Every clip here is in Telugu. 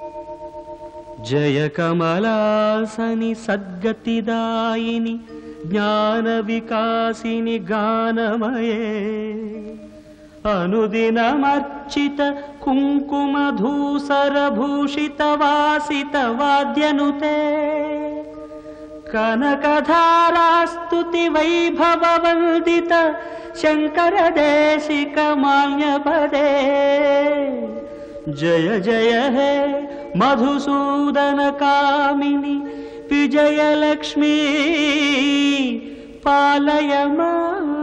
జయ కమలాసని సద్గతిదాయిని జ్ఞాన వికాసిని గానమయే అనుదినమర్చిత కుంకుమ ధూసర భూషిత వాసిత వాద్యనుతే కనకధారాస్తుతి వైభవ వందిత శంకర దేశిక మాన్యపదే జయ జయ హే మధుసూదన కామిని విజయలక్ష్మీ పాలయమా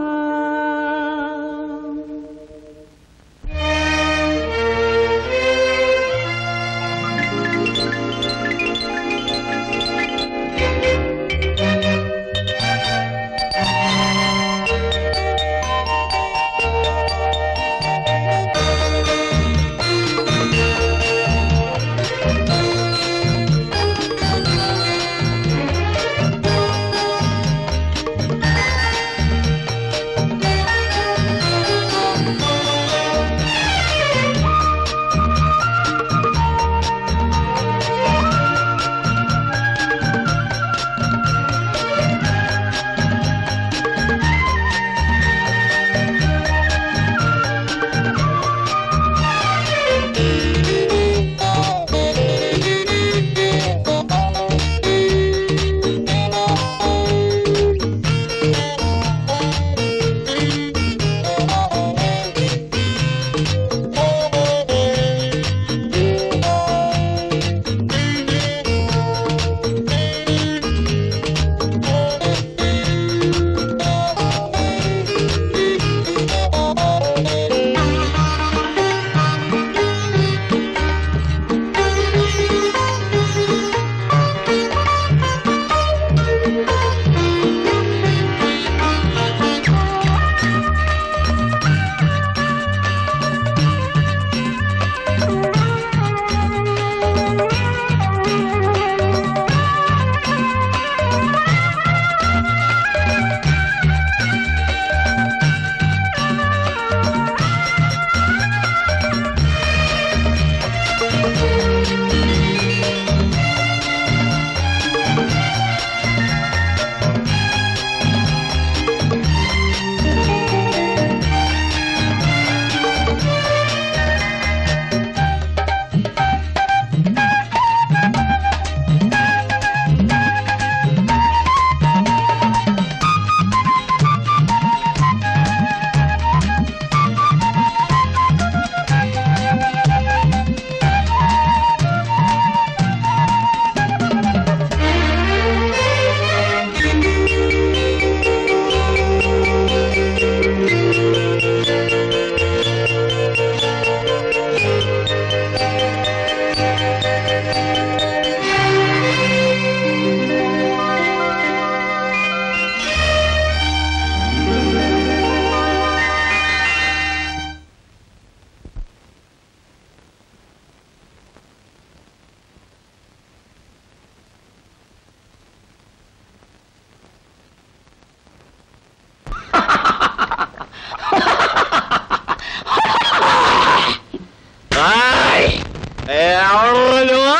ఎవరు నువ్వు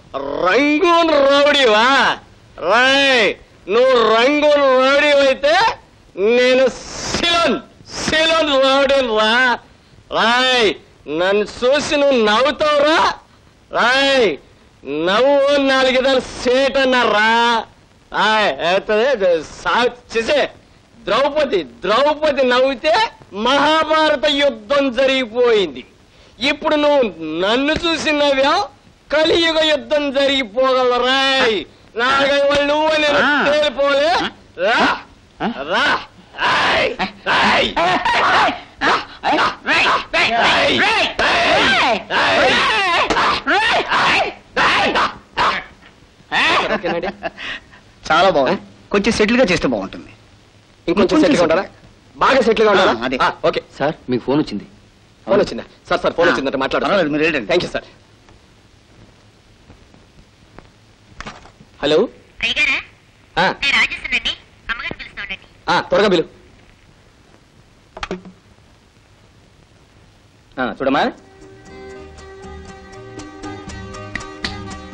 రంగూన్ రౌడీవా రాయ్ నువ్వు రంగూన్ రౌడీ అయితే నేను సిలోన్ సిలోన్ రౌడీ రా రాయ్ నన్ను చూసి నువ్వు నవ్వుతావురా రాయ్ నవ్వు నాలుగిదాలు సేట్ అన్నారా రాయ్ అవుతుంది చేసే ద్రౌపది ద్రౌపది నవ్వితే మహాభారత యుద్ధం జరిగిపోయింది ఇప్పుడు నువ్వు నన్ను చూసి నవ్వావు కలియుగ యుద్ధం జరిగిపోగలరాయ్ నాలుగై వాళ్ళు నువ్వు నేను ఆ. తేలిపోలే రా రా రాయ్, రాయ్. రాయ్, రాయ్, రాయ్. ఓకేనండి? చాలా బాగుంది కొంచెం సెటిల్ గా చేస్తే బాగుంటుంది ఇంకొంచెం సెట్గా ఉంటారా బాగా సెట్గా ఉంటారా ఆ, అదే. ఆ, ఓకే సార్ మీకు ఫోన్ వచ్చింది ఫోన్ వచ్చిందా సార్ సార్ ఫోన్ వచ్చిందంటే మాట్లాడు పర్వాలేదు, మీరు వెళ్ళండి. థ్యాంక్ యూ సార్ హలో అయ్యగారా ఆ, నేను రాజేశ్వరండి అమ్మగారిని పిలుస్తున్నానండి ఆ, త్వరగా బిలు ఆ, చూడమ్మా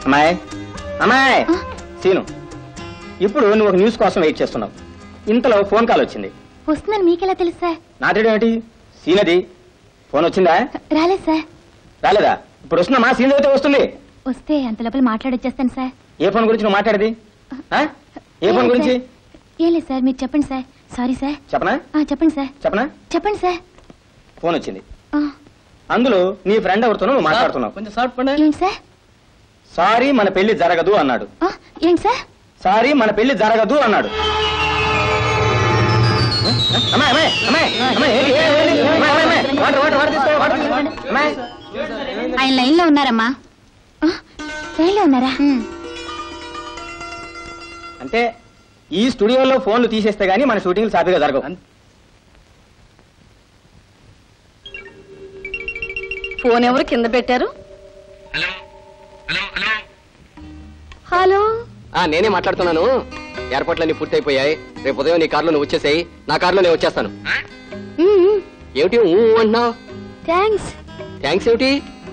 అమ్మాయి అమ్మాయి సీను ఇప్పుడు నువ్వు ఒక న్యూస్ కోసం వెయిట్ చేస్తున్నావు ఇంతలో ఫోన్ కాల్ వచ్చింది వస్తుందని మీకెలా తెలుసు సార్ నాటేయడం ఏంటి సీనది ఫోన్ వచ్చిందా రాలేదు సార్ రాలేదా ఇప్పుడు వస్తుందమ్మా సీన్ అయితే వస్తుంది వస్తే అంత లోపల మాట్లాడొచ్చేస్తాను సార్ ఏ ఫోన్ గురించి నువ్వు మాట్లాడేది ఆ? ఏ ఫోన్ ఏం గురించి సార్? ఏం లేదు సార్ మీరు చెప్పండి సార్ సారీ సార్ చెప్పనా ఆ, చెప్పండి సార్ చెప్పనా చెప్పండి సార్ ఫోన్ వచ్చింది ఆ, అందులో నీ ఫ్రెండ్ ఎవరితోనో నువ్వు మాట్లాడుతున్నావు కొంచెం షార్ట్ పండి ఏంటి సార్ సారీ మన పెళ్లి జరగదు అన్నాడు ఆ, ఏంటి సార్ సారీ మన పెళ్లి జరగదు అన్నాడు అమ్మాయి, అమ్మాయి, అమ్మాయి, అమ్మాయి, ఏంటి, ఏంటి, ఏంటి? అమ్మాయి, అమ్మాయి, అమ్మాయి, వాటర్, వాటర్, వాటర్ తీసుకో, వాటర్ తీసుకో. అమ్మాయి, ఆయన లైన్ లో ఉన్నారమ్మా లైన్ లో ఉన్నారా అంటే ఈ స్టూడియోలో ఫోన్లు తీసేస్తే గానీ మన షూటింగ్లు సాఫీగా జరగవు ఫోన్ ఎవరు కింద పెట్టారు హలో ఆ నేనే మాట్లాడుతున్నాను ఏర్పాట్లన్నీ పూర్తయిపోయాయి రేపు ఉదయం నీ కార్లో నువ్వు వచ్చేసాయి నా కార్లో నేను వచ్చేస్తాను ఏమిటి ఊ అంటున్నావు థ్యాంక్స్ థ్యాంక్స్ ఏమిటి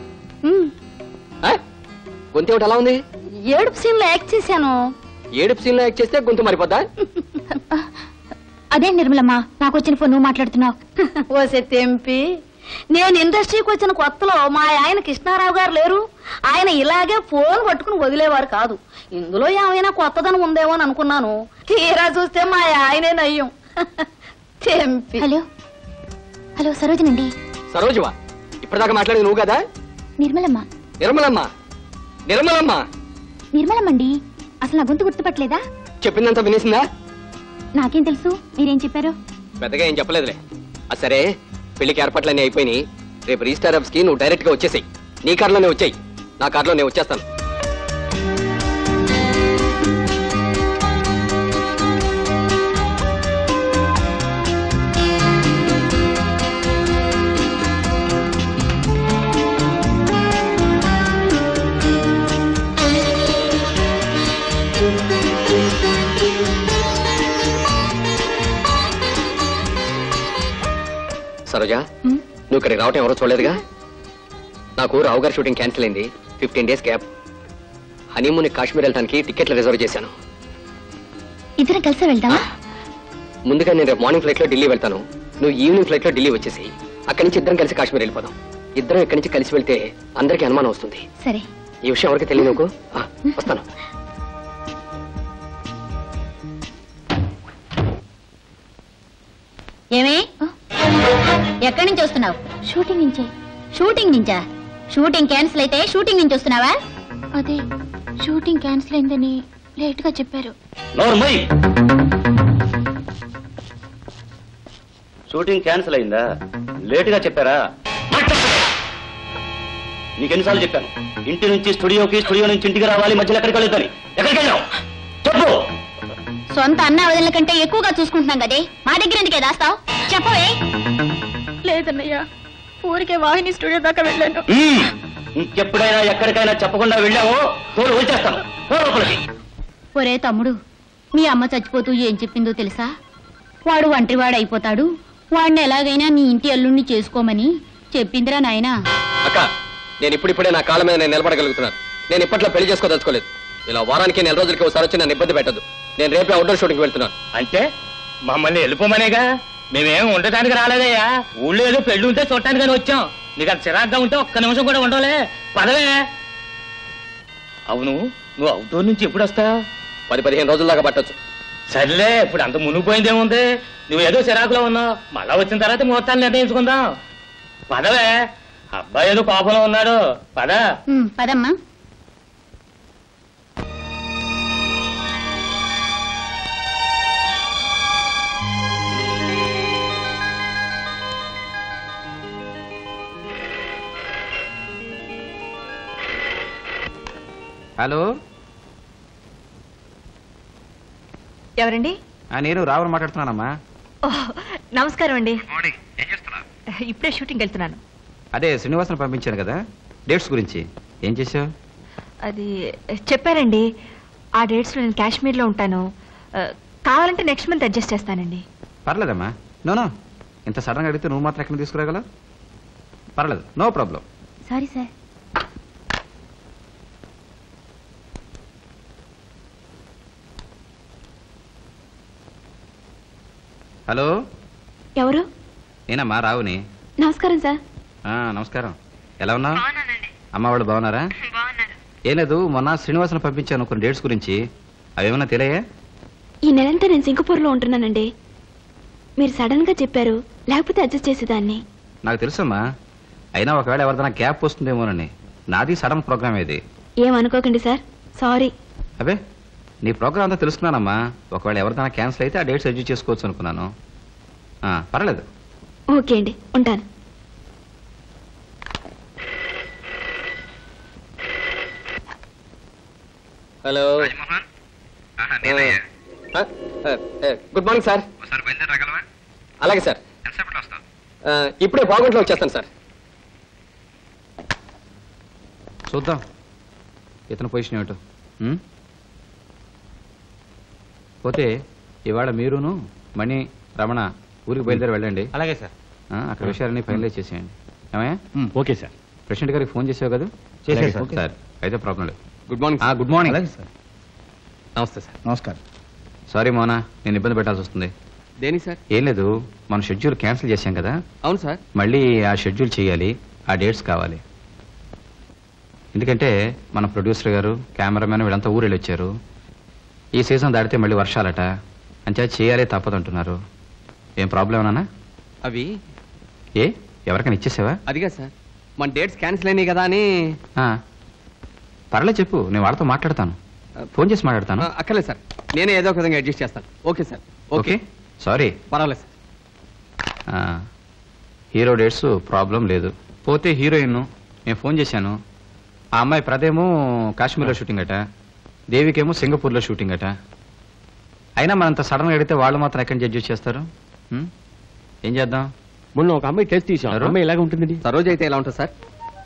ఆ? గొంతు ఏమిటి అలా ఉంది ఏడుపు సీన్ లో యాక్ట్ చేశాను ఏడుపు సీన్లో యాక్ట్ చేస్తే గొంతు మారిపోద్దా అదే నిర్మలమ్మ నాకు వచ్చిన ఫోన్ నువ్వు మాట్లాడుతున్నావు ఓసే తెంపి నేను ఇండస్ట్రీకి వచ్చిన కొత్తలో మా ఆయన కృష్ణారావు గారు లేరు ఆయన ఇలాగే ఫోన్ పట్టుకుని వదిలేవారు కాదు ఇందులో ఏమైనా కొత్తదనం ఉందేమో అని అనుకున్నాను తీరా చూస్తే మా ఆయనే నయ్యం తెంపి హలో హలో సరోజనండి సరోజువా ఇప్పటిదాకా మాట్లాడేది నువ్వు కదా నిర్మలమ్మ నిర్మలమ్మ నిర్మలమ్మ నిర్మలమ్మండి అసలు నా గొంతు గుర్తుపట్టలేదా చెప్పిందంతా వినేసిందా నాకేం తెలుసు మీరేం చెప్పారు పెద్దగా ఏం చెప్పలేదులే అది సరే పెళ్లికి ఏర్పాట్లన్నీ అయిపోయినాయి రేపు రిజిస్టార్ ఆఫీస్ కి నువ్వు డైరెక్ట్ గా వచ్చేసాయి నీ కార్లోనే వచ్చాయి నా కార్లో నేను వచ్చేస్తాను సరోజా ఉమ్, నువ్వు ఇక్కడికి రావటం ఎవరో చూడలేదుగా నాకు రావు గారి షూటింగ్ క్యాన్సిల్ అయింది fifteen days gap honeymoon Kashmir వెళ్ళడానికి టికెట్లు రిజర్వ్ చేశాను ఇద్దరం కలిసి వెళ్దామా ముందుగా నేను రేపు మార్నింగ్ ఫ్లైట్ లో ఢిల్లీ వెళ్తాను నువ్వు ఈవినింగ్ ఫ్లైట్ లో ఢిల్లీ వచ్చేసి అక్కడి నుంచి ఇద్దరం కలిసి కాశ్మీర్ వెళ్ళిపోదాం ఇద్దరం ఇక్కడి నుంచి కలిసి వెళ్తే అందరికీ అనుమానం వస్తుంది సరే ఈ విషయం ఎవరికి తెలియదు నాకు ఆ, వస్తాను ఏమే ఎక్కడి నుంచి వస్తున్నావు షూటింగ్ నుంచే షూటింగ్ నుంచా షూటింగ్ క్యాన్సిల్ అయితే షూటింగ్ నుంచి వస్తున్నావా అదే షూటింగ్ క్యాన్సిల్ అయిందని లేట్ గా చెప్పారు నోర్మై షూటింగ్ క్యాన్సిల్ అయిందా లేటుగా చెప్పారా నీకెన్నిసార్లు చెప్పాను ఇంటి నుంచి స్టూడియోకి స్టూడియో నుంచి ఇంటికి రావాలి మధ్యలో ఎక్కడికి వెళ్ళొద్దని ఎక్కడికి వెళ్ళావు చెప్పు సొంత అన్న వదిన కంటే ఎక్కువగా చూసుకుంటున్నాం కదే మా దగ్గర ఎందుకే దాస్తావు చెప్పవే లేదన్నయ్య ఊరికే వాహిని స్టూడియో దాకా వెళ్ళాను మ్మ్. ఇంకెప్పుడైనా ఎక్కడికైనా చెప్పకుండా వెళ్ళావో తోలు వచ్చేస్తాను లోపలికి ఒరే తమ్ముడు మీ అమ్మ చచ్చిపోతూ ఏం చెప్పిందో తెలుసా వాడు ఒంటరివాడు అయిపోతాడు వాడిని ఎలాగైనా నీ ఇంటి అల్లుణ్ణి చేసుకోమని చెప్పిందిరా నాయనా అక్క నేను ఇప్పుడిప్పుడే నా కాళ్ళ మీద నేను నిలబడగలుగుతున్నాను నేను ఇప్పట్లో పెళ్లి చేసుకోదలుచుకోలేదు ఇలా వారానికి నెల రోజులకి ఒకసారి వచ్చి నన్ను ఇబ్బంది పెట్టదు నేను రేపే అవుట్డోర్ షూటింగ్ వెళ్తున్నాను అంటే మమ్మల్ని వెళ్ళిపోమనేగా మేమేం ఉండటానికి రాలేదయ్యా ఊళ్ళో ఏదో పెళ్లి ఉంటే చూడటానికి వచ్చాం నీకు అంత చిరాగ్గా ఉంటే ఒక్క నిమిషం కూడా ఉండలే పదవే అవును నువ్వు అవుట్డోర్ నుంచి ఎప్పుడు వస్తావు పది పదిహేను రోజుల దాకా పట్టొచ్చు సర్లే ఇప్పుడు అంత మునిగిపోయిందేముంది నువ్వు ఏదో చిరాకులో ఉన్నావు మళ్ళా వచ్చిన తర్వాత ముహూర్తాన్ని నిర్ణయించుకుందాం పదవే అబ్బాయి ఏదో కోపంలో ఉన్నాడు పద ఉమ్, పదమ్మా హలో ఎవరండి ఆ, నేను రావును మాట్లాడుతున్నానమ్మా ఓహ్, నమస్కారం అండి ఇప్పుడే షూటింగ్ వెళ్తున్నాను అదే శ్రీనివాసను పంపించాను కదా డేట్స్ గురించి ఏం చేసావు అది చెప్పారండి ఆ డేట్స్ లో నేను కాశ్మీర్లో ఉంటాను ఆ, కావాలంటే నెక్స్ట్ మంత్ అడ్జస్ట్ చేస్తానండి పర్లేదమ్మా నో నో ఇంత సడన్గా అడిగితే నువ్వు మాత్రం ఎక్కడ తీసుకురాగలవు పర్లేదు no problem sorry sir hello ఎవరు నేనమ్మా రావుని నమస్కారం సార్ ఆ, నమస్కారం ఎలా ఉన్నావు బాగున్నానండి అమ్మ వాళ్ళు బాగున్నారా బాగున్నారు ఏం లేదు మొన్న శ్రీనివాసను పంపించాను కొన్ని డేట్స్ గురించి అవేమన్నా తెలియయా ఈ నెలంతా నేను సింగపూర్లో ఉంటున్నానండి మీరు సడన్ గా చెప్పారు లేకపోతే అడ్జస్ట్ చేసేదాన్ని నాకు తెలుసమ్మా అయినా ఒకవేళ ఎవరిదైనా గ్యాప్ వస్తుందేమోనని నాది సడన్ ప్రోగ్రామ్ ఇది ఏమనుకోకండి సార్ సారీ అబే నీ ప్రోగ్రామ్ అంతా తెలుసుకున్నానమ్మా ఒకవేళ ఎవరిదైనా క్యాన్సిల్ అయితే ఆ డేట్స్ అడ్జస్ట్ చేసుకోవచ్చు అనుకున్నాను ఆ, పర్లేదు ఓకే అండి ఉంటాను హలో గుడ్ మార్నింగ్ సార్ అలాగే సార్ ఆ, ఇప్పుడే బాగుంట్లో వచ్చేస్తాను సార్ చూద్దాం ఇతని పొజిషన్ ఏమిటో ఉం? పోతే ఇవాళ మీరును మణి రమణ ఊరికి బయలుదేరి వెళ్ళండి అలాగే సార్ ఆ, అక్కడ విషయాలన్నీ ఫైనలైజ్ చేసేయండి ఏమయ్యా ఓకే సార్ ప్రెసిడెంట్ గారికి ఫోన్ చేసావు కదా చేశాను అలాగే సార్. సార్ అయితే ప్రాబ్లం లేదు గుడ్ మార్నింగ్ ఆ, good morning sir namaste sir నమస్కారం సారీ మోనా నేను ఇబ్బంది పెట్టాల్సి వస్తుంది దేని సార్ ఏం లేదు మన షెడ్యూల్ క్యాన్సిల్ చేశాం కదా అవును సార్ మళ్ళీ ఆ షెడ్యూల్ చేయాలి ఆ డేట్స్ కావాలి ఎందుకంటే మన ప్రొడ్యూసర్ గారు కెమెరామెన్ వీళ్ళంతా ఊరు వచ్చారు ఈ సీజన్ దాటితే మళ్ళీ వర్షాలట అంచా చేయాలి తప్పదంటున్నారు ఏం ప్రాబ్లం ఏమన్నా అవి ఏ ఎవరికైనా ఇచ్చేసావా అదిగా సార్ మన డేట్స్ క్యాన్సిల్ అయినాయి కదా అని ఆ, పర్లేదు చెప్పు నేను వాళ్ళతో మాట్లాడతాను ఫోన్ చేసి మాట్లాడతాను ఆ, అక్కర్లేదు సార్ నేనే ఏదో ఒక విధంగా అడ్జస్ట్ చేస్తాను ఓకే సార్ ఓకే సారీ పర్వాలేదు సార్ ఆ, హీరో డేట్స్ ప్రాబ్లం లేదు పోతే హీరోయిన్ నేను ఫోన్ చేశాను ఆ అమ్మాయి ప్రదేమో కాశ్మీర్లో షూటింగ్ అట దేవికేమో సింగపూర్లో షూటింగ్ అట అయినా మనంత సడన్గా అడిగితే వాళ్ళు మాత్రం ఎక్కడి నుంచి అడ్జస్ట్ చేస్తారు ఉం? ఏం చేద్దాం మొన్న ఒక అమ్మాయి టెస్ట్ తీసాం ఎవరు? అమ్మాయి ఇలాగ ఉంటుందండి సరోజ అయితే ఎలా ఉంటుంది సార్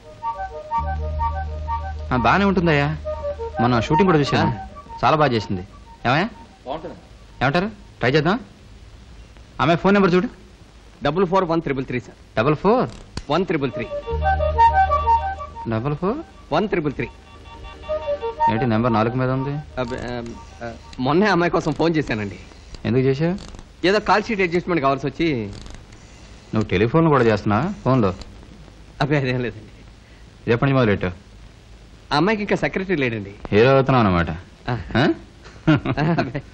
ఆ, బాగానే ఉంటుందయ్యా మన షూటింగ్ కూడా చూశాను చాలా బాగా చేసింది ఏమయ్యా ఏమంటారు ట్రై చేద్దాం ఆమె ఫోన్ నెంబర్ చూడు double four one triple three sir double four one triple three double four one triple three ఏంటి నెంబర్ నాలుగు మీద ఉంది మొన్నే అమ్మాయి కోసం ఫోన్ చేశానండి ఎందుకు చేసావు ఏదో కాల్ షీట్ అడ్జస్ట్మెంట్ కావాల్సి వచ్చి నువ్వు టెలిఫోన్ కూడా చేస్తున్నావా ఫోన్లో అబ్బాయి అదేం లేదండి ఇది ఎప్పటి నుంచి మొదలెట్టావు ఆ అమ్మాయికి ఇంకా సెక్రటరీ లేడండి హీరో అవుతున్నావు అనమాట ఆ. అబ్బాయి.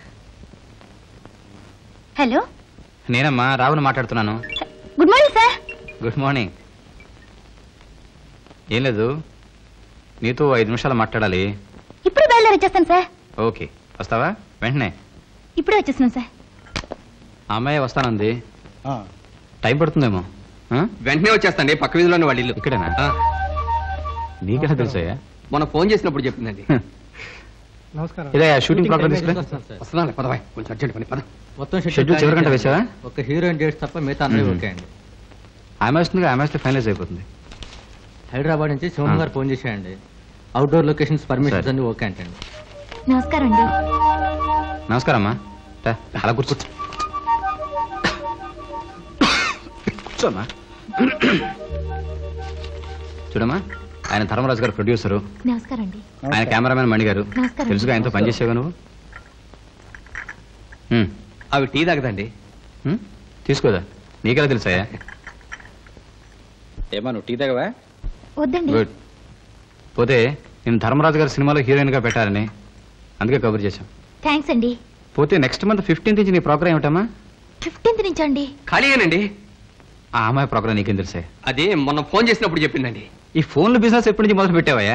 హలో నేనమ్మా రావుని మాట్లాడుతున్నాను good morning sir good morning ఏం లేదు నీతో ఐదు నిమిషాలు మాట్లాడాలి ఇప్పుడు బయలుదేరి వచ్చేస్తాను సార్ ఓకే వస్తావా వెంటనే ఇప్పుడే వచ్చేస్తున్నాను సార్ ఆ అమ్మాయి వస్తానంది టైం పడుతుందేమో ఆ? వెంటనే వచ్చేస్తాండి పక్క వీధిలోనే వాళ్ళ ఇల్లు ఇక్కడేనా ఆ, నీకెలా తెలుసా మొన్న ఫోన్ చేసినప్పుడు చెప్పిందండి ఇదే షూటింగ్ ప్రోగ్రామ్ తీసుకురా వస్తున్నాను పదవాయ్ కొంచెం అర్జెంట్ పని పద మొత్తం షెడ్యూల్ చివరి గంట వేసావా ఒక హీరోయిన్ డేట్స్ తప్ప మిగతా అన్నీ మ్మ్. ఓకే అండి ఆమె వస్తుంది ఆమె వస్తే ఫైనలైజ్ అయిపోతుంది హైదరాబాద్ నుంచి శివన్ ఆ. గారు ఫోన్ చేశాయండి అవుట్డోర్ లొకేషన్స్ పర్మిషన్స్ సరే. అన్ని ఓకే అంటండి నమస్కారం అండి నమస్కారం అమ్మా రా, అలా కూర్చో కూర్చోమ్మా చూడమ్మా ఆయన ధర్మరాజు గారు ప్రొడ్యూసరు నమస్కారం అండి ఆయన కెమెరామెన్ మణి గారు నమస్కారం. తెలుసుగా ఆయనతో పనిచేసావుగా నువ్వు ఉమ్, అవి టీ తాగదండి ఉమ్, తీసుకోదా నీకెలా తెలుసాయా ఏమా నువ్వు టీ తాగవా వద్దండి గుడ్ పోతే నేను ధర్మరాజు గారి సినిమాలో హీరోయిన్ గా పెట్టాలని అందుకే కబుర్ చేశాం థ్యాంక్స్ అండి పోతే నెక్స్ట్ మంత్ ఫిఫ్టీన్త్ నుంచి నీ ప్రోగ్రామ్ ఏమిటమ్మా ఫిఫ్టీన్త్ నుంచి అండి ఖాళీయేనండి ఆ అమ్మాయి ప్రోగ్రామ్ నీకేం తెలుసా అది మొన్న ఫోన్ చేసినప్పుడు చెప్పిందండి ఈ ఫోన్ల బిజినెస్ ఎప్పటి నుంచి మొదలు పెట్టావయ్యా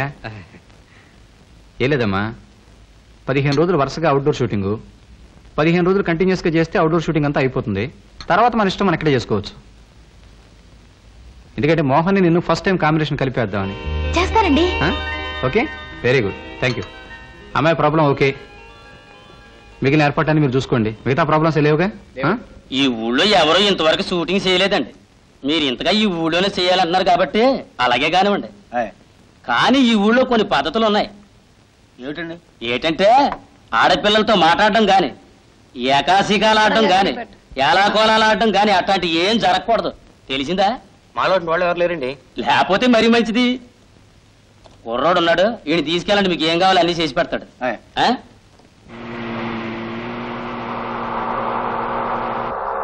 ఏ లేదమ్మా పదిహేను రోజులు వరుసగా అవుట్డోర్ షూటింగ్ పదిహేను రోజులు కంటిన్యూస్ గా చేస్తే అవుట్డోర్ షూటింగ్ అంతా అయిపోతుంది తర్వాత మన ఇష్టం మనం ఇక్కడే చేసుకోవచ్చు ఎందుకంటే మోహన్ నిన్ను ఫస్ట్ టైం కాంబినేషన్ కలిపేద్దామని చేస్తానండి ఆ? Okay very good thank you అమ్మాయి ప్రాబ్లం ఓకే మిగిలిన ఏర్పాటాన్ని మీరు చూసుకోండి మిగతా ప్రాబ్లమ్స్ లేవుగా ఆ? ఈ ఊళ్ళో ఎవరో ఇంతవరకు షూటింగ్ చేయలేదండి మీరు ఇంతగా ఈ ఊళ్ళోనే చేయాలన్నారు కాబట్టి అలాగే కానివ్వండి కానీ ఈ ఊళ్ళో కొన్ని పద్ధతులు ఉన్నాయి ఏమిటండి ఏటంటే ఆడపిల్లలతో మాట్లాడడం గాని ఏకాశికాలు ఆడడం గాని ఏలాకోలాలు ఆడడం గాని అట్లాంటి ఏం జరగకూడదు తెలిసిందా మాలోటి వాళ్ళు ఎవరు లేరండి లేకపోతే మరీ మంచిది కుర్రోడు ఉన్నాడు ఈయన తీసుకెళ్ళండి మీకు ఏం కావాలో అన్ని చేసి పెడతాడు ఆ?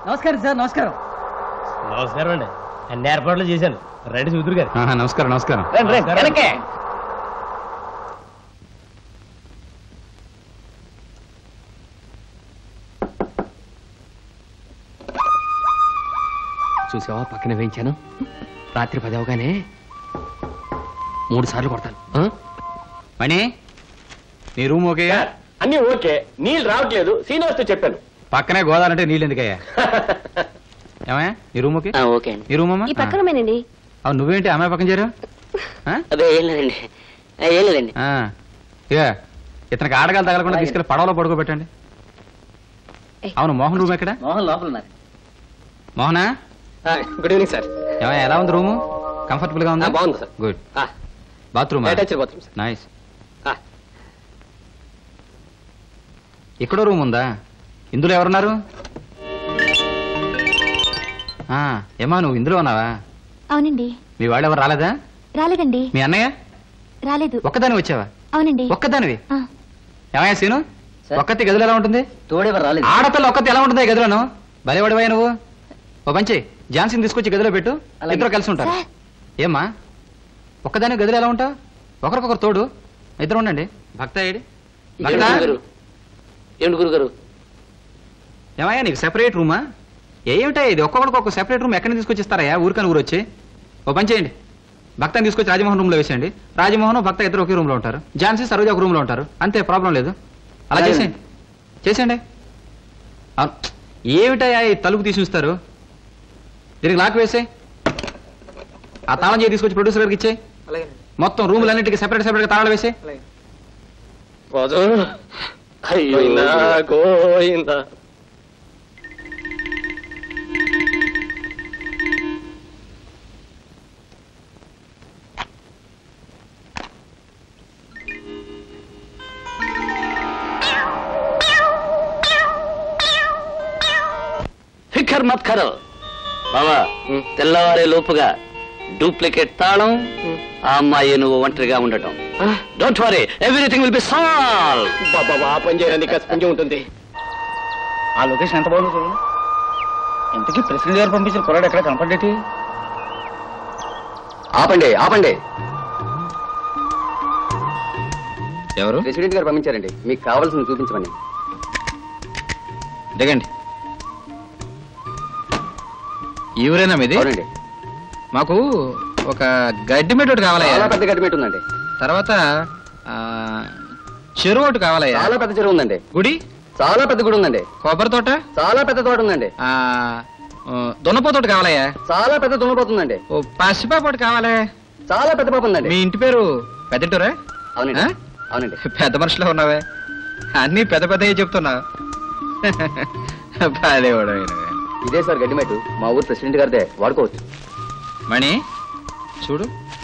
నమస్కారం సార్ నమస్కారం నమస్కారం అండి అన్ని ఏర్పాట్లు చేశాను రండి చూదురు గారు ఆహా, నమస్కారం నమస్కారం రండి రండి వెనకే చూసావా పక్కన వేయించాను రాత్రి పది అవగానే మూడు సార్లు కొడతాను ఆ? మణి నీ రూమ్ ఓకే అన్ని ఓకే నీళ్ళు రావట్లేదు శ్రీనివాస్తో చెప్పాను పక్కనే గోదావరి అంటే నీళ్ళు ఎందుకయ్యా ఏమయ్యా నీ రూమ్ ఓకే ఓకే అండి నీ రూమ్ అమ్మా ఈ పక్కనమేనండి అవును నువ్వేంటి అమ్మాయి పక్కన చేరా అదే ఏం లేదండి ఏం లేదండి ఇక ఇతనికి ఆడగాలు తగలకుండా తీసుకెళ్ళి పడవలో పడుకోబెట్టండి అవును మోహన్ రూమ్ ఎక్కడ మోహన్ లోపల ఉన్నారు మోహనా గుడ్ ఈవినింగ్ సార్ ఏమయ్యా ఎలా ఉంది రూము కంఫర్టబుల్ గా ఉందా బాగుంది sir good bathroom attached bathroom sir nice ఆ. ఇక్కడ రూమ్ ఉందా ఇందులో ఎవరున్నారు ఆ, ఏమా నువ్వు ఇందులో ఉన్నావా అవునండి మీ వాళ్ళు ఎవరు రాలేదా రాలేదండి మీ అన్నయ్య రాలేదు ఒక్కదాని వచ్చావా అవునండి ఒక్కదానివి ఆ, ఏమయ్యా సీను ఒక్కతి గదిలో ఎలా ఉంటుంది తోడెవరు రాలేదు ఆడపిల్ల ఒక్కతి ఎలా ఉంటుంది ఈ గదిలోను బలివాడివా నువ్వు ఓ పంచి ఝాన్సీని తీసుకొచ్చి గదిలో పెట్టు ఇద్దరు కలిసి ఉంటారు సార్. ఏమ్మా ఒక్కదాని గదిలో ఎలా ఉంటావు ఒకరికొకరు తోడు ఇద్దరు ఉండండి భక్త ఏడి భక్త ఏమిటి గురుగారు ఏమయ్యా నీకు సెపరేట్ రూమా ఏమిటా ఇది ఒక్కొక్కడికి ఒక సెపరేట్ రూమ్ ఎక్కడి నుంచి తీసుకొచ్చిస్తారయ్యా ఊరికని ఊరు వచ్చి ఓ పని చేయండి భక్తని తీసుకొచ్చి రాజమోహన్ రూమ్ లో వేసేయండి రాజమోహన్ భక్త ఇద్దరు ఒకే రూమ్ లో ఉంటారు ఝాన్సీ సరోజ ఒక రూమ్ లో ఉంటారు అంతే ప్రాబ్లం లేదు అలా చేసేయండి చేసేయండి అవును. ఏమిటయ్యా ఈ తలుపు తీసి ఉంచుతారు దీనికి లాక్ వేసే ఆ తాళం చేయి తీసుకొచ్చి ప్రొడ్యూసర్ గారికి ఇచ్చే మొత్తం రూములన్నిటికీ సెపరేట్ సెపరేట్ గా తాళాలు వేసే గోయిందా గోయిందా ఫికర్ మత్ కరో బావా తెల్లవారే లోపుగా డూప్లికేట్ తాళం ఆ అమ్మాయి నువ్వు ఒంటరిగా ఉండటం don't worry everything will be solve బాబా ఆ పని చేయడానికి పుంజం ఉంటుంది ఆ లొకేషన్ ఎంత బాగుందో చూడండి ఇంతకీ ప్రెసిడెంట్ గారు పంపించిన కుర్రాడు ఎక్కడ కనపడేటి ఆపండి ఆపండి ఎవరు ప్రెసిడెంట్ గారు పంపించారండి మీకు కావాల్సింది చూపించమని దిగండి ఈ ఊరేనా మీది అవునండి మాకు ఒక గడ్డి మెట్టు ఒకటి చాలా కావాలయ్యా పెద్ద గడ్డి ఉందండి తర్వాత ఆ, చెరువు ఒకటి కావాలయ్యా చాలా పెద్ద చెరువు ఉందండి గుడి చాలా పెద్ద గుడి ఉందండి కొబ్బరి తోట చాలా పెద్ద తోట ఉందండి ఆ, ఆ, దున్నపోతు ఒకటి కావాలయ్యా చాలా పెద్ద దున్నపోతుందండి ఓ పసిపాప ఒకటి కావాలే చాలా పెద్ద పాప ఉందండి మీ ఇంటి పేరు పెద్దటూరా అవునండి ఆ? అవునండి పెద్ద మనుషులో ఉన్నావే అన్ని పెద్ద పెద్దవి చెప్తున్నా బాలేవాడు ఆయన. ఇదే సార్ గడ్డిమెట్టు మా ఊరు ప్రెసిడెంట్ గారిదే వాడుకోవచ్చు మణి చూడు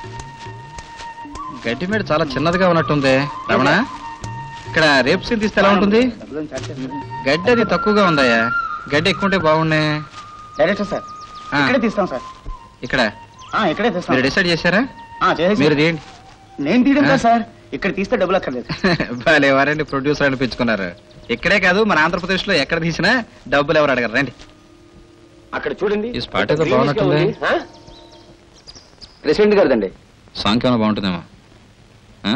గడ్డి మీద చాలా చిన్నదిగా ఉన్నట్టుంది రమణ ఇక్కడ రేపు సీన్ తీస్తే ఎలా ఉంటుంది గడ్డి అది తక్కువగా ఉందయ్యా గడ్డి ఎక్కువ ఉంటే బాగుండే డైరెక్టర్ సార్ ఆ. ఇక్కడే తీస్తాం సార్ ఇక్కడ ఆ, ఇక్కడే మీరు తీస్తాం డిసైడ్ చేశారా ఆ, చేసేసి. మీరు తీయండి నేను తీయడం ఆ. కాదు సార్ ఇక్కడ తీస్తే డబ్బులు అక్కర్లేదు భలే వారండి ప్రొడ్యూసర్ అనిపించుకున్నారు ఇక్కడే కాదు మన ఆంధ్రప్రదేశ్ లో ఎక్కడ తీసినా డబ్బులు ఎవరు అడగరు రండి అక్కడ చూడండి ఈ స్పాట్ ఏదో బాగున్నట్టుంది ప్రెసిడెంట్ గారిదండి సాంగ్ ఏమైనా బాగుంటుందేమో ఆ?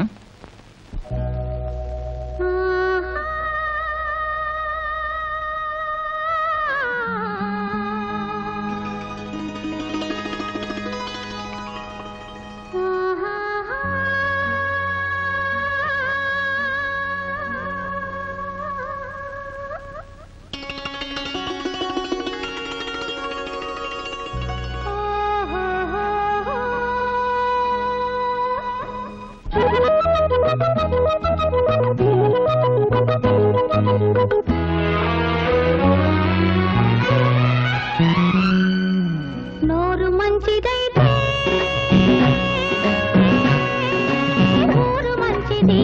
నోరు మంచిదైతే ఊరు మంచిది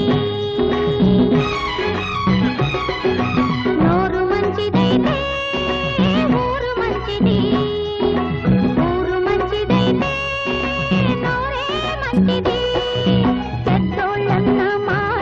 నోరు మంచిదైతే ఊరు మంచిది ఊరు మంచిదైతే నోరే మంచిది పెద్దోళ్ళన్న మాట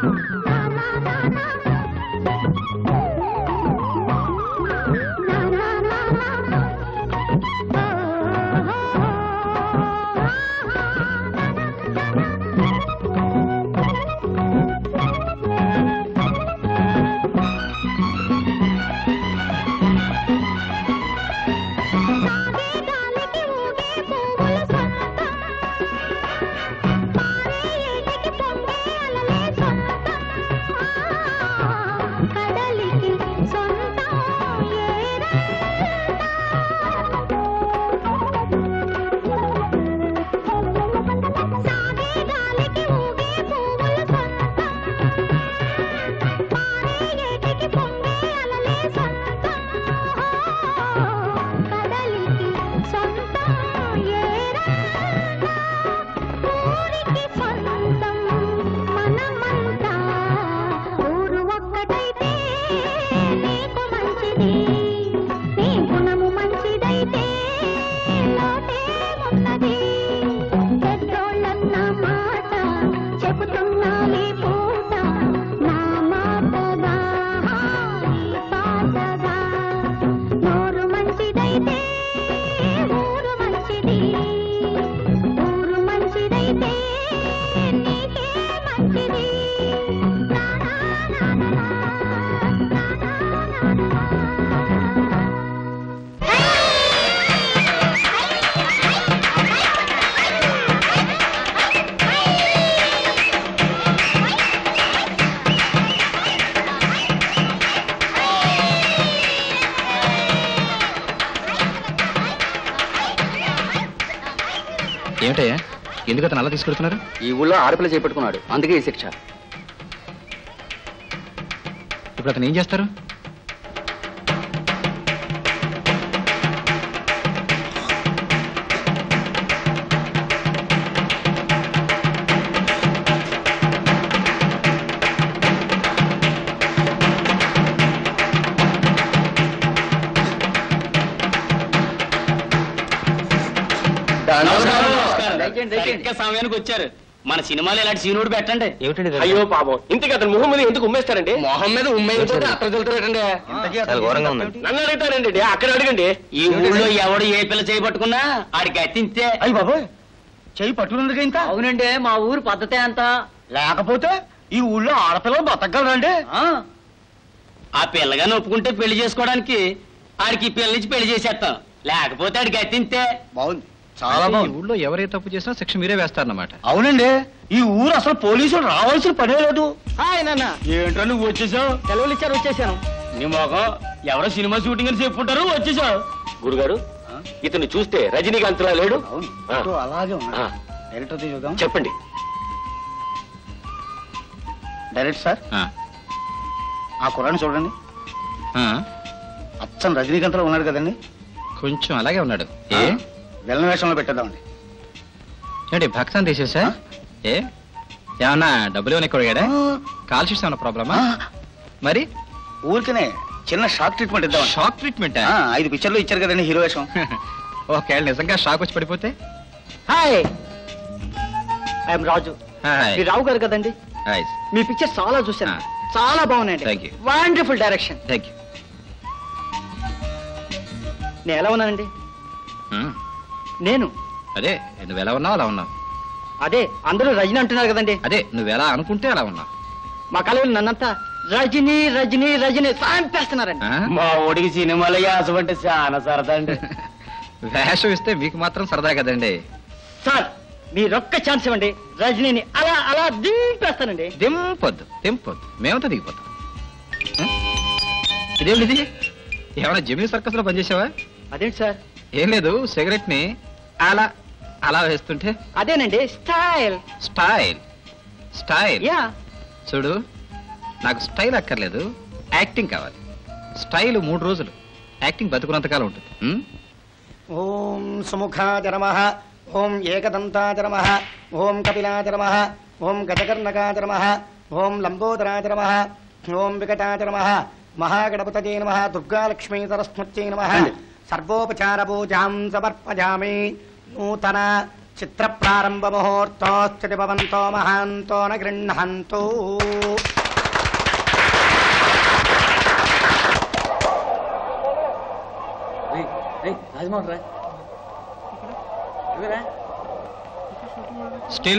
ఊరు ఒక్కటైతే నీకు మంచిది నీ గుణము మంచిదైతే లోటే ఉన్నది పెద్దోళ్ళన్న మాట చెబుతున్నాలి పూట నా మాటగా ఈ పాటగా నోరు మంచిదైతే ఊరు మంచిది ఊరు మంచిదైతే నీకే మంచిది ఏమిటయ్యా ఎందుకు అతను అలా తీసుకెళ్తున్నారు ఈ ఊళ్ళో ఆడపిల్ల చేపట్టుకున్నాడు అందుకే ఈ శిక్ష ఇప్పుడు అతను ఏం చేస్తారు సరిగ్గా సమయానికి వచ్చారు మన సినిమాలో ఇలాంటి సీనుడు పెట్టండి అయ్యో పాపం ఇంతకి అతను మొహం మీద ఎందుకు ఉమ్మేస్తారండి మొహం మీద ఉమ్మేయకపోతే అక్కడ వెళ్తారండి చాలా ఘోరంగా ఉందండి నన్ను అడుగుతారండి అక్కడ అడగండి ఈ ఊళ్ళో ఎవడు ఏ పిల్ల చేయబట్టుకున్నా ఆడికి అత్తింతే అయ్యి బాబోయ్ చెయ్యి పట్టుకున్నందుకు ఇంకా అవునండి మా ఊరు పద్ధతే అంత లేకపోతే ఈ ఊళ్ళో ఆడపిల్లలు బతకగలరండి ఆ పిల్లగాని ఒప్పుకుంటే పెళ్లి చేసుకోవడానికి ఆడికి ఈ పిల్ల నుంచి పెళ్లి చేసేస్తాం లేకపోతే ఆడికి అత్తింతే బాగుంది చాలా ఈ బాగుంది ఊళ్ళో ఎవరే తప్పు చేసినా శిక్ష మీరే వేస్తారన్నమాట అవునండి ఈ ఊరు అసలు పోలీసులు రావాల్సిన పనే లేదు హాయ్ నాన్న ఏంట్రా నువ్వు వచ్చేసావు సెలవులు ఇచ్చారు వచ్చేసాను నీ మొఖం ఎవరో సినిమా షూటింగ్ అని చెప్పుంటారు వచ్చేసావు గురుగారు ఇతను చూస్తే రజనీకాంత్లా లేడు అవును ఆ. ఫోటో అలాగే ఆ, ఉంది డైరెక్టర్ చూద్దాం చెప్పండి డైరెక్ట్ సార్ ఆ, ఆ కుర్రాన్ని చూడండి ఆ, అచ్చం రజనీకాంత్ ఉన్నాడు కదండి కొంచెం అలాగే ఉన్నాడు ఏ వెళ్ళ వేషంలో పెట్టేద్దామండి ఏంటి భక్తాన్ని తీసేసా ఏ ఏమన్నా డబ్బులు ఏమైనా కొడిగాడా కాల్ షీట్స్ ఏమైనా ప్రాబ్లమా మరి ఊరికనే చిన్న షాక్ ట్రీట్మెంట్ ఇద్దామండి షాక్ ట్రీట్మెంట్ ఆ, ఐదు పిక్చర్లు ఇచ్చారు కదండి హీరో వేషం ఒకవేళ నిజంగా షాక్ వచ్చి పడిపోతే హాయ్ ఐఎమ్ రాజు హాయ్ మీరు రావు గారు కదండి హాయ్ మీ పిక్చర్ చాలా చూశాను ఆ. చాలా బాగున్నాయండి Thank you. Wonderful direction thank you నేను ఎలా ఉన్నానండి నేను అదే నువ్వు ఎలా ఉన్నావు అలా ఉన్నావు అదే అందరూ రజని అంటున్నారు కదండి అదే నువ్వు ఎలా అనుకుంటే అలా ఉన్నావు మా కళలు నన్నంతా రజనీ రజనీ రజనీ సాంపేస్తున్నారండి ఆ? మా ఓడికి సినిమాలో యాసం అంటే చాలా సరదా అండి వేషం ఇస్తే మీకు మాత్రం సరదా కదండి సార్ మీరొక్క ఛాన్స్ ఇవ్వండి రజనీని అలా అలా దింపేస్తానండి దింపొద్దు దింపొద్దు మేమంతా దిగిపోతాం ఆ? ఇదేమిటిది ఏమైనా జమినీ సర్కస్ లో పనిచేసావా అదేంటి సార్ ఏం లేదు సిగరెట్ ని అలా అలా వేస్తుంటే అదేనండి స్టైల్ స్టైల్ స్టైల్ యా చూడు నాకు స్టైల్ అక్కర్లేదు యాక్టింగ్ కావాలి స్టైల్ మూడు రోజులు యాక్టింగ్ బతుకున్నంతకాలం ఉంటుంది ఉం? ఓం సుముఖాయ నమ ఓం ఏకదంతాయ నమ ఓం కపిలాయ నమ ఓం గజకర్ణకాయ నమ ఓం లంబోదరాయ నమ ఓం వికటాయ నమ మహాగణపతయే నమ దుర్గాలక్ష్మీ సరస్వత్యై నమ సర్వోపచార పూజాం సమర్పయామి నూతన చిత్ర ప్రారంభ ముహూర్తోస్థితి భవంతో మహాంతో న గృహంతు స్టిల్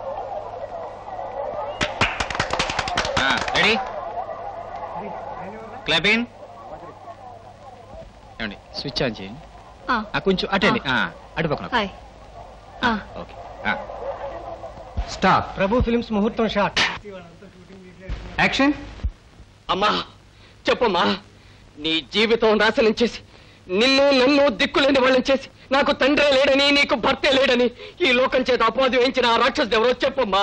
రెడీ క్లాపింగ్ ఏమండి స్విచ్ ఆన్ చేయండి ఆ. ఆ, కొంచెం అటండి అటు పక్కన hi okay stop Prabhu films ముహూర్తం షాట్ యాక్షన్ అమ్మా చెప్పమ్మా నీ జీవితం నాశనం చేసి నిన్ను నన్ను దిక్కులేని వాళ్ళని చేసి నాకు తండ్రే లేడని నీకు భర్తే లేడని ఈ లోకం చేత అపవాదం వేయించిన ఆ రాక్షసు ఎవరో చెప్పమ్మా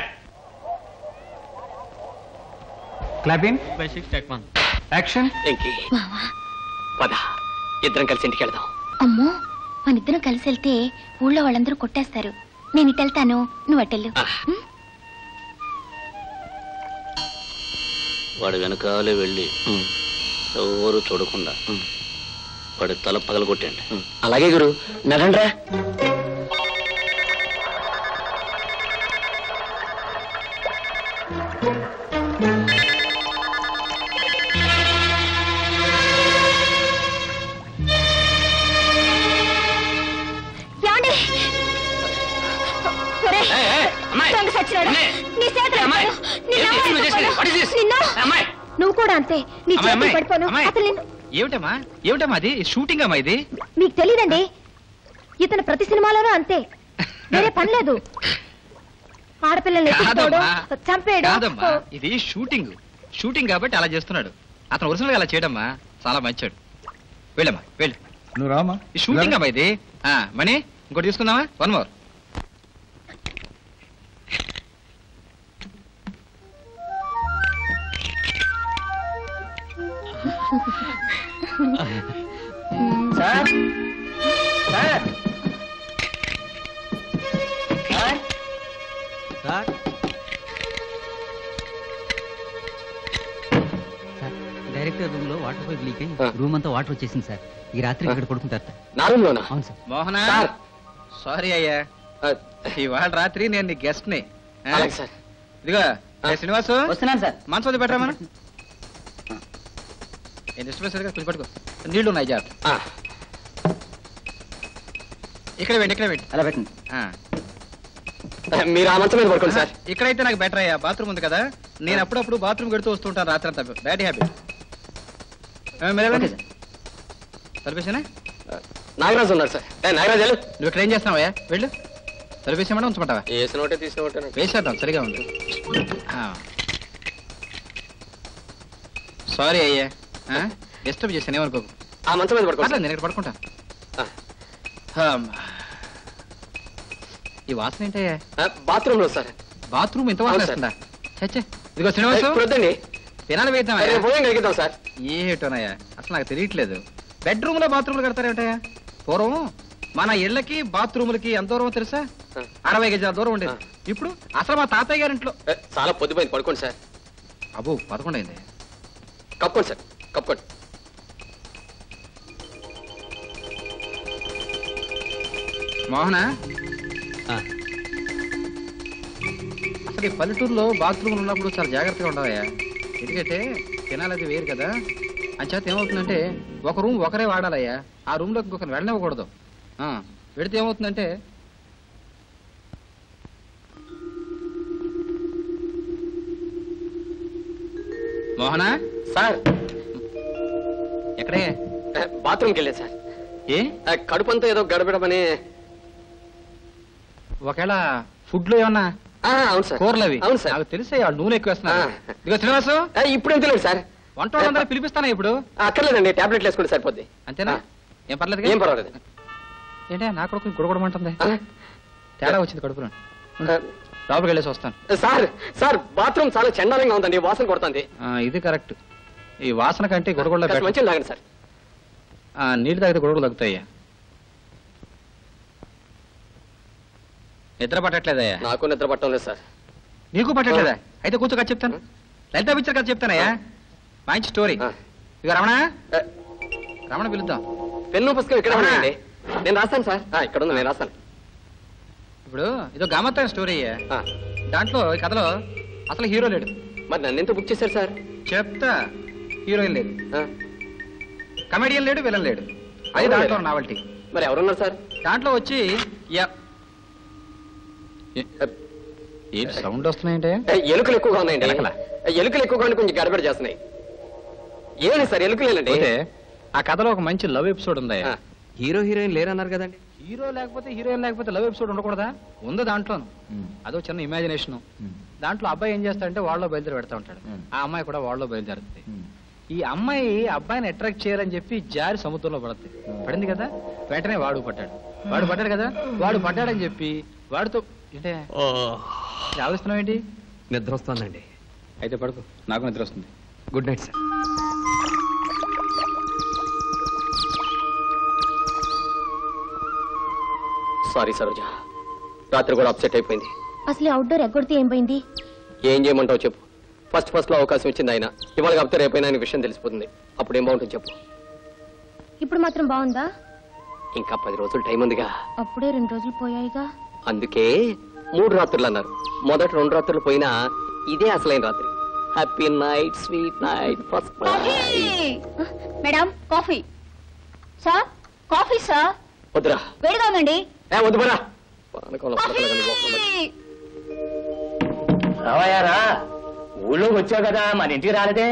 క్లాపింగ్ యాక్షన్ వెంకీ పద ఇద్దరం కలిసి ఇంటికి వెళ్దాం అమ్మో మనిద్దరం కలిసి వెళ్తే ఊళ్ళో వాళ్ళందరూ కొట్టేస్తారు నేను ఇటు వెళ్తాను నువ్వు అటెళ్ళు వాడు వెనకాలే వెళ్ళి ఎవరు చూడకుండా వాడి తల పగలగొట్టండి అలాగే గురు నడండ్రా ఏమండి ఒరేయ్, దొంగ సచ్చినోడా. నీ చేతులు అమ్మాయి, ఎత్తాను. నిన్ను ఏంటి అమ్మాయి నువ్వు చేసేది? What is this? నిన్ను. అమ్మాయి. నువ్వు కూడా అంతే నీ అమ్మాయి, చేతులు అమ్మాయి, పడిపోను అమ్మాయి. అసలు నిన్ను ఏమిటమ్మా ఏమిటమ్మా అది షూటింగ్ అమ్మా ఇది మీకు తెలియదండి ఇతను ప్రతి సినిమాలోనూ అంతే వేరే పని లేదు ఆడపిల్లల్ని ఎత్తుకోవడం కాదమ్మా. చంపేయడం కాదమ్మా ఇది షూటింగ్ షూటింగ్ కాబట్టి అలా చేస్తున్నాడు అతను ఒరిజినల్ అలా చేయడమ్మా చాలా మంచాడు వెళ్ళమ్మా వెళ్ళు నువ్వు రామా ఈ షూటింగ్ అమ్మా ఇది ఆ, మణి ఇంకోటి తీసుకుందామా one more sir sir sir director room లో వాటర్ పైప్ లీక్ అయ్యి రూమ్ అంతా వాటర్ వచ్చేసింది సార్ ఈ రాత్రి ఇక్కడ పడుకుంటారు సార్ నా రూమ్లోనా అవును సార్ మోహన సార్. సారీ అయ్యా ఇవాళ రాత్రి నేను నీ గెస్ట్ ని ఆ? అలాగే సార్ ఇదిగో ఏ శ్రీనివాసు వస్తున్నాను సార్ మనసు వద్ద పెట్టరా మనం ఏం డిస్టర్బెన్స్ లేదు కదా, కొంచెం పట్టుకో నీళ్లు ఉన్నాయి జాగ్రత్త ఆ, ఇక్కడ పెట్టి ఇక్కడ పెట్టి అలా పెట్టండి మీరు ఆ మంచం మీద పడుకోండి సార్ ఇక్కడైతే నాకు బెటర్ అయ్యా బాత్రూమ్ ఉంది కదా నేను అప్పుడప్పుడు బాత్రూమ్ పెడుతూ వస్తుంటాను రాత్రి అంతా బ్యాడ్ హ్యాబిట్ ఓకే సార్ తలిపేసానా నాగరాజు ఉన్నారు సార్ ఏ, నాగరాజు వెళ్ళు నువ్వు ఇక్కడ ఏం చేస్తున్నావయ్యా వెళ్ళు తలిపేసామని ఉంచమంటావా వేసిన ఒకటే తీసిన ఒకటే వేసేద్దాం సరిగా ఉంది సారీ అయ్యా డిస్టర్బ్ చేశాను ఏమనుకోకు ఆ మంచం మీద పడుకోండి పర్లేదు, నేను ఇక్కడ పడుకుంటాను ఆ. అమ్మా. ఈ వాసన ఏంటయ్యా ఆ, బాత్రూమ్ లో సార్ బాత్రూమ్ ఇంత వాసన అవును సార్. వస్తుందా చచ్చే ఇదిగో శ్రీనివాసు ఇప్పుడు వద్దండి తినాలి వేద్దాం రేపు ఉదయం కలిగిద్దాం సార్ ఏటోనయ్యా అసలు నాకు తెలియట్లేదు బెడ్రూమ్ లో బాత్రూమ్లు కడతారేమిటయ్యా పూర్వం మన ఇళ్ళకి బాత్రూములకి ఎంత దూరం తెలుసా అరవై గజాల దూరం ఉండేది ఇప్పుడు అసలు మా తాతయ్య గారి ఇంట్లో ఏ, చాలా పొద్దుపోయింది పడుకోండి సార్ అబ్బో పదకొండు అయింది కప్పుకోండి సార్ కప్పుకోండి మోహన అసలు ఈ పల్లెటూరులో బాత్రూమ్లు ఉన్నప్పుడు చాలా జాగ్రత్తగా ఉండాలయ్యా ఎందుకంటే తినాలది వేరు కదా అంచేత ఏమవుతుందంటే ఒక రూమ్ ఒకరే వాడాలయ్యా ఆ రూమ్ లోకి ఇంకొకరు వెళ్ళనివ్వకూడదు ఆ, వెడితే ఏమవుతుందంటే మోహన సార్ ఎక్కడే ఏ, బాత్రూమ్కి వెళ్ళేది సార్ ఏ ఆ, కడుపంతా ఏదో గడబడమని ఒకవేళ ఫుడ్ లో ఏమన్నా ఆ, అవును సార్ కూరలు అవి అవును సార్ నాకు తెలిసే వాళ్ళు నూనె ఎక్కువ వేస్తున్నారు ఆ. ఇదిగో శ్రీనివాసు ఆ, ఇప్పుడు ఏం తెలియదు సార్ వంట వాళ్ళందరూ పిలిపిస్తానా ఇప్పుడు ఆ, అక్కర్లేదండి టాబ్లెట్లు వేసుకుంటే సరిపోద్ది అంతేనా ఆ. ఏం పర్లేదు ఏం పర్వాలేదు ఏంటా నా కొడుకు గుడగొడమంటుంది ఆ, తేడా వచ్చింది కడుపులో ఆ, లోపలికి వెళ్ళేసి వస్తాను సార్ సార్ బాత్రూమ్ చాలా చండాలంగా ఉందండి వాసన కొడుతుంది ఆ, ఇది కరెక్ట్ ఈ వాసన కంటే గుడగొడలో కాస్త మంచిగా తాగండి సార్ నీళ్ళు తాగితే గుడగలు తగ్గుతాయ్యా నిద్ర పట్టట్లేదయ్యా నాకు నిద్ర పట్టడం లేదు సార్ నీకు పట్టట్లేదా అయితే కూర్చో కథ చెప్తాను లలిత పిక్చర్ కథ చెప్తానయ్యా మంచి స్టోరీ ఆ. ఇక రమణ ఏ, రమణ పిలుద్దాం పెన్ను పుస్తకం ఇక్కడ అవునా? ఉన్నాయండి నేను రాస్తాను సార్ ఆ, ఇక్కడ ఉంది నేను రాస్తాను ఇప్పుడు ఇదో గమ్మత్తైన స్టోరీ అయ్యా దాంట్లో ఈ కథలో అసలు హీరో లేడు మరి నన్ను ఎంత బుక్ చేశారు సార్ చెప్తా హీరోయిన్ లేదు ఆ, కమెడియన్ లేడు విలన్ లేడు అది ఎవరు దాంట్లో లేరా? నావల్టీ మరి ఎవరున్నారు సార్ దాంట్లో వచ్చి యా- ఏ- ఏంటి సౌండ్ వస్తున్నాయంటే ఏ, ఎలుకలు ఎక్కువగా ఉన్నాయండి ఎలకలా? ఏ, ఎలుకలు ఎక్కువగా ఉండి కొంచెం గడబడి చేస్తున్నాయి ఏమండి సార్ ఎలుకలేనండి పోతే ఆ కథలో ఒక మంచి లవ్ ఎపిసోడ్ ఉంది ఆ. హీరో హీరోయిన్ లేరన్నారు కదండి హీరో లేకపోతే హీరోయిన్ లేకపోతే లవ్ ఎపిసోడ్ ఉండకూడదా ఉంది దాంట్లోను అదో చిన్న ఇమాజినేషన్ దాంట్లో అబ్బాయి ఏం చేస్తాడంటే వాళ్ళలో బయలుదేరి పెడతా ఉంటాడు ఆ అమ్మాయి కూడా వాళ్ళలో బయలుదేరుతుంది ఈ అమ్మాయి అబ్బాయిని అట్రాక్ట్ చేయాలని చెప్పి జారి సముద్రంలో పడుతుంది పడింది కదా వెంటనే వాడు పడ్డాడు వాడు పడ్డాడు కదా వాడు పడ్డాడని చెప్పి వాడితో అంటే ఆలోచిస్తున్నావు ఏంటి నిద్ర వస్తుందండి అయితే పడుకో నాకు నిద్ర వస్తుంది good night sir sorry Saroja రాత్రి కూడా అప్సెట్ అయిపోయింది అసలు అవుట్డోర్ ఎగ్గొడితే ఏం పోయింది ఏం చేయమంటావు చెప్పు ఫస్ట్ ఫస్ట్ లో అవకాశం ఇచ్చింది ఆయన ఇవాళ కాకపోతే రేపైనా ఆయన విషయం తెలిసిపోతుంది అప్పుడు ఏం బాగుంటుంది చెప్పు ఇప్పుడు మాత్రం బాగుందా ఇంకా పది రోజులు టైం ఉందిగా అప్పుడే రెండు రోజులు పోయాయిగా అందుకే మూడు రాత్రులు అన్నారు మొదటి రెండు రాత్రులు పోయినా ఇదే అసలైన రాత్రి happy night sweet night first madam coffee sir coffee sir వద్దురా వేడిగా ఉందండి ఏ వద్దు పరా పానకంలో పడకలగని లోపల మరి. రావయ్యారా ఊళ్ళోకి వచ్చావు కదా మన ఇంటికి రాలేదే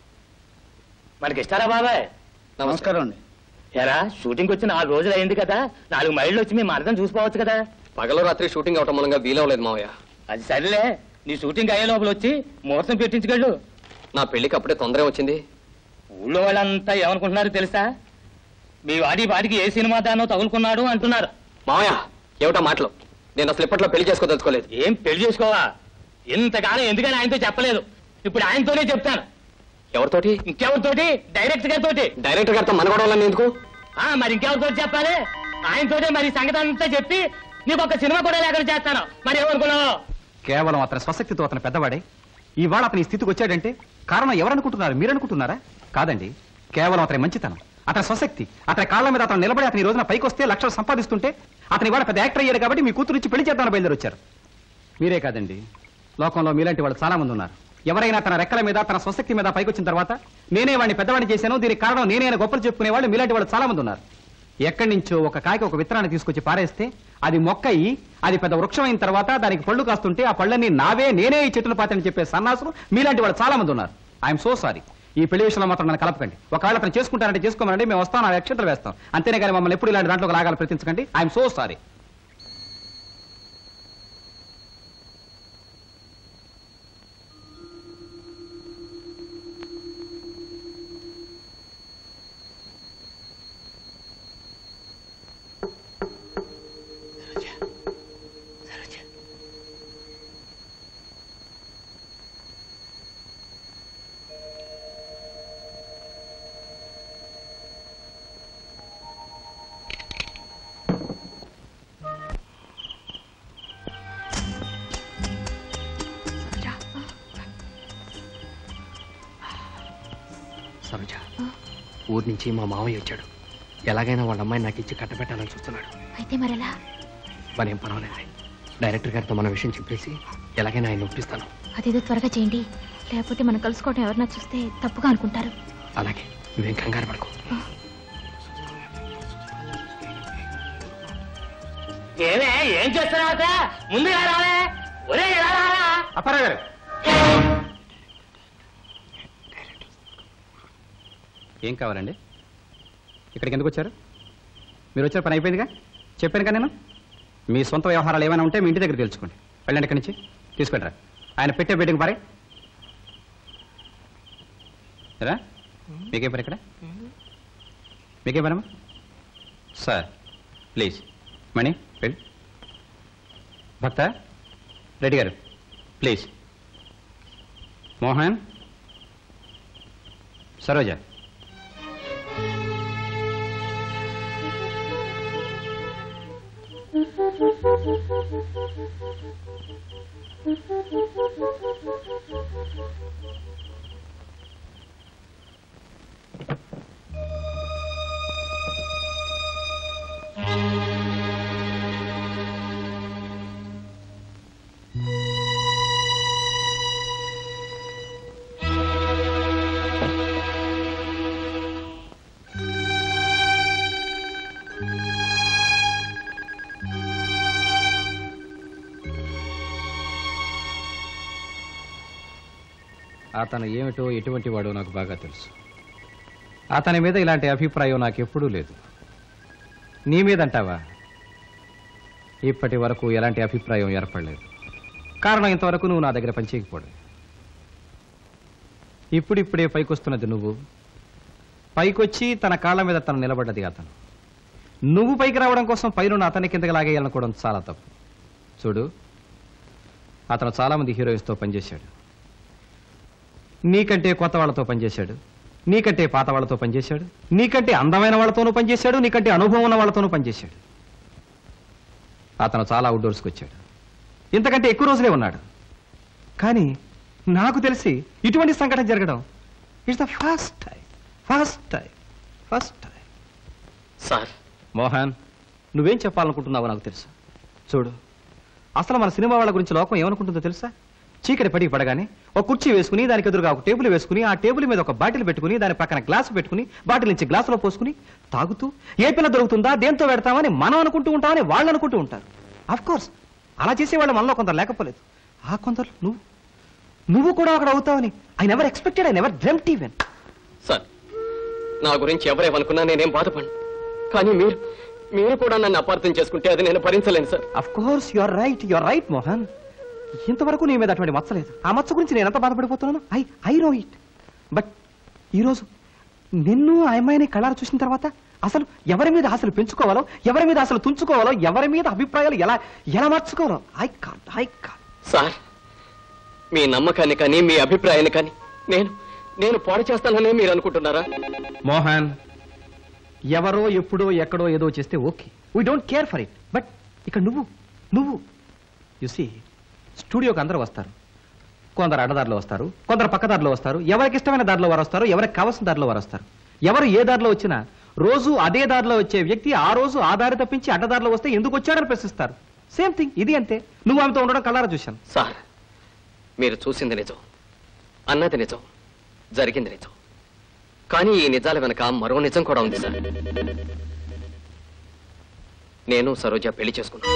మనకి ఇస్తారా బాబాయ్ నమస్కారం అండి ఎరా షూటింగ్ వచ్చి నాలుగు రోజులు అయింది కదా నాలుగు మైళ్ళు వచ్చి మేము అర్థం చూసుకోవచ్చు కదా పగలు రాత్రి షూటింగ్ అవటం మూలంగా వీలవలేదు మావయ్య అది సరేలే నీ షూటింగ్ అయ్యే లోపల వచ్చి ముహూర్తం పెట్టించగలడు నా పెళ్లికి అప్పుడే తొందర వచ్చింది ఊళ్ళో వాళ్ళంతా ఏమనుకుంటున్నారు తెలుసా మీ వాడి వాడికి ఏ సినిమా దానో తగులుకున్నాడు అంటున్నారు మావయ్య ఏమిటా మాటలు నేను అసలు ఇప్పట్లో పెళ్లి చేసుకోదలుచుకోలేదు ఏం పెళ్లి చేసుకోవా ఇంతకాలం ఎందుకని ఆయనతో చెప్పలేదు ఇప్పుడు ఆయనతోనే చెప్తాను ఎవరితోటి ఇంకెవరితోటి డైరెక్ట్ గారితోటి డైరెక్టర్ గారితో మనగొడవాలని ఎందుకు ఆ మరి ఇంకెవరితో చెప్పాలి ఆయనతోటే మరి సంగతి అంతా చెప్పి నీకు ఒక సినిమా కూడా లేకుండా చేస్తాను మరి ఏమనుకున్నావు కేవలం అతని స్వశక్తితో అతను పెద్దవాడే ఇవాళ అతని ఈ స్థితికి వచ్చాడంటే కారణం ఎవరనుకుంటున్నారు మీరనుకుంటున్నారా కాదండి కేవలం అతని మంచితనం అతని స్వశక్తి అతని కాళ్ళ మీద అతను నిలబడి అతని ఈ రోజున పైకి వస్తే లక్షలు సంపాదిస్తుంటే అతని ఇవాళ పెద్ద యాక్టర్ అయ్యాడు కాబట్టి మీ కూతురు ఇచ్చి పెళ్లి చేద్దామని బయలుదేరి వచ్చారు మీరే కాదండి లోకంలో మీలాంటి వాళ్ళు చాలా మంది ఉన్నారు ఎవరైనా తన రెక్కల మీద తన స్వశక్తి మీద పైకి వచ్చిన తర్వాత నేనే వాడిని పెద్దవాడిని చేశాను దీనికి కారణం నేనే అని గొప్పలు చెప్పుకునే వాళ్ళు మీలాంటి వాళ్ళు చాలా మంది ఉన్నారు ఎక్కడి నుంచో ఒక కాయకి ఒక విత్తనాన్ని తీసుకొచ్చి పారేస్తే అది మొక్క అయ్యి అది పెద్ద వృక్షం అయిన తర్వాత దానికి పళ్ళు కాస్తుంటే ఆ పళ్ళని నావే నేనే ఈ చెట్టును పాతని చెప్పే సన్నాసులు మీలాంటి వాళ్ళు చాలా మంది ఉన్నారు ఐఎమ్ సో సారీ ఈ పెళ్లి విషయంలో మాత్రం నన్ను కలపకండి ఒకవేళ అతను చేసుకుంటారంటే చేసుకోమనండి మేము వస్తాం ఆ అక్షంతలు వేస్తాం అంతేనే కానీ మమ్మల్ని ఎప్పుడు ఇలాంటి దాంట్లో లాగాలి ప్రయత్నించకండి ఐఎమ్ సో సారీ సరోజ ఊరి నుంచి మా మామయ్య వచ్చాడు ఎలాగైనా వాళ్ళ అమ్మాయి నాకు ఇచ్చి కట్టబెట్టాలని చూస్తున్నాడు అయితే మరెలా మరేం పర్వాలేదు డైరెక్టర్ గారితో మన విషయం చెప్పేసి ఎలాగైనా ఆయన ఒప్పిస్తాను అదేదో త్వరగా చేయండి లేకపోతే మనం కలుసుకోవడం ఎవరన్నా చూస్తే తప్పుగా అనుకుంటారు అలాగే నువ్వేం కంగారు పడుకో ఏమే ఏం చేస్తున్నావు ముందు రాలే ఒరే ఎలా రారా అప్పారావు గారు ఏం కావాలండి ఇక్కడికి ఎందుకు వచ్చారు మీరు వచ్చారు పని అయిపోయిందిగా చెప్పాను కదా నేను మీ సొంత వ్యవహారాలు ఏమైనా ఉంటే మీ ఇంటి దగ్గర తెలుసుకోండి వెళ్ళండి ఇక్కడి నుంచి తీసుకెళ్ళరా ఆయన పెట్టే బిడ్డకి పారే రా మీకేం పని ఇక్కడ మీకేం పనమ్మా సార్ ప్లీజ్ మణి వెళ్ళి భక్త రెడ్డి గారు ప్లీజ్ మోహన్ సరోజ అతను ఏమిటో ఎటువంటి వాడో నాకు బాగా తెలుసు అతని మీద ఇలాంటి అభిప్రాయం నాకు ఎప్పుడూ లేదు నీ మీద అంటావా ఇప్పటి వరకు ఎలాంటి అభిప్రాయం ఏర్పడలేదు కారణం ఇంతవరకు నువ్వు నా దగ్గర పనిచేయకపోవడం ఇప్పుడిప్పుడే పైకొస్తున్నది నువ్వు పైకొచ్చి తన కాళ్ళ మీద తను నిలబడ్డది అతను నువ్వు పైకి రావడం కోసం పైన అతని కిందకి లాగేయాలనుకోవడం చాలా తప్పు చూడు అతను చాలా మంది హీరోయిన్స్తో పనిచేశాడు నీకంటే కొత్త వాళ్ళతో పనిచేశాడు నీకంటే పాత వాళ్ళతో పనిచేశాడు నీకంటే అందమైన వాళ్ళతోనూ పనిచేశాడు నీకంటే అనుభవం ఉన్న వాళ్ళతోనూ పనిచేశాడు అతను చాలా అవుట్డోర్స్కి వచ్చాడు ఇంతకంటే ఎక్కువ రోజులే ఉన్నాడు కానీ నాకు తెలిసి ఇటువంటి సంఘటన జరగడం it's the first time first time first time sir Mohan నువ్వేం చెప్పాలనుకుంటున్నావో నాకు తెలుసు చూడు అసలు మన సినిమా వాళ్ళ గురించి లోకం ఏమనుకుంటుందో తెలుసా చీకటి పడి పడగానే ఒక కుర్చీ వేసుకుని దానికి ఎదురుగా ఒక టేబుల్ వేసుకుని ఆ టేబుల్ మీద ఒక బాటిల్ పెట్టుకుని దాని పక్కన గ్లాస్ పెట్టుకుని బాటిల్ నుంచి గ్లాసులో పోసుకుని తాగుతూ ఏ పిల్ల దొరుకుతుందా దేంతో పెడతామని మనం అనుకుంటూ ఉంటామని వాళ్ళు అనుకుంటూ ఉంటారు అఫ్ కోర్స్ అలా చేసేవాళ్ళు మనలో కొందరు లేకపోలేదు ఆ కొందరు నువ్వు నువ్వు కూడా అక్కడ అవుతావని I never expected I never dreamt even sir నా గురించి ఎవరేమనుకున్నా నేనేం బాధపడను కానీ మీరు మీరు కూడా నన్ను అపార్థం చేసుకుంటే అది నేను భరించలేను sir of course you are right you are right Mohan ఇంతవరకు నీ మీద అటువంటి మచ్చ లేదు ఆ మచ్చ గురించి నేను ఎంత బాధపడిపోతున్నాను I I know it but ఈరోజు నిన్ను ఆ అమ్మాయిని కళ్ళారు చూసిన తర్వాత అసలు ఎవరి మీద ఆశలు పెంచుకోవాలో ఎవరి మీద అసలు తుంచుకోవాలో ఎవరి మీద అభిప్రాయాలు ఎలా ఎలా మార్చుకోవాలో I can't I can't sir మీ నమ్మకాన్ని కానీ మీ అభిప్రాయాన్ని కానీ నేను నేను పాడు చేస్తానని మీరు అనుకుంటున్నారా మోహన్ ఎవరో ఎప్పుడో ఎక్కడో ఏదో చేస్తే okay we don't care for it but ఇక్కడ నువ్వు నువ్వు యు సీ స్టూడియోకి అందరూ వస్తారు కొందరు అడ్డదారిలో వస్తారు కొందరు పక్కదారిలో వస్తారు ఎవరికి ఇష్టమైన దారిలో వారు వస్తారు ఎవరికి కావాల్సిన దారిలో వారు వస్తారు ఎవరు ఏ దారిలో వచ్చినా రోజు అదే దారిలో వచ్చే వ్యక్తి ఆ రోజు ఆ దారి తప్పించి అడ్డదారిలో వస్తే ఎందుకు వచ్చాడని ప్రశ్నిస్తారు సేమ్ థింగ్ ఇది అంతే నువ్వు ఆమెతో ఉండడం కళ్ళారా చూశాను సార్ మీరు చూసింది నిజం అన్నది నిజం జరిగింది నిజం కానీ ఈ నిజాల వెనక మరో నిజం కూడా ఉంది సార్ నేను సరోజ పెళ్లి చేసుకున్నాను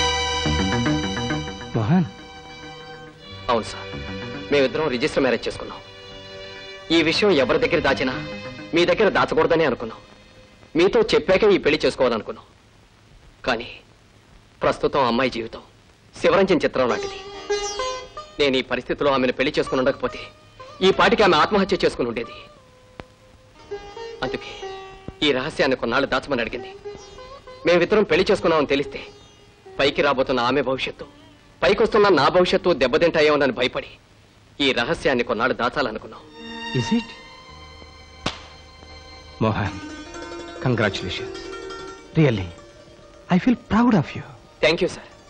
మోహన్ అవును సార్ మేమిద్దరం రిజిస్టర్ మ్యారేజ్ చేసుకున్నాం ఈ విషయం ఎవరి దగ్గర దాచినా మీ దగ్గర దాచకూడదని అనుకున్నాం మీతో చెప్పాకే ఈ పెళ్లి చేసుకోవాలనుకున్నాం కానీ ప్రస్తుతం అమ్మాయి జీవితం శివరంజన్ చిత్రం లాంటిది నేను ఈ పరిస్థితిలో ఆమెను పెళ్లి చేసుకుని ఉండకపోతే ఈ పాటికి ఆమె ఆత్మహత్య చేసుకుని ఉండేది అందుకే ఈ రహస్యాన్ని కొన్నాళ్ళు దాచమని అడిగింది మేమిద్దరం పెళ్లి చేసుకున్నామని తెలిస్తే పైకి రాబోతున్న ఆమె భవిష్యత్తు పైకొస్తున్న నా భవిష్యత్తు దెబ్బతింటాయేమోనని భయపడి ఈ రహస్యాన్ని కొన్నాళ్ళు దాచాలనుకున్నాం is it Mohan congratulations really I feel proud of you thank you sir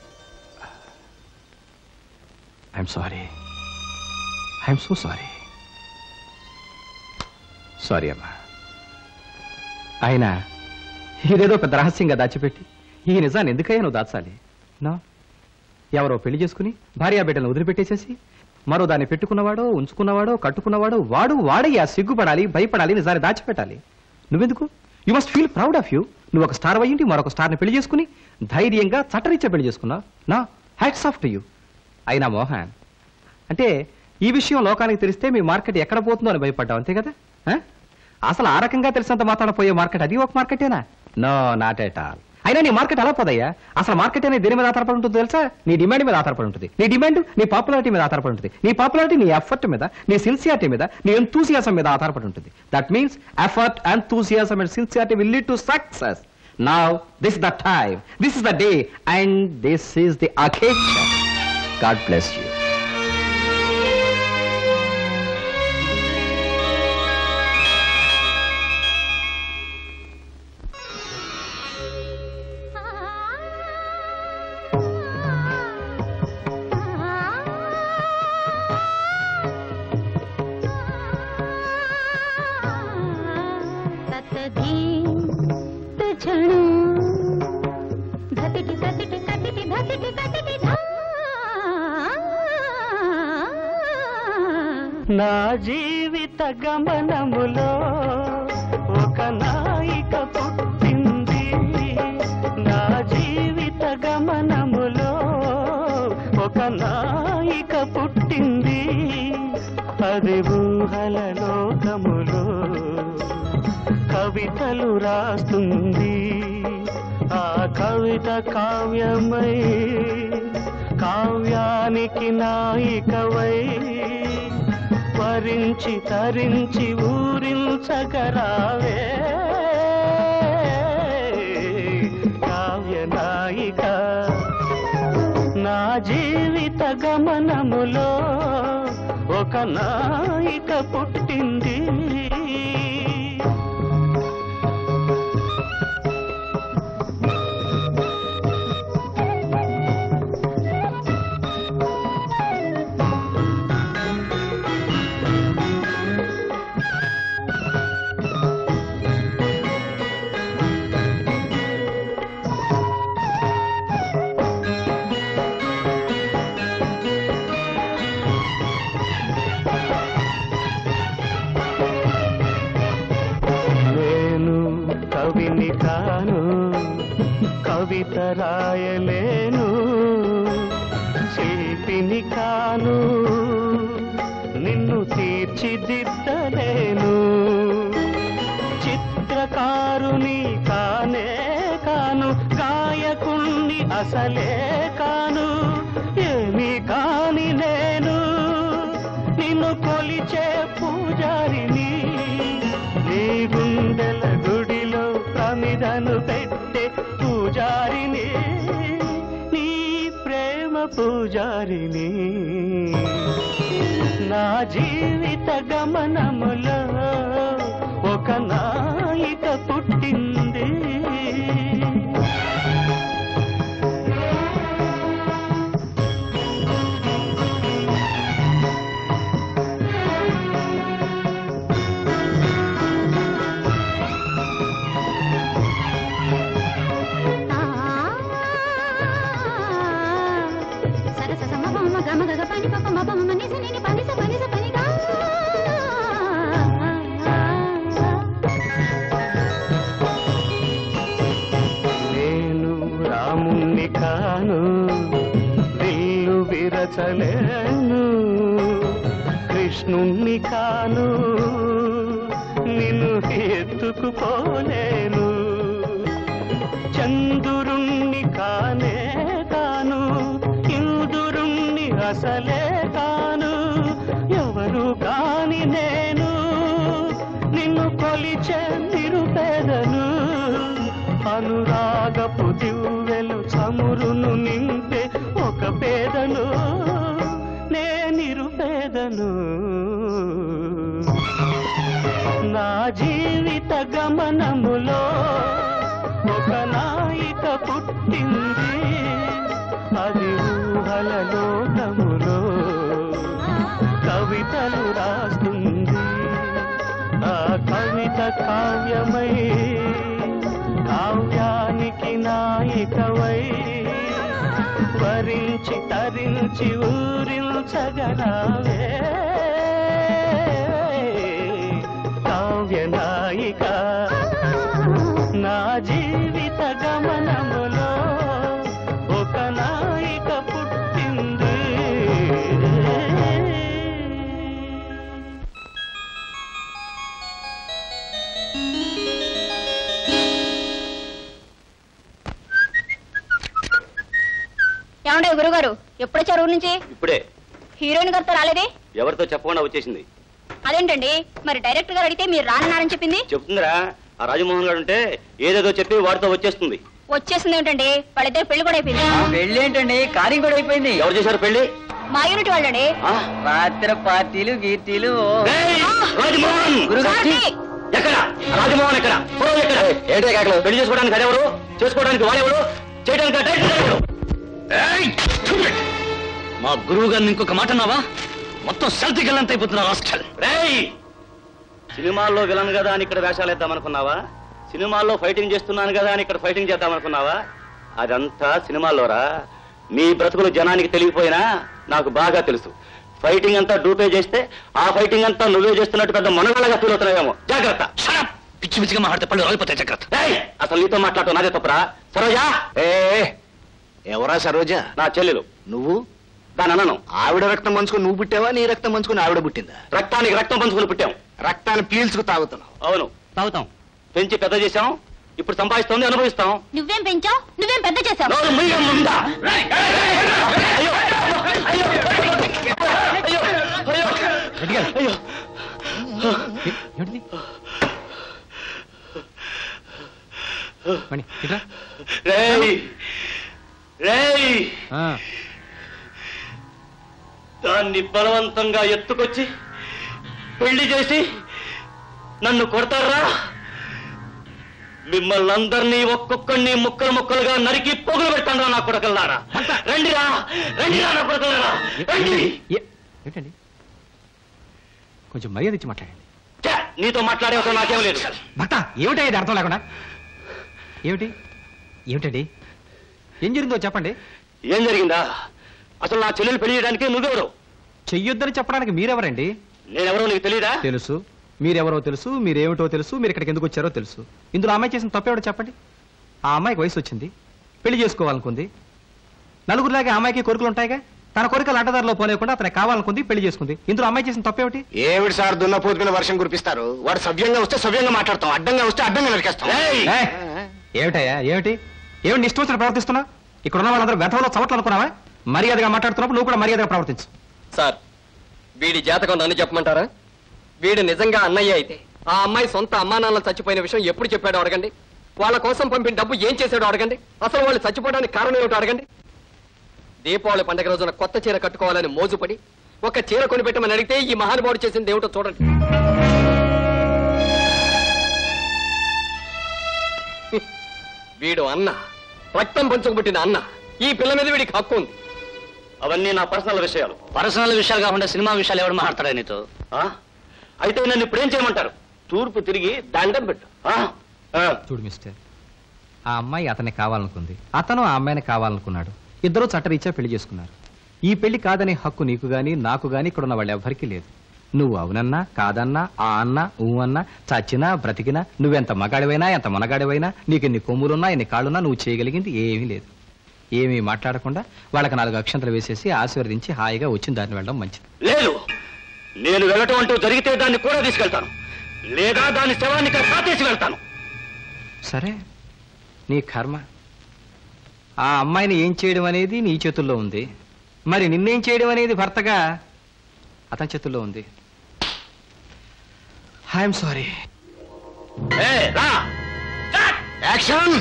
I'm sorry I'm so sorry sorry అమ్మా ఆయన ఇదేదో పెద్ద రహస్యంగా దాచిపెట్టి ఈ నిజాన్ని ఎందుకయ్యా నువ్వు దాచాలి నా ఎవరో పెళ్లి చేసుకుని భార్యా బిడ్డలను వదిలిపెట్టేసేసి మరో దాన్ని పెట్టుకున్నవాడో ఉంచుకున్నవాడో కట్టుకున్నవాడో వాడు వాడయ్యా సిగ్గుపడాలి భయపడాలి నిజాన్ని దాచిపెట్టాలి నువ్వెందుకు you must feel proud of you నువ్వు ఒక స్టార్ అయ్యింటి మరొక స్టార్ని పెళ్లి చేసుకుని ధైర్యంగా చట్టరీత్యా పెళ్లి చేసుకున్నావు నా హ్యాట్స్ ఆఫ్ టు యూ అయినా మోహన్ అంటే ఈ విషయం లోకానికి తెలిస్తే మీ మార్కెట్ ఎక్కడ పోతుందో అని భయపడ్డావు అంతే కదా ఆ? అసలు ఆ రకంగా తెలిసినంత మాత్రాన పోయే మార్కెట్ అది ఒక మార్కెటేనా నో నాట్ ఎట్ ఆల్ అయినా నీ మార్కెట్ ఎలా పోదయ్యా అసలు మార్కెట్ అనేది దేని మీద ఆధారపడి ఉంటుంది తెలుసా నీ డిమాండ్ మీద ఆధారపడి ఉంటుంది నీ డిమాండ్ నీ పాపులారిటీ మీద ఆధారపడి ఉంటుంది నీ పాపులారిటీ నీ ఎఫర్ట్ మీద నీ సిన్సియారిటీ మీద నీ ఎంతూసియాసం మీద ఆధారపడి ఉంటుంది that means effort enthusiasm and sincerity will lead to success now this the time this is the day and this is the occasion God bless you ధతిటి ధతిటి కటిటి ధతిటి కటిటి ధా నా జీవిత గమనములో ఒక నాయిక పుట్టింది నా జీవిత గమనములో ఒక నాయిక పుట్టింది అది ఊహల లోకములో కవితలు రాస్తుంది ఆ కవిత కావ్యమై కావ్యానికి నాయికవై వరించి తరించి ఊరించగరావే కావ్య నాయిక నా జీవిత గమనములో ఒక నాయిక పుట్టింది నేను కవిని కాను కవిత రాయలేను శిల్పిని కాను నిన్ను తీర్చిదిద్దలేను చిత్రకారుని కానే కాను గాయకుణ్ణి అసలే కాను ఏమి కాని నేను నిన్ను కొలిచే పూజారిని నీ గుండెల గుడిలో ప్రమిదను పెట్టే పూజారిని నీ ప్రేమ పూజారిని నా జీవిత గమనములో ఒక నాయిక పుట్టింది నేను రాముణ్ణి కాను విల్లు విరచలేను కృష్ణుణ్ణి కాను నిన్ను ఎత్తుకుపోలేను చంద్రుణ్ణి కానే కాను ఇందురుణ్ణి అసలే కాను ఎవరు కాని నేను నిన్ను కొలిచే నిరుపేదను అనురాగపు దివ్వెలు చమురును నింపే ఒక పేదను నే నిరుపేదను నా జీవిత గమనములో ఒక నాయిక పుట్టింది అది ఊహల లోకములో కవితలు రాస్తుంది ఆ కవిత కావ్యమై కావ్యానికి నాయికవై వరించి తరించి ఊరించగరావే కావ్య నాయిక నా జీవిత గమనములో ఒక నాయిక పుట్టింది ఏమండే గురుగారు ఎప్పుడొచ్చారు ఊరు నుంచి ఇప్పుడే హీరోయిన్ గారితో రాలేదే ఎవరితో చెప్పకుండా వచ్చేసింది అదేంటండి మరి డైరెక్టర్ గారు అడిగితే మీరు రానన్నారని చెప్పింది చెప్తుందిరా ఆ రాజమోహన్ గారు ఉంటే ఏదేదో చెప్పి వాడితో వచ్చేస్తుంది వచ్చేసింది ఏంటండి వాళ్ళిద్దరు పెళ్లి కూడా అయిపోయింది పెళ్లి ఏంటండి కార్యం కూడా అయిపోయింది ఎవరు చేశారు పెళ్లి మా యూనిట్ వాళ్ళండి రాత్రి పార్టీలు గీర్తీలు రాజమోహన్ కార్తీ! ఎక్కడ రాజమోహన్ ఎక్కడ పొడవు ఎక్కడ ఏంటే కాకలు పెళ్లి చేసుకోవడానికి అదెవరు చేసుకోవడానికి వాడెవరు చేయడానికి ఆ డైరెక్టర్ ఎవరు? ఏయ్! stupid! మా గురువు గారిని ఇంకొక మాట అన్నావా మొత్తం సెల్తికెళ్ళంత అయిపోతున్నా హాస్టల్ రేయ్ సినిమాల్లో విలన్ కదా అని ఇక్కడ వేషాలు వేద్దామనుకున్నావా సినిమాల్లో ఫైటింగ్ చేస్తున్నాను కదా అని ఇక్కడ ఫైటింగ్ చేద్దామనుకున్నావా అదంతా సినిమాల్లోరా మీ బ్రతుకులు జనానికి తెలియపోయినా నాకు బాగా తెలుసు ఫైటింగ్ అంతా డూపే చేస్తే ఆ ఫైటింగ్ అంతా నువ్వే చేస్తున్నట్టు పెద్ద మనగలగా ఫీల్ అవుతున్నావేమో జాగ్రత్త పిచ్చి పిచ్చిగా మాట్లాడితే పళ్ళు రాలిపోతాయి జాగ్రత్త ఏయ్! అసలు నీతో మాట్లాడటం నాదే తప్పురా సరోజా ఏ ఎవరా సరోజ నా చెల్లెలు నువ్వు దాని అనను ఆవిడ రక్తం పంచుకొని నువ్వు పుట్టావా నీ రక్తం పంచుకొని ఆవిడ పుట్టిందా రక్తానికి రక్తం పంచుకుని పుట్టాం రక్తాన్ని పీల్చుకు తాగుతున్నావు అవును తాగుతాం పెంచి పెద్ద చేశాం ఇప్పుడు సంపాదిస్తుంది అనుభవిస్తాం నువ్వేం పెంచావు నువ్వేం పెద్ద చేసావు నోరు మూయగా ముందా? అయ్యో ఏమిటిది మణి ఇట్లా రేయ్ రేయ్ ఆ, దాన్ని బలవంతంగా ఎత్తుకొచ్చి పెళ్లి చేసి నన్ను కొడతారా మిమ్మల్ని అందరినీ ఒక్కొక్కడిని ముక్కలు ముక్కలుగా నరికి పొగులు పెట్టండి నా కొడకల్లారా రండిరా రండిరా నా కొడకల్లారా రండి ఏ- ఏంటండి కొంచెం మర్యాద ఇచ్చి మాట్లాడండి ఛే, నీతో మాట్లాడే అవసరం నాకేం లేదు భక్త ఏమిటా ఇది అర్థం లేకుండా ఏమిటి ఏమిటండి ఏం జరిగిందో చెప్పండి ఏం జరిగిందా అసలు నా చెల్లెలు పెళ్లి చేయడానికి నువ్వెవరు చెయ్యొద్దని చెప్పడానికి మీరెవరండి నేనెవరో నీకు తెలియదా తెలుసు మీరెవరో తెలుసు మీరేమిటో తెలుసు మీరు ఇక్కడికి ఎందుకు వచ్చారో తెలుసు ఇందులో ఆ అమ్మాయి చేసిన తప్పేమిటో చెప్పండి ఆ అమ్మాయికి వయసు వచ్చింది పెళ్లి చేసుకోవాలనుకుంది నలుగురిలాగే ఆ అమ్మాయికి కోరికలు ఉంటాయిగా తన కోరికలు అడ్డదారిలో పోలేకుండా అతనికి కావాలనుకుంది పెళ్లి చేసుకుంది ఇందులో అమ్మాయి చేసిన తప్పేమిటి ఏమిటి సార్ దున్నపోతు మీద వర్షం కురిపిస్తారు వాడు సవ్యంగా వస్తే సవ్యంగా మాట్లాడతాం అడ్డంగా వస్తే అడ్డంగా నరికేస్తాం ఏయ్! ఏయ్! ఏమిటయ్యా ఏమిటి ఏమిటి ఇష్టం వచ్చిన ప్రవర్తిస్తున్నా ఇక్కడ ఉన్న వాళ్ళందరూ వ్యధంలో చవట్లు అనుకున్నావా మర్యాదగా మాట్లాడుతున్నప్పుడు నువ్వు కూడా మర్యాదగా ప్రవర్తించు సార్ వీడి జాతకం నన్ను చెప్పమంటారా వీడు నిజంగా అన్నయ్య అయితే ఆ అమ్మాయి సొంత అమ్మా నాన్నలు చచ్చిపోయిన విషయం ఎప్పుడు చెప్పాడో అడగండి వాళ్ళ కోసం పంపిన డబ్బు ఏం చేశాడో అడగండి అసలు వాళ్ళు చచ్చిపోవడానికి కారణం ఏమిటో అడగండి దీపావళి పండుగ రోజున కొత్త చీర కట్టుకోవాలని మోజుపడి ఒక చీర కొనిపెట్టమని అడిగితే ఈ మహానుభావుడు చేసింది ఏమిటో చూడండి వీడు అన్న రక్తం పంచుకుబుట్టిన అన్న ఈ పిల్ల మీద వీడికి హక్కు ఉంది అవన్నీ నా పర్సనల్ విషయాలు పర్సనల్ విషయాలు కాకుండా సినిమా విషయాలు ఎవడు మాట్లాడతాడా నీతో ఆ? అయితే నన్ను ఇప్పుడు ఏం చేయమంటారు తూర్పు తిరిగి దండం పెట్టు ఆ? ఆ. చూడు మిస్టర్ ఆ అమ్మాయి అతన్ని కావాలనుకుంది అతను ఆ అమ్మాయిని కావాలనుకున్నాడు ఇద్దరూ చట్టరీత్యా పెళ్లి చేసుకున్నారు ఈ పెళ్లి కాదనే హక్కు నీకు గాని నాకు గాని ఇక్కడ ఉన్న వాళ్ళు ఎవ్వరికీ లేదు నువ్వు అవునన్నా కాదన్నా ఆ అన్న ఊ అన్నా చచ్చినా బ్రతికినా నువ్వెంత మగాడివైనా ఎంత మనగాడివైనా నీకు ఎన్ని కొమ్ములున్నా ఎన్ని కాళ్ళున్నా నువ్వు చేయగలిగింది ఏమీ లేదు ఏమీ మాట్లాడకుండా వాళ్ళకి నాలుగు అక్షంతలు వేసేసి ఆశీర్వదించి హాయిగా వచ్చిన దారిని వెళ్ళడం మంచిది లేదు నేను వెళ్ళటం అంటూ జరిగితే దాన్ని కూడా తీసుకెళ్తాను లేదా దాని శవాన్ని ఇక్కడ సాతేసి వెళ్తాను సరే నీ కర్మ ఆ అమ్మాయిని ఏం చేయడం అనేది నీ చేతుల్లో ఉంది మరి నిన్నేం చేయడం అనేది భర్తగా అతని చేతుల్లో ఉంది ఐఎమ్ సారీ ఏయ్, రా యాక్షన్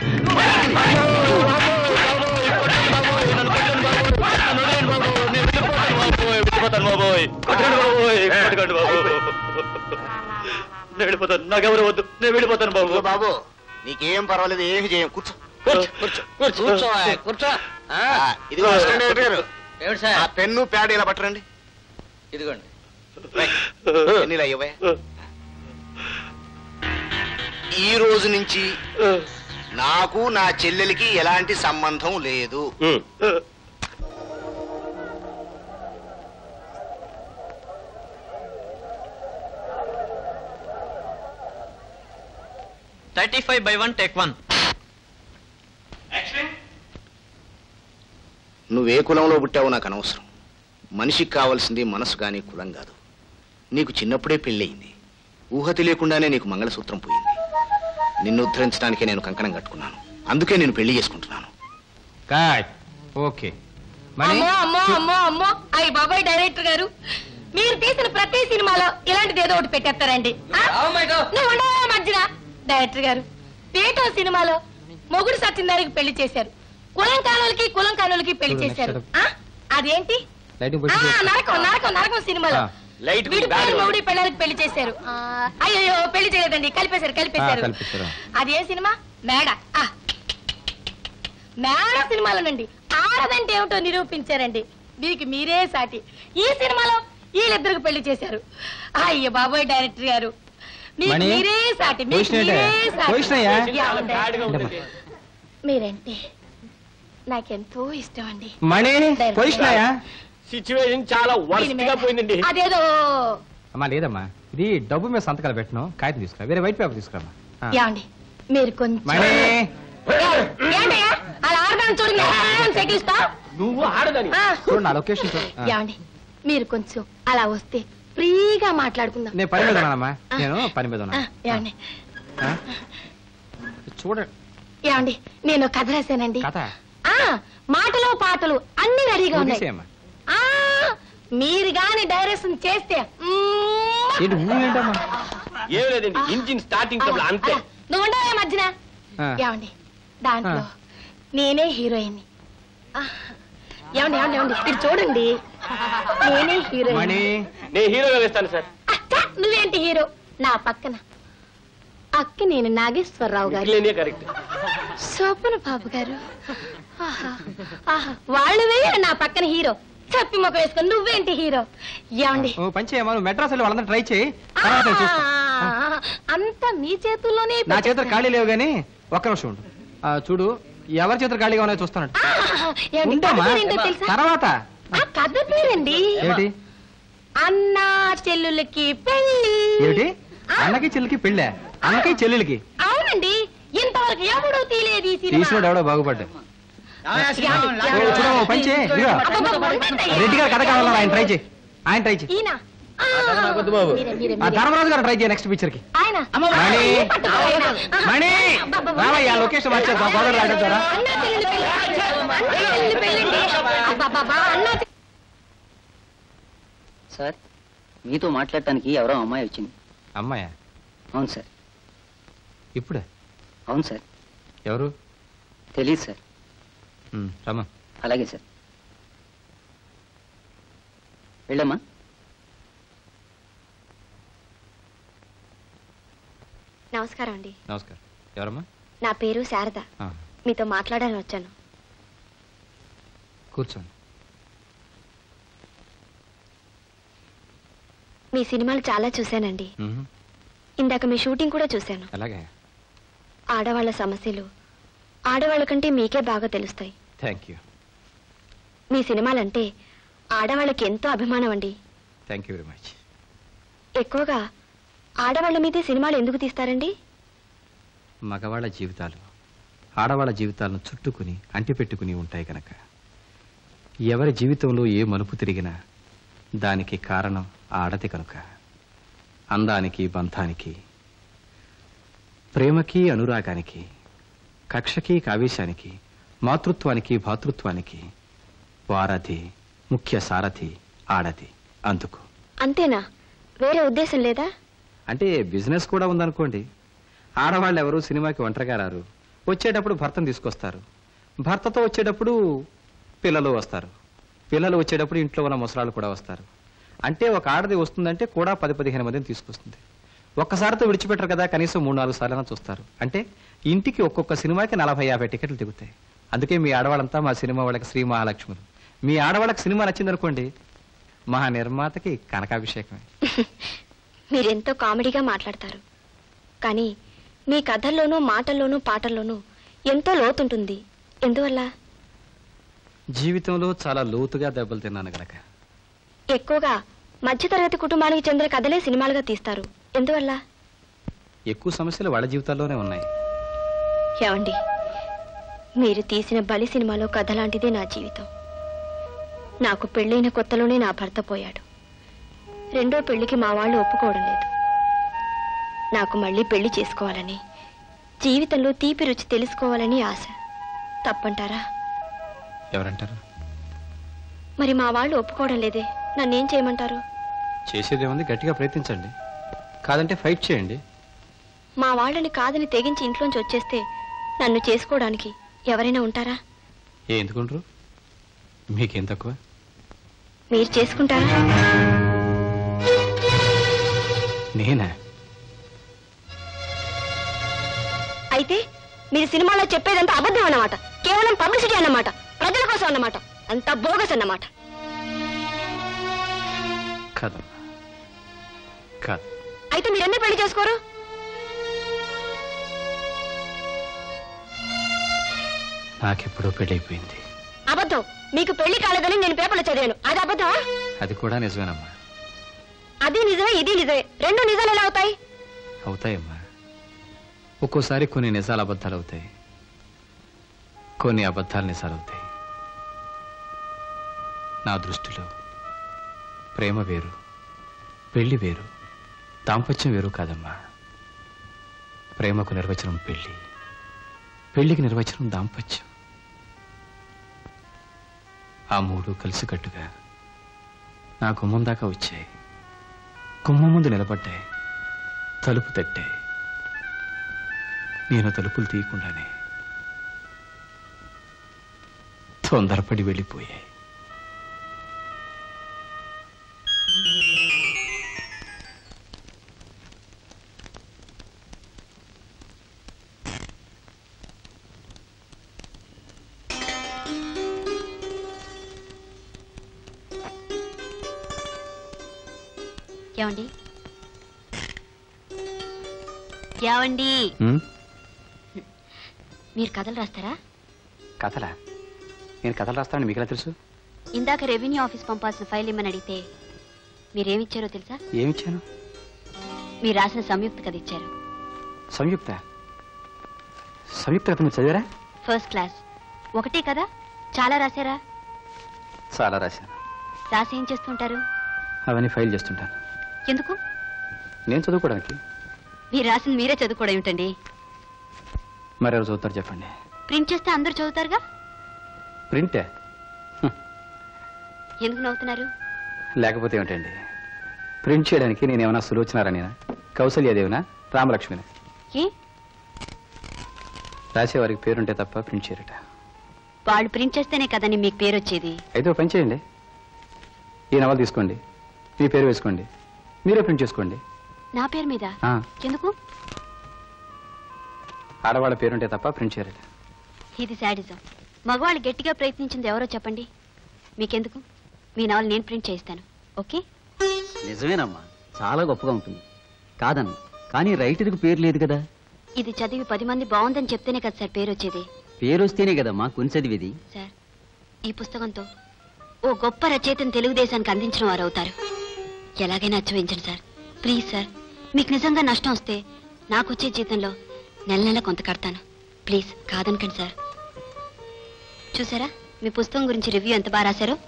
వెళ్ళిపోతాను బాబోయ్ కొట్టండి బాబోయ్ కొట్టకండి బాబు నేను వెళ్ళిపోతాను నాకెవరు వద్దు నేను వెళ్ళిపోతాను బాబు బాబు నీకేం పర్వాలేదు ఏమి చేయం కూర్చో కూర్చో కూర్చో కూర్చో కూర్చో ఆ, ఆ, ఇదిగో అసిస్టెంట్ డైరెక్టర్ గారు ఏమిటి ఆ సార్ పెన్ను ప్యాడ్ ఇలా పట్టరండి ఇదిగోండి ఎన్ని ఇలా ఇవ్వయా ఈ రోజు నుంచి నాకు నా చెల్లెలికి ఎలాంటి సంబంధం లేదు thirty five by one take one నువ్వే కులంలో పుట్టావో నాకు అనవసరం మనిషికి కావాల్సింది మనసు కానీ కులం కాదు నీకు చిన్నప్పుడే పెళ్ళయింది ఊహ తెలియకుండానే నీకు మంగళసూత్రం పోయింది నిన్ను ఉద్ధరించడానికే నేను కంకణం కట్టుకున్నాను అందుకే నేను పెళ్లి చేసుకుంటున్నాను కాయ్ ఓకే మణి అమ్మో అమ్మో అమ్మో అమ్మో అయ్యి బాబాయ్ డైరెక్టర్ గారు మీరు తీసిన ప్రతి సినిమాలో ఇలాంటిది ఏదో ఒకటి పెట్టేస్తారండి ఆ? నువ్వు ఉండవా మధ్యన డైరెక్టర్ గారు పేటో సినిమాలో మొగుడు సత్యనారాయణకి పెళ్లి చేశారు కులం కానులకి కులం కానులకి పెళ్లి చూడు, చేశారు next ఆ? అదేంటి లైటింగ్ ఆ, పెట్టి నరకం నరకం నరకం సినిమాలో ఆ. లైట్ వీడి పేరు మొగుడి పెళ్ళానికి పెళ్లి చేశారు ఆ, అయ్యయ్యో పెళ్లి చేయలేదండి కలిపేశారు కలిపేశారు కల్పిస్తారా అదే సినిమా మేడ ఆ. మేడ సినిమాలోనండి ఆడదంటే ఏమిటో నిరూపించారండి మీకు మీరే సాటి ఈ సినిమాలో వీళ్ళిద్దరికి పెళ్లి చేశారు అయ్య బాబోయ్ డైరెక్టర్ గారు మీకు మణి, మీరే సాటి మీకు పోయిసినట్టే? మీరే సాటి. పోయిసినాయా? ఏమండి? మీరంటే నాకెంతో ఇష్టం అండి మణి పోయిస్తున్నాయా సిచ్యువేషన్ చాలా వర్స్ట్ గా పోయిందండి అదేదో అమ్మా లేదమ్మా ఇది డబ్బు మీద సంతకాలు పెట్టను కాగితం తీసుకురా వేరే వైట్ పేపర్ తీసుకురామ్మా ఆ. ఏమండి మీరు కొంచెం మణి ఏంటయ్యా అలా ఆడదాన్ని చూడు సెకిస్తా నువ్వు ఆడదని చూడు నా లొకేషన్ చూడు. ఆ. ఏమండి మీరు కొంచెం అలా వస్తే ఫ్రీగా మాట్లాడుకుందాం నేను పని మీద ఉన్నానమ్మా నేను పని మీద ఆ, ఉన్నా ఏమండి ఆ? చూడ ఏమండి నేను కథ రాశానండి కథ ఆ మాటలు పాటలు అన్ని రెడీగా ఉన్నాయి ఊరిసేయమ్మా. ఆ మీరు గాని డైరెక్షన్ చేస్తే మ్మ్. ఏంటి ఊ ఏంటమ్మా ఏం లేదండి ఇంజిన్ స్టార్టింగ్ ట్రబుల్ అంతే నువ్వు ఉండవే మధ్యన ఆ. ఏమండి దాంట్లో ఆ. నేనే హీరోయిన్ ఏమండి ఏమండి ఏమండి ఇది చూడండి నేనే హీరోయిన్ మణి నేను హీరోగా వేస్తాను సార్ నువ్వేంటి హీరో నా పక్కన అక్క నేను నాగేశ్వరరావు గారు ఇట్లనే కరెక్ట్ శోభన బాబు గారు ఆహా, ఆహా. వాళ్ళు వేయరు నా పక్కన హీరో చెప్పి మొక్క వేసుకొని నువ్వేంటి హీరో ఏమండి ఓ పని చేయమ్మా నువ్వు మెడ్రాస్ వెళ్ళి వాళ్ళందరూ ట్రై చేయి తర్వాత నేను చూస్తా ఆ, అంతా మీ చేతుల్లోనే నా చేతులు ఖాళీ లేవు కానీ ఒక్క నిమిషం ఉండు ఆ, చూడు ఎవరి చేతులు ఖాళీగా ఉన్నాయో చూస్తాను ఏమండి, కథ ఉండమ్మా పేరేంటో తెలుసా తర్వాత ఆ కథ పేరండి ఏమిటి అన్నా చెల్లులకి పెళ్లి ఏమిటి అన్నకి చెల్లికి పెళ్ళా అన్నకి చెల్లెలికి అవునండి ఇంతవరకు ఎవడూ తీలేదు ఈ సినిమా తీసినోడు ఎవడో బాగుపడ్డా ఏమండి, ఓ, చూడు ఓ పని చేయి ఇదిగో అబ్బబ్బబ్బ, ఉండండి. రెడ్డి గారు కథ కావాలన్నారు ఆయన ట్రై చేయి ఆయన ట్రై చేయి ఈయన ఆ, బాబు మీరే, మీరే, ఆ మీరే. ధర్మరాజు గారు ట్రై చేయి నెక్స్ట్ పిక్చర్ కి ఆయన మణి. ఏ పట్టుకో ఆయన. ఆహా. మణి అబ్బబ్బబ్బ, రావయ్యా లొకేషన్ మార్చేద్దాం గోదావరి రాయడం ద్వారా అన్నా చెల్లెలి పెళ్లి. అన్నా చెల్లెలి పెళ్ళండి. అబ్బబ్బబ్బ, అన్నా చె- సార్ మీతో మాట్లాడటానికి ఎవరో అమ్మాయి వచ్చింది అమ్మాయా అవును సార్ ఇప్పుడే అవును సార్ ఎవరు తెలియదు సార్ ఉమ్, రమ్మా అలాగే సార్ వెళ్ళమ్మా నమస్కారం అండి నమస్కారం ఎవరమ్మా నా పేరు శారద ఆ, మీతో మాట్లాడాలని వచ్చాను కూర్చోండి మీ సినిమాలు చాలా చూశానండి మ్మ్. ఇందాక మీ షూటింగ్ కూడా చూశాను అలాగే ఆడవాళ్ళ సమస్యలు ఆడవాళ్ళ కంటే మీకే బాగా తెలుస్తాయి థ్యాంక్ యూ మీ సినిమాలంటే ఆడవాళ్ళకి ఎంతో అభిమానం అండి థ్యాంక్ యూ వెరీ మచ్ ఎక్కువగా ఆడవాళ్ళ మీదే సినిమాలు ఎందుకు తీస్తారండి మగవాళ్ళ జీవితాలు ఆడవాళ్ళ జీవితాలను చుట్టుకుని అంటిపెట్టుకుని ఉంటాయి కనుక ఎవరి జీవితంలో ఏ మలుపు తిరిగినా దానికి కారణం ఆడది కనుక అందానికి బంధానికి ప్రేమకి అనురాగానికి కక్షకి కావేశానికి మాతృత్వానికి భాతృత్వానికి వారధి ముఖ్య సారథి ఆడది అందుకు అంతేనా వేరే ఉద్దేశం లేదా అంటే బిజినెస్ కూడా ఉందనుకోండి ఆడవాళ్ళు ఎవరు సినిమాకి ఒంటరిగా రారు వచ్చేటప్పుడు భర్తను తీసుకొస్తారు భర్తతో వచ్చేటప్పుడు పిల్లలు వస్తారు పిల్లలు వచ్చేటప్పుడు ఇంట్లో ఉన్న ముసలాళ్ళు కూడా వస్తారు అంటే ఒక ఆడది వస్తుందంటే కూడా పది పదిహేను మందిని తీసుకొస్తుంది ఒక్కసారితో విడిచిపెట్టరు కదా కనీసం మూడు నాలుగు సార్లు చూస్తారు అంటే ఇంటికి ఒక్కొక్క సినిమాకి నలభై యాభై టికెట్లు దిగుతాయి అందుకే మీ ఆడవాళ్ళంతా మా సినిమా వాళ్ళకి శ్రీ మహాలక్ష్ములు మీ ఆడవాళ్ళకి సినిమా నచ్చిందనుకోండి మా నిర్మాతకి కనకాభిషేకమే మీరెంతో కామెడీగా మాట్లాడతారు కానీ మీ కథల్లోనూ మాటల్లోనూ పాటల్లోనూ ఎంతో లోతుంటుంది ఎందువల్ల జీవితంలో చాలా లోతుగా దెబ్బలు తిన్నాను గనక ఎక్కువగా మధ్యతరగతి కుటుంబానికి చెందిన కథలే సినిమాలుగా తీస్తారు ఎందువల్ల ఎక్కువ సమస్యలు వాళ్ళ జీవితాల్లోనే ఉన్నాయి ఏమండి మీరు తీసిన బలి సినిమాలో కథ లాంటిదే నా జీవితం నాకు పెళ్ళైన కొత్తలోనే నా భర్త పోయాడు రెండో పెళ్లికి మా వాళ్ళు ఒప్పుకోవడం లేదు నాకు మళ్ళీ పెళ్లి చేసుకోవాలని జీవితంలో తీపి రుచి తెలుసుకోవాలని ఆశ తప్పంటారా ఎవరంటారు మరి మా వాళ్ళు ఒప్పుకోవడం లేదే నన్నేం చేయమంటారు చేసేదేముంది గట్టిగా ప్రయత్నించండి కాదంటే ఫైట్ చేయండి మా వాళ్ళని కాదని తెగించి ఇంట్లోంచి వచ్చేస్తే నన్ను చేసుకోవడానికి ఎవరైనా ఉంటారా ఏ ఎందుకుంటారు మీకేం తక్కువ మీరు చేసుకుంటారా నేనా అయితే మీరు సినిమాలో చెప్పేదంతా అబద్ధం అన్నమాట కేవలం పబ్లిసిటీ అన్నమాట ప్రజల కోసం అన్నమాట అంతా బోగస్ అన్నమాట కాదు కాదు అయితే మీరెన్నీ పెళ్లి చేసుకోరు నాకెప్పుడో పెళ్ళైపోయింది అబద్ధం మీకు పెళ్లి కాలేదని నేను పేపర్లో చదివాను అది అబద్ధమా అది కూడా నిజమేనమ్మా అది నిజమే ఇది నిజమే రెండు నిజాలు ఎలా అవుతాయి అవుతాయమ్మా ఒక్కోసారి కొన్ని నిజాలు అబద్ధాలు అవుతాయి కొన్ని అబద్ధాలు నిజాలవుతాయి నా దృష్టిలో ప్రేమ వేరు పెళ్లి వేరు దాంపత్యం వేరు కాదమ్మా ప్రేమకు నిర్వచనం పెళ్లి పెళ్లికి నిర్వచనం దాంపత్యం ఆ మూడు కలిసికట్టుగా నా గుమ్మం దాకా వచ్చాయి గుమ్మం ముందు నిలబడ్డాయి తలుపు తట్టాయి నేను తలుపులు తీయకుండానే తొందరపడి వెళ్ళిపోయాయి ఏమండి ఏమండి ఉమ్, మీరు కథలు రాస్తారా కథలా నేను కథలు రాస్తానని మీకెలా తెలుసు ఇందాక రెవెన్యూ ఆఫీస్ పంపాల్సిన ఫైల్ ఇమ్మని అడిగితే మీరేమిచ్చారో తెలుసా ఏమిచ్చాను మీరు రాసిన సంయుక్త కథ ఇచ్చారు సంయుక్త సంయుక్త కథ మీరు చదివారా ఫస్ట్ క్లాస్ ఒకటే కదా చాలా రాశారా చాలా రాశాను రాసి ఏం చేస్తుంటారు అవన్నీ ఫైల్ చేస్తుంటాను ఎందుకు నేను చదువుకోవడానికి మీరు రాసింది మీరే చదువుకోవడం ఏమిటండి మరెవరు చదువుతారు చెప్పండి ప్రింట్ చేస్తే అందరూ చదువుతారుగా ప్రింటే ఎందుకు నవ్వుతున్నారు లేకపోతే ఏమిటండి ప్రింట్ చేయడానికి నేను ఏమైనా సులోచనారానేనా కౌసల్యాదేవినా రామలక్ష్మినా ఏ రాసేవారికి పేరుంటే తప్ప ప్రింట్ చేయరట వాళ్ళు ప్రింట్ చేస్తేనే కదండి మీకు పేరు వచ్చేది అయితే ఓ పని చేయండి ఈ నవల తీసుకోండి మీ పేరు వేసుకోండి మీరే ప్రింట్ చేసుకోండి నా పేరు మీద ఆ, ఎందుకు ఆడవాళ్ళ పేరుంటే తప్ప ప్రింట్ చేయరట ఇది శాడిజం మగవాళ్ళు గట్టిగా ప్రయత్నించింది ఎవరో చెప్పండి మీకెందుకు మీ నవల నేను ప్రింట్ చేయిస్తాను ఓకే నిజమేనమ్మా చాలా గొప్పగా ఉంటుంది కాదన్న కానీ రైటర్కి పేరు లేదు కదా ఇది చదివి పది మంది బాగుందని చెప్తేనే కదా సార్ పేరు వచ్చేది పేరు వస్తేనే కదమ్మా కొని చదివేది సార్ ఈ పుస్తకంతో ఓ గొప్ప రచయితను తెలుగుదేశానికి అందించిన వారు అవుతారు ఎలాగైనా చూపించండి సార్ ప్లీజ్ సార్ మీకు నిజంగా నష్టం వస్తే నాకు వచ్చే జీతంలో నెల నెల కొంత కడతాను ప్లీజ్ కాదనకండి సార్ చూసారా మీ పుస్తకం గురించి రివ్యూ ఎంత బాగా రాశారో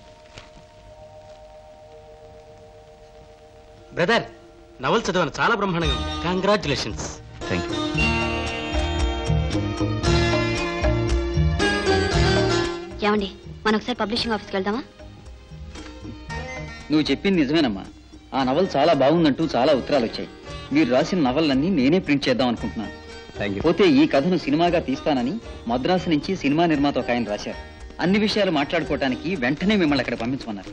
బ్రదర్ నవల్ చదివాను చాలా బ్రహ్మాండంగా ఉంది కంగ్రాచులేషన్స్ థ్యాంక్ యూ ఏమండి మనం ఒకసారి పబ్లిషింగ్ ఆఫీస్కి వెళ్దామా నువ్వు చెప్పింది నిజమేనమ్మా ఆ నవల్ చాలా బాగుందంటూ చాలా ఉత్తరాలు వచ్చాయి మీరు రాసిన నవలన్నీ నేనే ప్రింట్ చేద్దాం అనుకుంటున్నాను పోతే ఈ కథను సినిమాగా తీస్తానని మద్రాసు నుంచి సినిమా నిర్మాత ఒక ఆయన రాశారు అన్ని విషయాలు మాట్లాడుకోవటానికి వెంటనే మిమ్మల్ని అక్కడ పంపించమన్నారు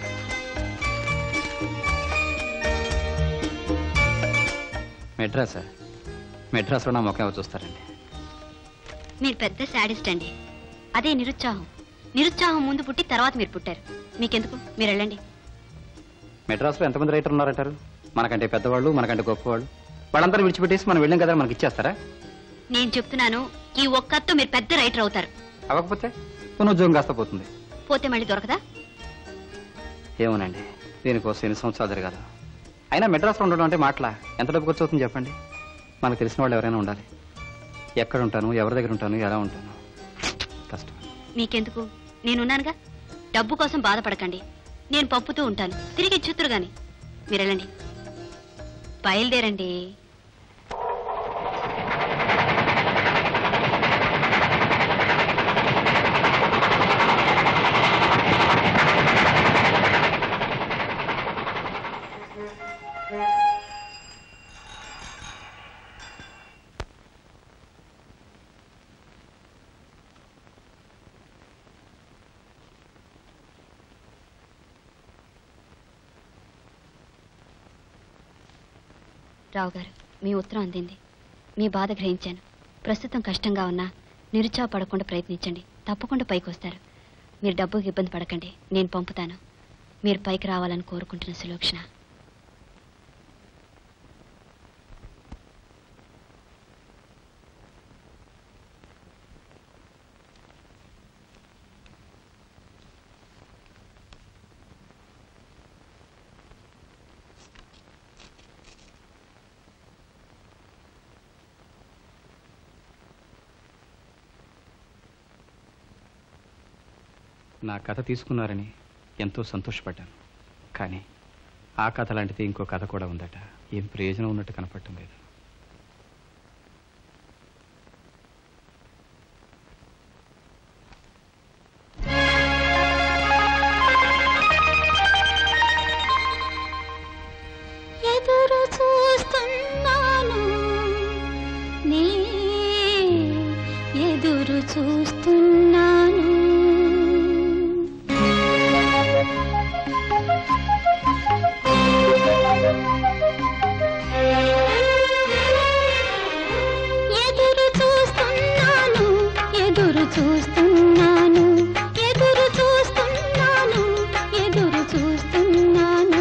మెడ్రాసా మెడ్రాస్లో నా మొక్క ఎవరు చూస్తారండి మీరు పెద్ద శాడిస్ట్ అండి అదే నిరుత్సాహం నిరుత్సాహం ముందు పుట్టి తర్వాత మీరు పుట్టారు మీకెందుకు మీరు వెళ్ళండి మెడ్రాస్లో ఎంతమంది రైటర్ ఉన్నారంటారు మనకంటే పెద్దవాళ్ళు మనకంటే గొప్పవాళ్ళు వాళ్ళందరూ విడిచిపెట్టేసి మనం వెళ్ళాం కదా మనకి ఇచ్చేస్తారా నేను చెప్తున్నాను ఈ ఒక్కతో మీరు పెద్ద రైటర్ అవుతారు అవ్వకపోతే పునరుద్యోగం కాస్త పోతుంది పోతే మళ్ళీ దొరకదా ఏమోనండి దీనికోసం ఎన్ని సంవత్సరాలు జరగాలి అయినా మెడ్రాస్లో ఉండడం అంటే మాటలా ఎంత డబ్బు ఖర్చు అవుతుంది చెప్పండి మనకు తెలిసిన వాళ్ళు ఎవరైనా ఉండాలి ఎక్కడ ఉంటాను ఎవరి దగ్గర ఉంటాను ఎలా ఉంటాను కష్టం మీకెందుకు నేనున్నానుగా డబ్బు కోసం బాధపడకండి నేను పంపుతూ ఉంటాను తిరిగి ఇచ్చుతురు గాని మీరు వెళ్ళండి బయలుదేరండి రావు గారు మీ ఉత్తరం అందింది మీ బాధ గ్రహించాను ప్రస్తుతం కష్టంగా ఉన్నా నిరుత్సాహపడకుండా ప్రయత్నించండి తప్పకుండా పైకి వస్తారు మీరు డబ్బుకి ఇబ్బంది పడకండి నేను పంపుతాను మీరు పైకి రావాలని కోరుకుంటున్న సులోక్షణ నా కథ తీసుకున్నారని ఎంతో సంతోషపడ్డాను కానీ ఆ కథ లాంటిది ఇంకో కథ కూడా ఉందట ఏం ప్రయోజనం ఉన్నట్టు కనపడటం లేదు ఎదురు చూస్తున్నాను నీ ఎదురు చూస్తున్నాను ఎదురు చూస్తున్నాను ఎదురు చూస్తున్నాను ఎదురు చూస్తున్నాను ఎదురు చూస్తున్నాను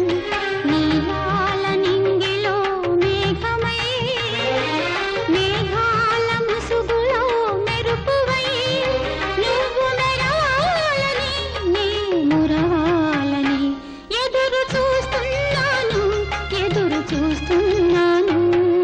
నీలాల నింగిలో మేఘమై మేఘాల ముసుగులో మెరుపువై నువ్వు మెరవాలని నీ మురవాలని ఎదురు చూస్తున్నాను ఎదురు చూస్తున్నాను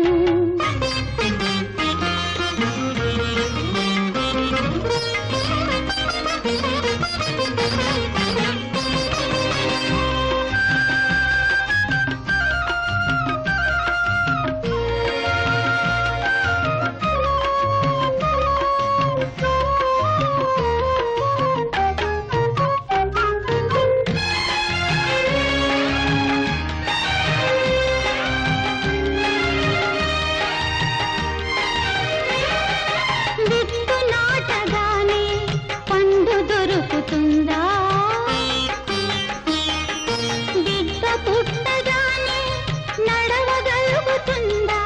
విత్తు నాటగానే పండు దొరుకుతుందా బిడ్డ పుట్టగానే నడవగలుగుతుందా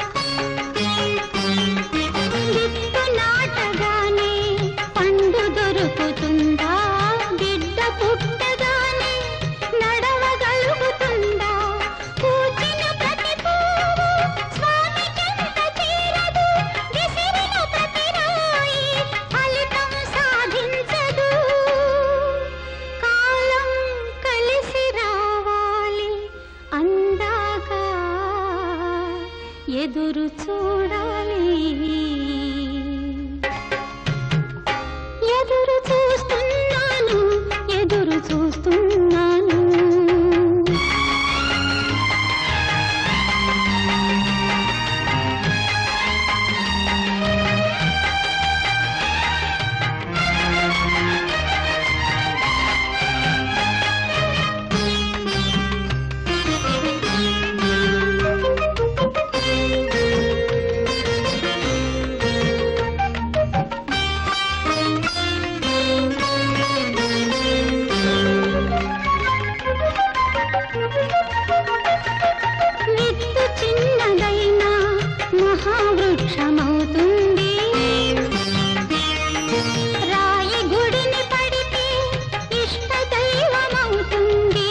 విత్తు నాటగానే పండు దొరుకుతుందా బిడ్డ పుట్టగానే నడవగలుగుతుందా పూచిన ప్రతి పువ్వు స్వామి చెంత చేరదు విసిరిన ప్రతి రాయి ఫలితం సాధించదు కాలం కలిసి రావాలి అందాక ఎదురు చూడాలి ఎదురు చూస్తున్నాను ఎదురు చూస్తున్నాను విత్తు చిన్నదైనా మహావృక్షమవుతుంది రాయి గుడిని పడితే ఇష్ట దైవమవుతుంది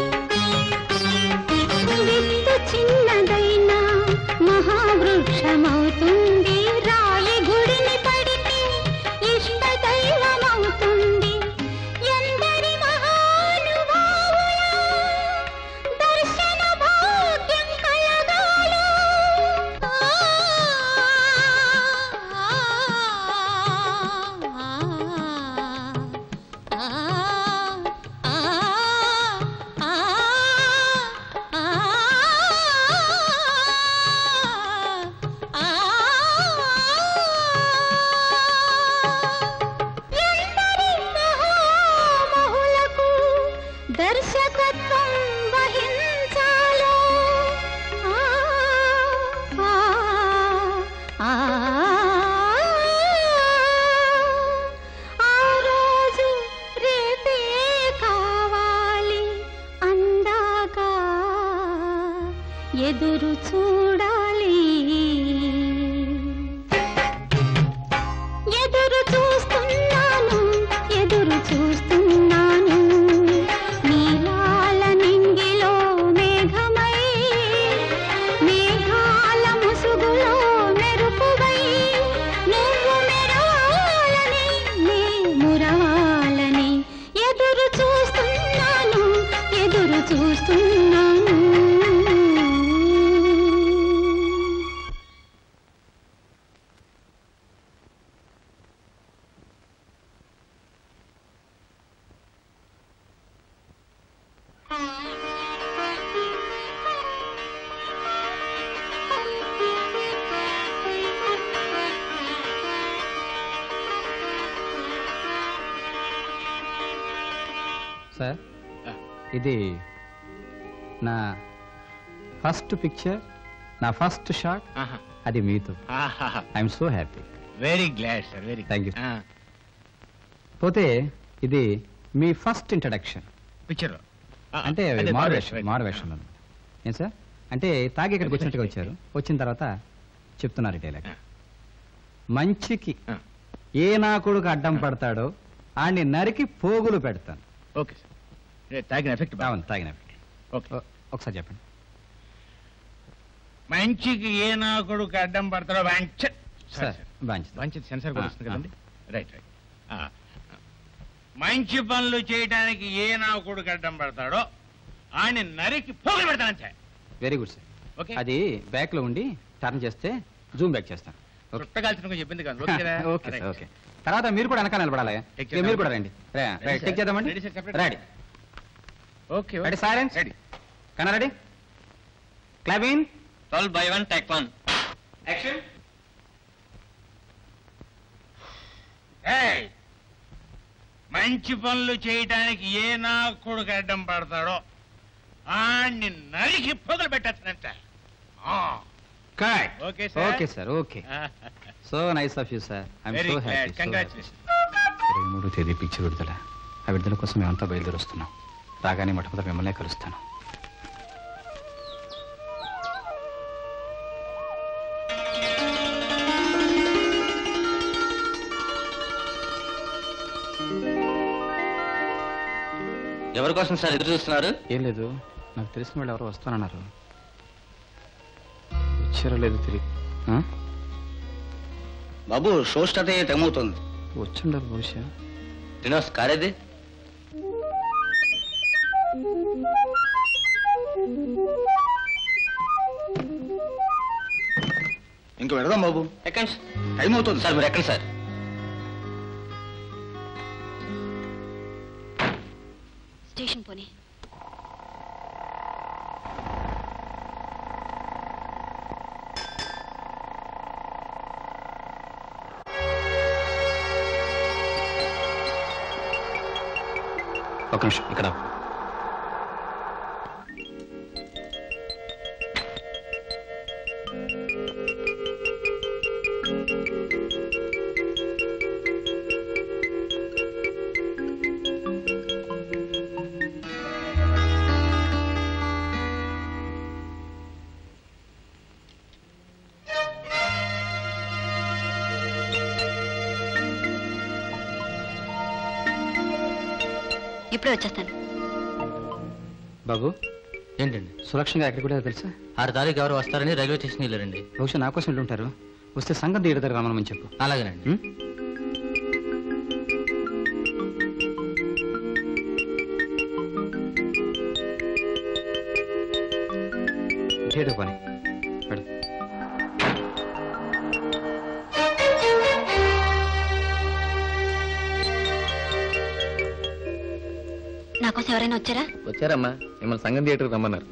విత్తు చిన్నదైనా మహావృక్షమవుతుంది రాయి గుడిని పడితే ఇష్ట దైవమవుతుంది ఎందరి మహానుభావుల దర్శన భాగ్యం కలగాలో ఎందరి మహామహులకు దర్శకత్వం వహించాలో ఆ, ఆ, ఆ, ఆ రోజు రేపే కావాలి అందాక ఎదురు చూడాలి ఎదురు చూస్తున్నాను ఎదురు చూస్తున్నాను నీలాల నింగిలో మేఘమై మేఘాల ముసుగులో మెరుపువై నువ్వు మెరవాలని నీ మురవాలని ఎదురు చూస్తున్నాను ఎదురు చూస్తున్నాను సార్ ఇది నా ఫస్ట్ పిక్చర్ నా ఫస్ట్ షాట్ అది మీతో I'm so happy very glad sir very thank you పోతే ఇది మీ ఫస్ట్ ఇంట్రడక్షన్ పిక్చర్ అంటే అదే, మాడవేషన్ right. మాడవేషన్ అన్నమాట ఏం సార్ అంటే తాగి ఇక్కడికి వచ్చినట్టుగా వచ్చారు వచ్చిన తర్వాత చెప్తున్నారు డైలాగ్ మంచికి ఏ నా కొడుకు అడ్డం పడతాడో ఆడిని నరికి పోగులు పెడతాను ఓకే సార్ తాగిన ఎఫెక్ట్ అవును తాగిన ఎఫెక్ట్ ఓకే ఒకసారి చెప్పండి మంచికి ఏ నా కొడుకు అడ్డం పడతాడో వాంచ సార్ మంచిది మంచిది సెన్సార్ కూడా ఆ, వస్తుంది కదండి రైట్ రైట్ మంచి పనులు చేయడానికి ఏ నా కొడుకు అడ్డం పడతాడో ఆయన నరికి పోగలు పెడతానంటే వెరీ గుడ్ సార్ ఓకే అది బ్యాక్ లో ఉండి టర్న్ చేస్తే జూమ్ బ్యాక్ చేస్తాను చుట్టగాల్చిన చెప్పింది కదా ఓకేనా ఓకే సార్ ఓకే తర్వాత మీరు కూడా వెనకాల నిలబడాలి Take ఇక మీరు చేద్దాం. కూడా రండి రైట్ టెక్ చేద్దామండి Ready, sir, separate. Ready okay ready silence ready కన్నా రెడీ క్లాబిన్ twelve by one take one action ఏయ్! మంచి పనులు చేయడానికి ఏ నా కొడుకు అడ్డం పడతాడో ఆడిని నరికి పొగలు పెట్టచ్చునంట cut okay sir okay sir okay so nice of you sir I'm very so glad happy congratulation ఇరవై మూడో తేదీ పిక్చర్ విడుదల ఆ విడుదల కోసం మేమంతా బయలుదేరి వస్తున్నాం రాగానే మొట్టమొదటి మిమ్మల్నే కలుస్తాను ఎవరి కోసం సార్ ఎదురు చూస్తున్నారు ఏం లేదు నాకు తెలిసిన వాళ్ళు ఎవరో వస్తానన్నారు వచ్చారో లేదు తిరిగి ఆ? బాబు షో స్టార్ట్ అయ్యే టైం అవుతుంది వచ్చుండాలి బహుశా శ్రీనివాస్ కారేది ఇంక వెళదాం బాబు ఎక్కండి టైం అవుతుంది సార్ మీరు ఎక్కండి సార్ స్టేషన్ పోనీ ఒక నిమిషం ఇక్కడ ఇప్పుడే వచ్చేస్తాను బాబు ఏంటండి సురక్షంగా ఎక్కడికి కూడా తెలుసా ఆరు తారీఖు ఎవరు వస్తారని రైల్వే స్టేషన్ వెళ్ళారండి బహుశా నా కోసం వెళ్ళి ఉంటారు వస్తే సంగతి తీయడ దగ్గర రమ్మని చెప్పు అలాగేనండి ఉం? ఇంకేదో పని వెళ్ళు. నా కోసం ఎవరైనా వచ్చారా వచ్చారమ్మా మిమ్మల్ని సంగం థియేటర్కి రమ్మన్నారు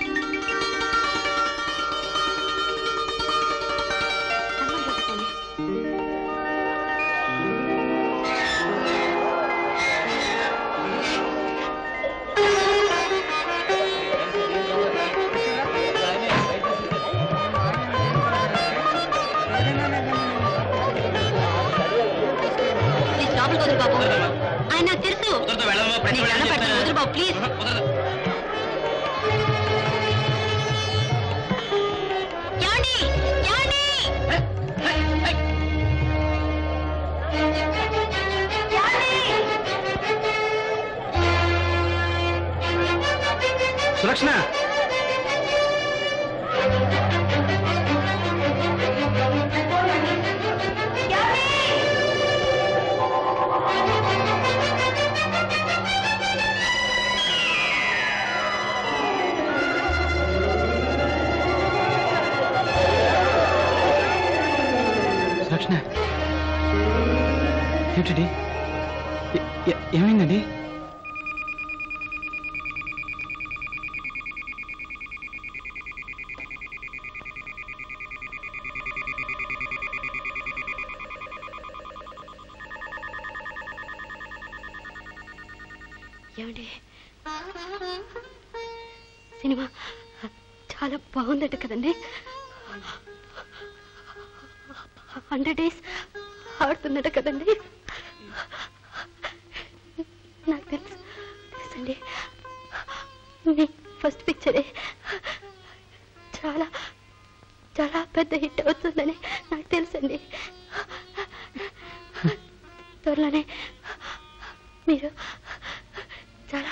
ప్లీజ్ లోపలికి వదులు బాబు ఆయన నాకు తెలుసు నీకు దండం పెడతాను, వదులు బాబు ప్లీజ్ ఏమండి? ఏమండి? సురక్షణ సురక్షణ ఏమిటండి ఏ- ఏ- ఏమైందండి ఏమండి సినిమా చాలా బాగుందట కదండి హండ్రెడ్ డేస్ ఆడుతుందట కదండి నాకు తెలుసు తెలుసండి మీ ఫస్ట్ పిక్చరే చాలా చాలా పెద్ద హిట్ అవుతుందని నాకు తెలుసండి త్వరలోనే మీరు చాలా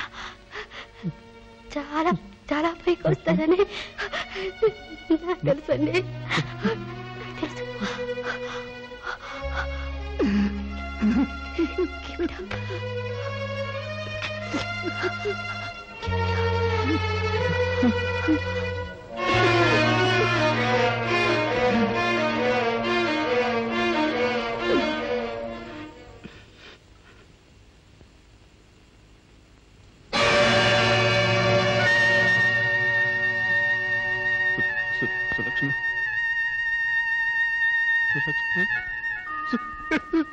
చాలా చాలా పైకి వస్తారని నాకు తెలుసండి నాకు తెలుసు Keep it up. సు- సులక్ష్మి సులక్ష్మి సు-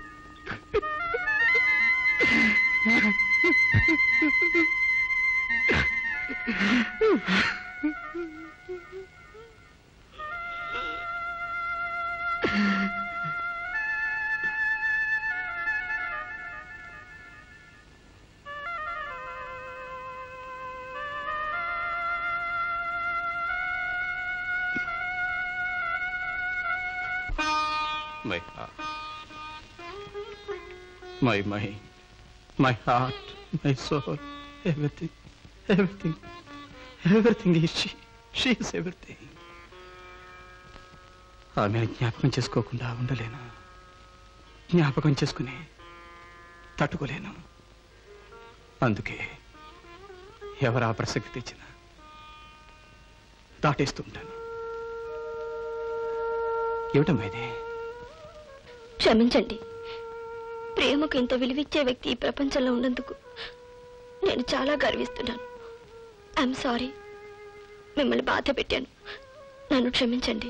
my heart, my mind, my heart, my soul, everything, everything, everything is she. She is everything. ఆమెను జ్ఞాపకం చేసుకోకుండా ఉండలేను జ్ఞాపకం చేసుకుని తట్టుకోలేను అందుకే ఎవరా ప్రసక్తి తెచ్చినా దాటేస్తూ ఉంటాను ఏమిటమ్మా ఇది క్షమించండి ప్రేమకు ఇంత విలువిచ్చే వ్యక్తి ఈ ప్రపంచంలో ఉన్నందుకు నేను చాలా గర్విస్తున్నాను ఐఎమ్ సారీ మిమ్మల్ని బాధ పెట్టాను నన్ను క్షమించండి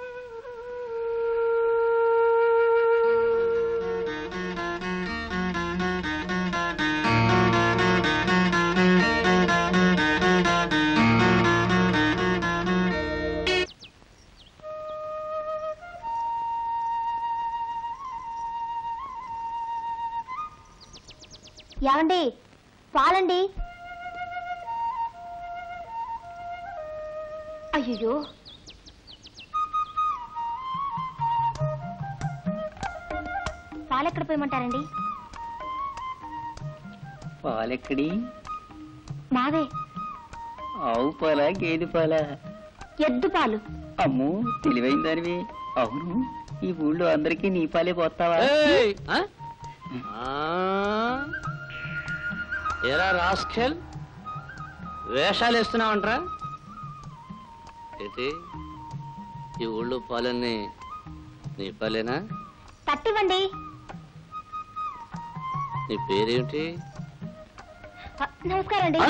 ఏమండి పాలండి అయ్యో పాలెక్కడ పోయమంటారండి పాలెక్కడి మావే ఆవు పాల గేదె పాల ఎద్దు పాలు అమ్మో తెలివైన దానివి అవును ఈ ఊళ్ళో అందరికీ నీ పాలే పోతావా ఏయ్! ఆ? ఆ? ఎరా రాస్కెల్ వేషాలు వేస్తున్నావంట్రా ఏంటి ఈ ఊళ్ళో పాలన్నీ నీ పాలేనా తట్టివ్వండి నీ పేరేమిటి ఆ, నమస్కారం అండి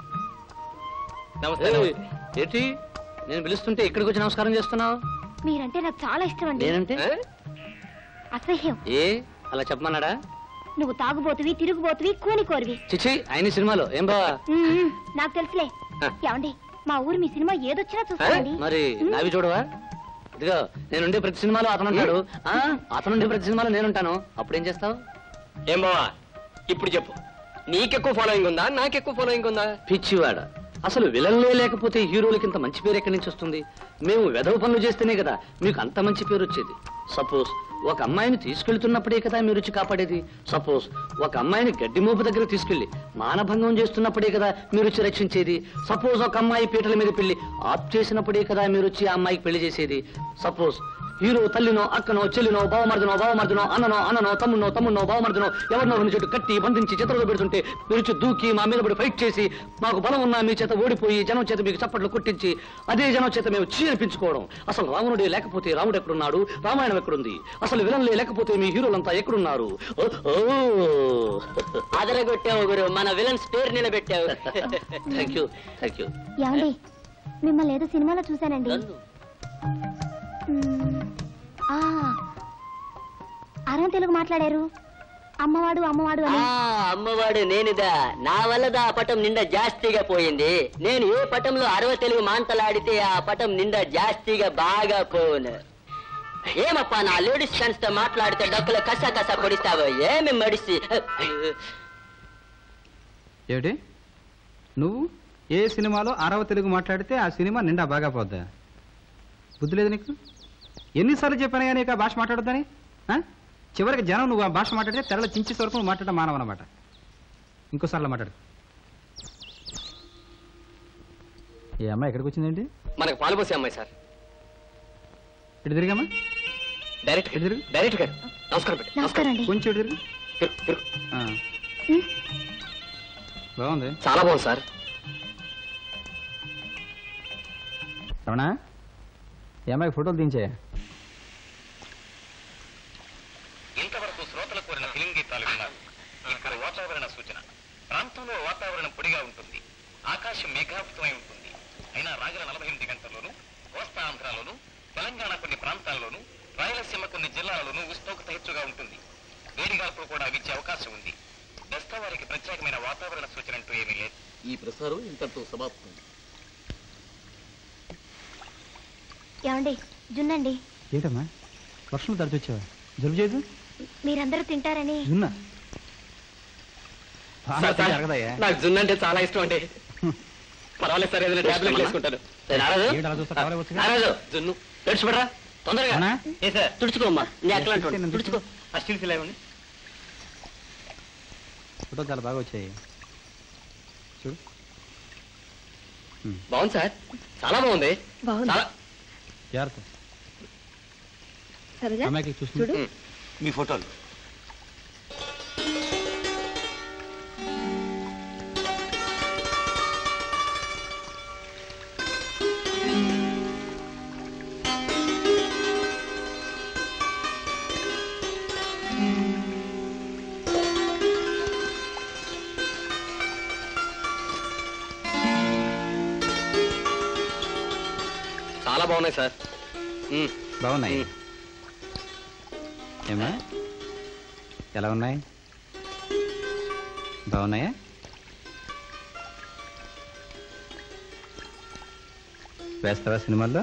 ఏయ్, ఏంటి నేను పిలుస్తుంటే ఇక్కడికి వచ్చి నమస్కారం చేస్తున్నావు మీరంటే నాకు చాలా ఇష్టం అండి నేనంటే అసహ్యం ఏ అలా చెప్పమన్నాడా నువ్వు తాగుబోతువి తిరుగుబోతువి కూని కోరివి చిచి ఆయన సినిమాలో ఏం బావా మ్మ్, నాకు తెలుసులే ఆ. ఏమండి మా ఊరు మీ సినిమా ఏదొచ్చినా చూస్తానండి మరి నావి చూడవా ఇదిగో నేనుండే ప్రతి సినిమాలో అతను ఉంటాడు ఆ, అతనుండే ప్రతి సినిమాలో నేనుంటాను అప్పుడేం చేస్తావు ఏం బావా ఇప్పుడు చెప్పు నీకెక్కువ ఫాలోయింగ్ ఉందా నాకెక్కువ ఫాలోయింగ్ ఉందా పిచ్చివాడ అసలు విలన్లే లేకపోతే హీరోలకి ఇంత మంచి పేరు ఎక్కడి నుంచి వస్తుంది మేము వెధవ పనులు చేస్తేనే కదా మీకు అంత మంచి పేరు వచ్చేది సపోజ్ ఒక అమ్మాయిని తీసుకెళ్తున్నప్పుడే కదా మీరు వచ్చి కాపాడేది సపోజ్ ఒక అమ్మాయిని గడ్డి మోపు దగ్గర తీసుకెళ్లి మానభంగం చేస్తున్నప్పుడే కదా మీరు వచ్చి రక్షించేది సపోజ్ ఒక అమ్మాయి పీటల మీద పెళ్లి ఆప్ చేసినప్పుడే కదా మీరు వచ్చి ఆ అమ్మాయికి పెళ్లి చేసేది సపోజ్ హీరో తల్లినో అక్కనో చెల్లినో బావమర్దనో బావమర్దనో అన్ననో అన్ననో తమ్మునో తమ్మునో బావమర్దనో ఎవరినో ఒకరిని చెట్టు కట్టి బంధించి చిత్రలో పెడుతుంటే మీరు వచ్చి దూకి మా మీద పడి ఫైట్ చేసి మాకు బలం ఉన్నా మీ చేత ఓడిపోయి జనం చేత మీకు చప్పట్లు కొట్టించి అదే జనం చేత మేము చీ అనిపించుకోవడం అసలు రావణుడే లేకపోతే రాముడు ఎక్కడున్నాడు రామాయణం ఎక్కడుంది అసలు విలన్లే లేకపోతే మీ హీరోలంతా ఎక్కడున్నారు ఓ, ఓ. అదరగొట్టావు గురు మన విలన్స్ పేరు నిలబెట్టావు థ్యాంక్ యూ థ్యాంక్ యూ ఏమండి మిమ్మల్ని ఏదో సినిమాలో చూశానండి మ్మ్. ఆ, అరం తెలుగు మాట్లాడారు అమ్మవాడు అమ్మవాడు ఆ అని అమ్మవాడు నేనుదా నా వల్లదా ఆ పటం నిండా జాస్తిగా పోయింది నేను ఏ పటంలో అరవ తెలుగు మాంతలాడితే ఆ పటం నిండా జాస్తిగా బాగా పోను ఏమప్పా నా లేడీస్ ఫ్రెండ్స్ తో మాట్లాడితే డబ్బులు కస కస పొడిస్తావు ఏమి మడిసి ఏమిటి నువ్వు ఏ సినిమాలో అరవ తెలుగు మాట్లాడితే ఆ సినిమా నిండా బాగా పోద్దా బుద్ధి లేదు నీకు ఎన్నిసార్లు చెప్పానయ్యా నీకు ఆ భాష మాట్లాడొద్దని ఆ? చివరికి జనం నువ్వు ఆ భాష మాట్లాడితే తెరల చించేసే వరకు నువ్వు మాట్లాడడం మానవన్నమాట ఇంకోసార్లు మాట్లాడు ఏ అమ్మాయి ఎక్కడికి వచ్చిందేంటి మనకు పాలు పోసే అమ్మాయి సార్ ఇటు తిరిగమ్మా డైరెక్ట్ ఇటు తిరుగు డైరెక్ట్ గారు నమస్కారం పెట్టి నమస్కారం అండి కొంచెం ఇటు తిరుగు ఆ. బాగుంది చాలా బాగుంది సార్ రమణ ఈ అమ్మాయికి ఫోటోలు దించే ఇంతవరకు శ్రోతలు కోరిన ఫిలిం గీతాలు విన్నారు ఇప్పుడు వాతావరణ సూచన ప్రాంతంలో వాతావరణం పొడిగా ఉంటుంది ఆకాశం మేఘావృతమై ఉంటుంది అయినా రాగల నలభై ఎనిమిది గంటల్లోనూ కోస్తా ఆంధ్రాలోను తెలంగాణ కొన్ని ప్రాంతాల్లోనూ రాయలసీమ కొన్ని జిల్లాలలోనూ ఉష్ణోగ్రత హెచ్చుగా ఉంటుంది వేడిగాల్పులు కూడా వీచే అవకాశం ఉంది దస్తా వారికి ప్రత్యేకమైన వాతావరణ సూచన అంటూ ఏమీ లేదు ఈ ప్రసారం ఇంతటితో సమాప్తం ఏమండి జున్నండి ఏంటమ్మా వర్షం తడిచొచ్చావా జలుబు చేయదు మీరందరూ తింటారని జున్నా సార్, సార్, నాకు జున్ను అంటే చాలా ఇష్టం అండి పర్వాలేదు సార్ ఏదైనా టాబ్లెట్ వేసుకుంటాను ఏంటి అలా చూస్తా కావాలి నారాజు జున్ను తెడిచిపడరా తొందరగా అవునా? ఏ సార్ తుడుచుకోమ్మా నీ అట్లా అంటుండు. తుడుచుకో ఆ స్టీల్ ఫిల్ ఇవ్వండి ఫోటో చాలా బాగా వచ్చాయి చూడు బాగుంది సార్ చాలా బాగుంది బాగుంది. చాలా జాగ్రత్త సరేగా అమ్మాయికి చూస్తుంది మీ ఫోటోలు చాలా బాగున్నాయి సార్ మ్మ్. బాగున్నాయి ఏమా ఎలా ఉన్నాయి బాగున్నాయా వేస్తావా సినిమాల్లో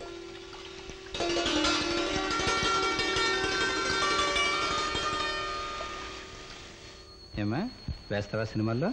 ఏమా వేస్తావా సినిమాల్లో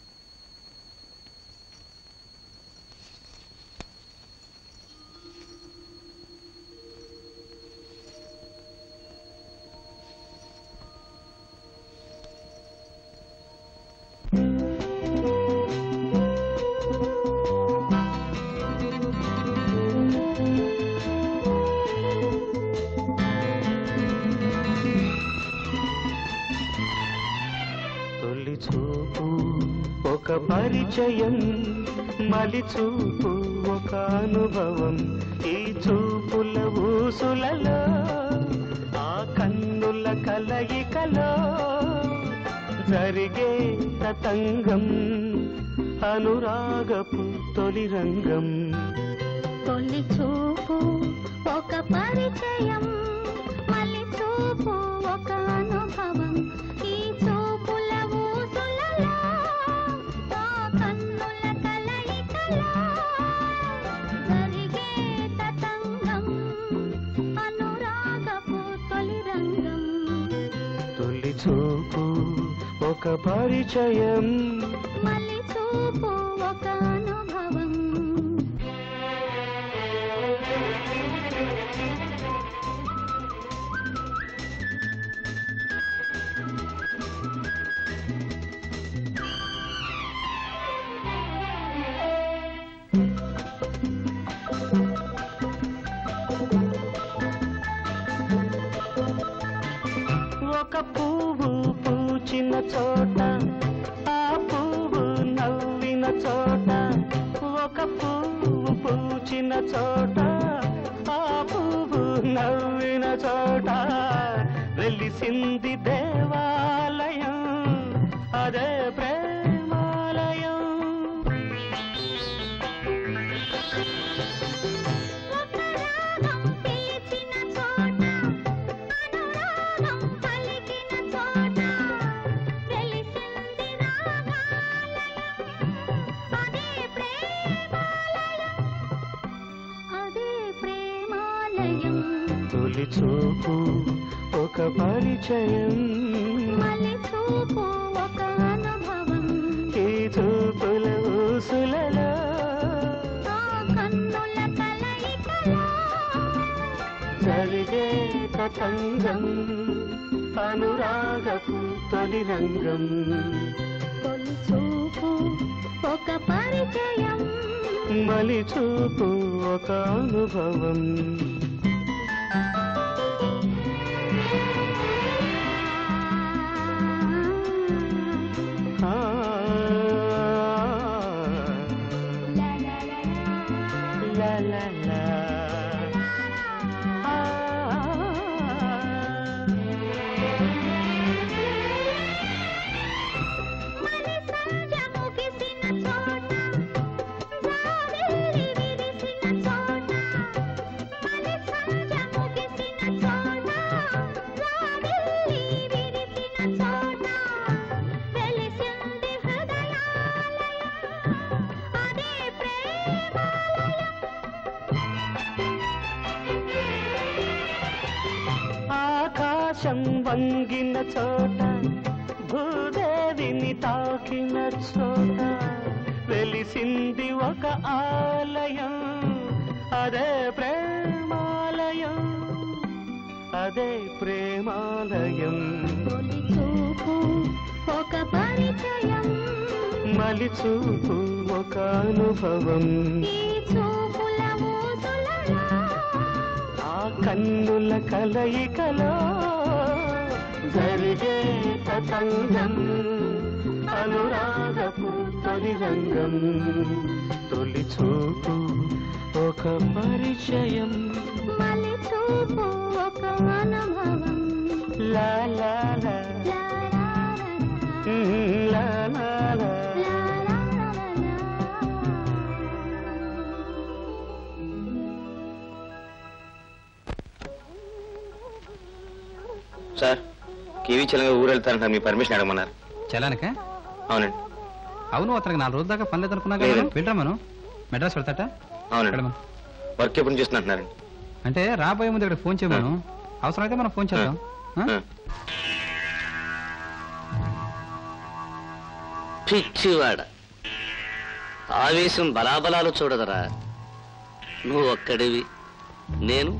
తొలి చూపు ఒక పరిచయం మలి చూపు ఒక అనుభవం ఈ చూపుల ఊసులలో ఆ కన్నుల కలయికలో జరిగే తతంగం అనురాగపు తొలి రంగం తొలి చూపు ఒక పరిచయం మళ్ళీ చూపు ఒక అనుభవం ఈ చూపుల ఊసులలో ఆ కన్నుల కలయికలో జరిగే తతంగం అనురాగపు తొలి రంగం తొలి చూపు ఒక పరిచయం మళ్ళీ చూపు ఒక అనుభవం ఒక పువ్వు పూచిన చోట ఆ పువ్వు నవ్విన చోట ఒక పువ్వు పూచిన చోట ఆ పువ్వు నవ్విన చోట వెలిసింది దేవాలయం అదే ప్రేమాలయం పిలిచిన చోట అనురాగం పలికిన చోట నిలయం తొలి చూపు ఒక పరిచయం మళ్ళీ చూపు ఒక అనుభవం ఈ చూపుల ఊసులలో ఆ కన్నుల కలయికలో జరిగే తతంగం అనురాగపు తొలి రంగం తొలి చూపు ఒక పరిచయం మలి చూపు ఒక అనుభవం ఆ, లా లా లా. ఆ, ఆకాశం వంగిన చోట భూదేవిని తాకిన చోట వెలిసింది ఒక ఆలయం అదే ప్రేమాలయం అదే ప్రేమాలయం చూపు ఒక పరిచయం మలి చూపు ఒక అనుభవం చూపుల ఆ కన్నుల కలయికలో జరిగే తతంగం అనురాగపు తొలి రంగం తొలి చూపు ఒక పరిచయం మలి చూపు ఒక అనుభవం లా లా లా ఉమ్, లా లా లా సార్ కేవీ చలంగా ఊరు వెళ్తారంట మీ పర్మిషన్ అడగమన్నారు చలానిక అవునండి అవును అతనికి నాలుగు రోజుల దాకా పని లేదనుకున్నా కదా లేదండి. వెళ్ళరా మనం మెడ్రాస్ వెళ్తాట అవునండి వెళ్ళమను. వర్క్ ఎప్పుడు చేస్తున్నట్టున్నారండి అంటే రాబోయే ముందు ఇక్కడ ఫోన్ చేయమను అవసరమైతే మనం ఫోన్ చేద్దాం ఆ? పిచ్చివాడ ఆవేశం బలాబలాలు చూడదరా నువ్వు ఒక్కడివి నేను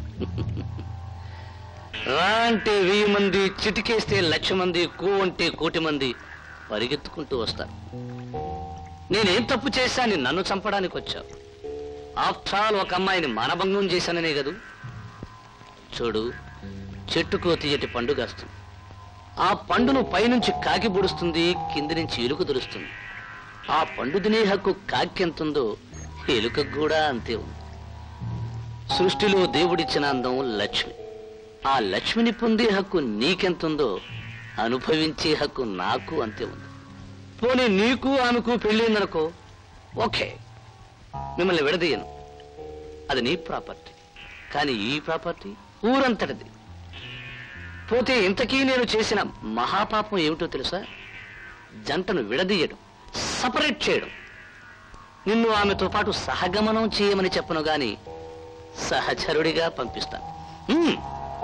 రా అంటే వెయ్యి మంది చిటికేస్తే లక్ష మంది కూ అంటే కోటి మంది పరిగెత్తుకుంటూ వస్తారు నేనేం తప్పు చేశాను నన్ను చంపడానికి వచ్చావు ఆఫ్టర్ ఆల్ ఒక అమ్మాయిని మానభంగం చేశాననే కదూ చూడు చెట్టుకు తీయటి పండు కాస్తుంది ఆ పండును పైనుంచి కాకి బుడుస్తుంది కింది నుంచి ఎలుక దురుస్తుంది ఆ పండు తినే హక్కు కాకి ఎంతుందో ఎలుకకు కూడా అంతే ఉంది సృష్టిలో దేవుడిచ్చిన అందం లక్ష్మి ఆ లక్ష్మిని పొందే హక్కు నీకెంతుందో అనుభవించే హక్కు నాకు అంతే ఉంది పోనీ నీకు ఆమెకు పెళ్ళిందనుకో ఓకే మిమ్మల్ని విడదీయను అది నీ ప్రాపర్టీ కానీ ఈ ప్రాపర్టీ ఊరంతటిది పోతే ఇంతకీ నేను చేసిన మహాపాపం ఏమిటో తెలుసా జంటను విడదీయడం సపరేట్ చేయడం నిన్ను ఆమెతో పాటు సహగమనం చేయమని చెప్పను గాని సహచరుడిగా పంపిస్తాను హ్మ్.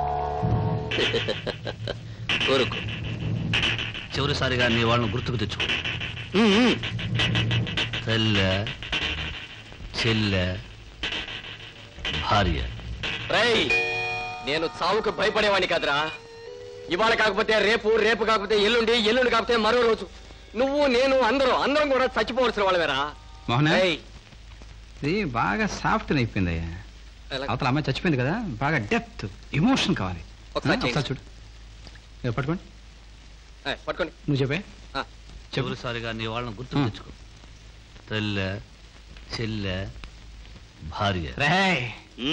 కోరుకో చివరిసారిగా నీ వాళ్ళని గుర్తుకు తెచ్చుకో హ్మ్, హ్మ్. తల్లె చెల్లె భార్య రేయ్ నేను చావుకు భయపడేవాడిని కాదురా ఇవాళ కాకపోతే రేపు రేపు కాకపోతే ఎల్లుండి ఎల్లుండి కాకపోతే మరో రోజు నువ్వు నేను అందరూ అందరం కూడా చచ్చిపోవలసిన వాళ్ళవేరా మోహన్ ఏయ్. ఇది బాగా సాఫ్ట్ అయిపోయింది ఎలా? అవతల అమ్మాయి చచ్చిపోయింది కదా బాగా డెప్త్ ఎమోషన్ కావాలి ఒకసారి ఆ, చేయి. ఒకసారి చూడు ఇదిగో పట్టుకోండి ఏయ్, పట్టుకోండి నువ్వు చెప్పే చివరిసారిగా నీ వాళ్ళని గుర్తుకు తెచ్చుకో తల్లె చెల్లె భార్య రేయ్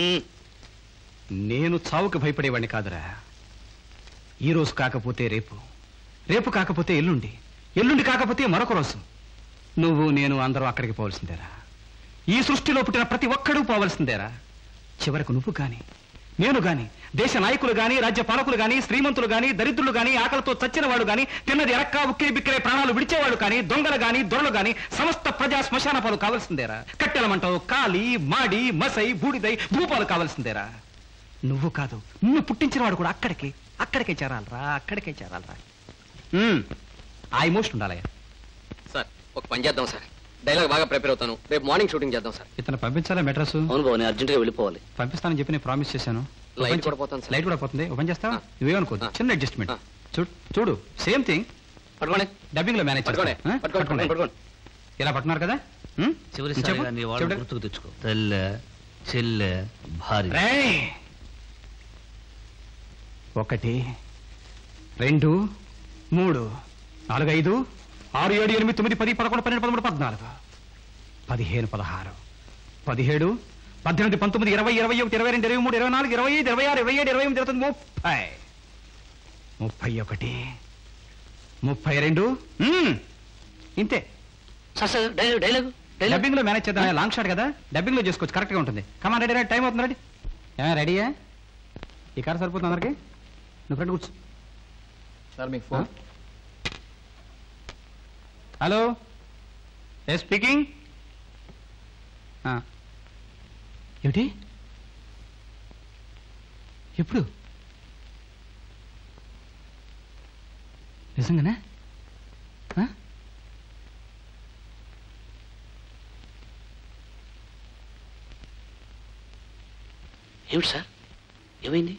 నేను చావుకు భయపడేవాడిని కాదురా ఈ రోజు కాకపోతే రేపు రేపు కాకపోతే ఎల్లుండి ఎల్లుండి కాకపోతే మరొక రోజు నువ్వు నేను అందరూ అక్కడికి పోవలసిందేరా ఈ సృష్టిలో పుట్టిన ప్రతి ఒక్కడూ పోవలసిందేరా చివరకు నువ్వు గాని నేను గాని దేశ నాయకులు గాని రాజ్య పాలకులు గాని శ్రీమంతులు గాని దరిద్రులు గాని ఆకలితో చచ్చిన వాడు గాని తిన్నది ఎరక్కా ఉక్కిరి బిక్కిరే ప్రాణాలు విడిచేవాడు గాని దొంగలు గాని దొరలు గాని సమస్త ప్రజా శ్మశాన పాలు కావాల్సిందేరా కట్టెల మంటలు కాలి మాడి మసై బూడిదై భూపాలు కావాల్సిందేరా నువ్వు కాదు నిన్ను పుట్టించిన వాడు కూడా అక్కడికి అక్కడికే చేరాలరా అక్కడికే చేరాలరా ఆ ఎమోషన్ ఉండాలయ్యా సార్ ఒక పని చేద్దాం సార్ డైలాగ్ బాగా ప్రిపేర్ అవుతాను రేపు మార్నింగ్ షూటింగ్ చేద్దాం సార్ ఇతను పంపించాలా మెడ్రస్ అవును బాబు నేను అర్జెంట్గా వెళ్ళిపోవాలి పంపిస్తానని చెప్పి నేను ప్రామిస్ చేశాను లైట్ కూడా పోతాను సార్ లైట్ కూడా పోతుంది ఓపెన్ చేస్తావా నువ్వేమనుకోదు చిన్న అడ్జస్ట్మెంట్ చూడు చూడు సేమ్ థింగ్ పట్టుకోండి డబ్బింగ్ లో మేనేజ్ పట్టుకోండి. పట్టుకోండి, పట్టుకోండి. ఇలా పట్టున్నారు కదా హ్మ్? చెప్పు. చివరిసారిగా నీ వాళ్ళు చెప్పు. గుర్తుకు తెచ్చుకో తెల్లె చెల్లె భార్య రేయ్! ఒకటి రెండు మూడు నాలుగు ఐదు ఆరు ఏడు ఎనిమిది తొమ్మిది పది పదకొండు పన్నెండు పదమూడు పద్నాలుగు పదిహేను పదహారు పదిహేడు పద్దెనిమిది పంతొమ్మిది ఇరవై ఇరవై ఒకటి ఇరవై రెండు ఇరవై మూడు ఇరవై నాలుగు ఇరవై ఐదు ఇరవై ఆరు ఇరవై ఏడు ఇరవై ఎనిమిది ఇరవై తొమ్మిది ముప్పై ముప్పై ఒకటి ముప్పై రెండు మ్మ్. ఇంతే sir sir dialogue dialogue dubbing లో మేనేజ్ చేద్దాం లాంగ్ షాట్ కదా డబ్బింగ్ లో చేసుకోవచ్చు కరెక్ట్ గా ఉంటుంది కమాన్ రెడీ రెడీ టైం అవుతుంది రెడీ రెడీయా ఈ కార్ సరిపోతుంది అందరికి నువ్వు ఫ్రెండ్ కూర్చో సార్ మీకు ఫోన్ హలో ఏ స్పీకింగ్ ఏమిటి ఎప్పుడు నిజంగానే ఆ? ఏమిటి సార్ ఏమైంది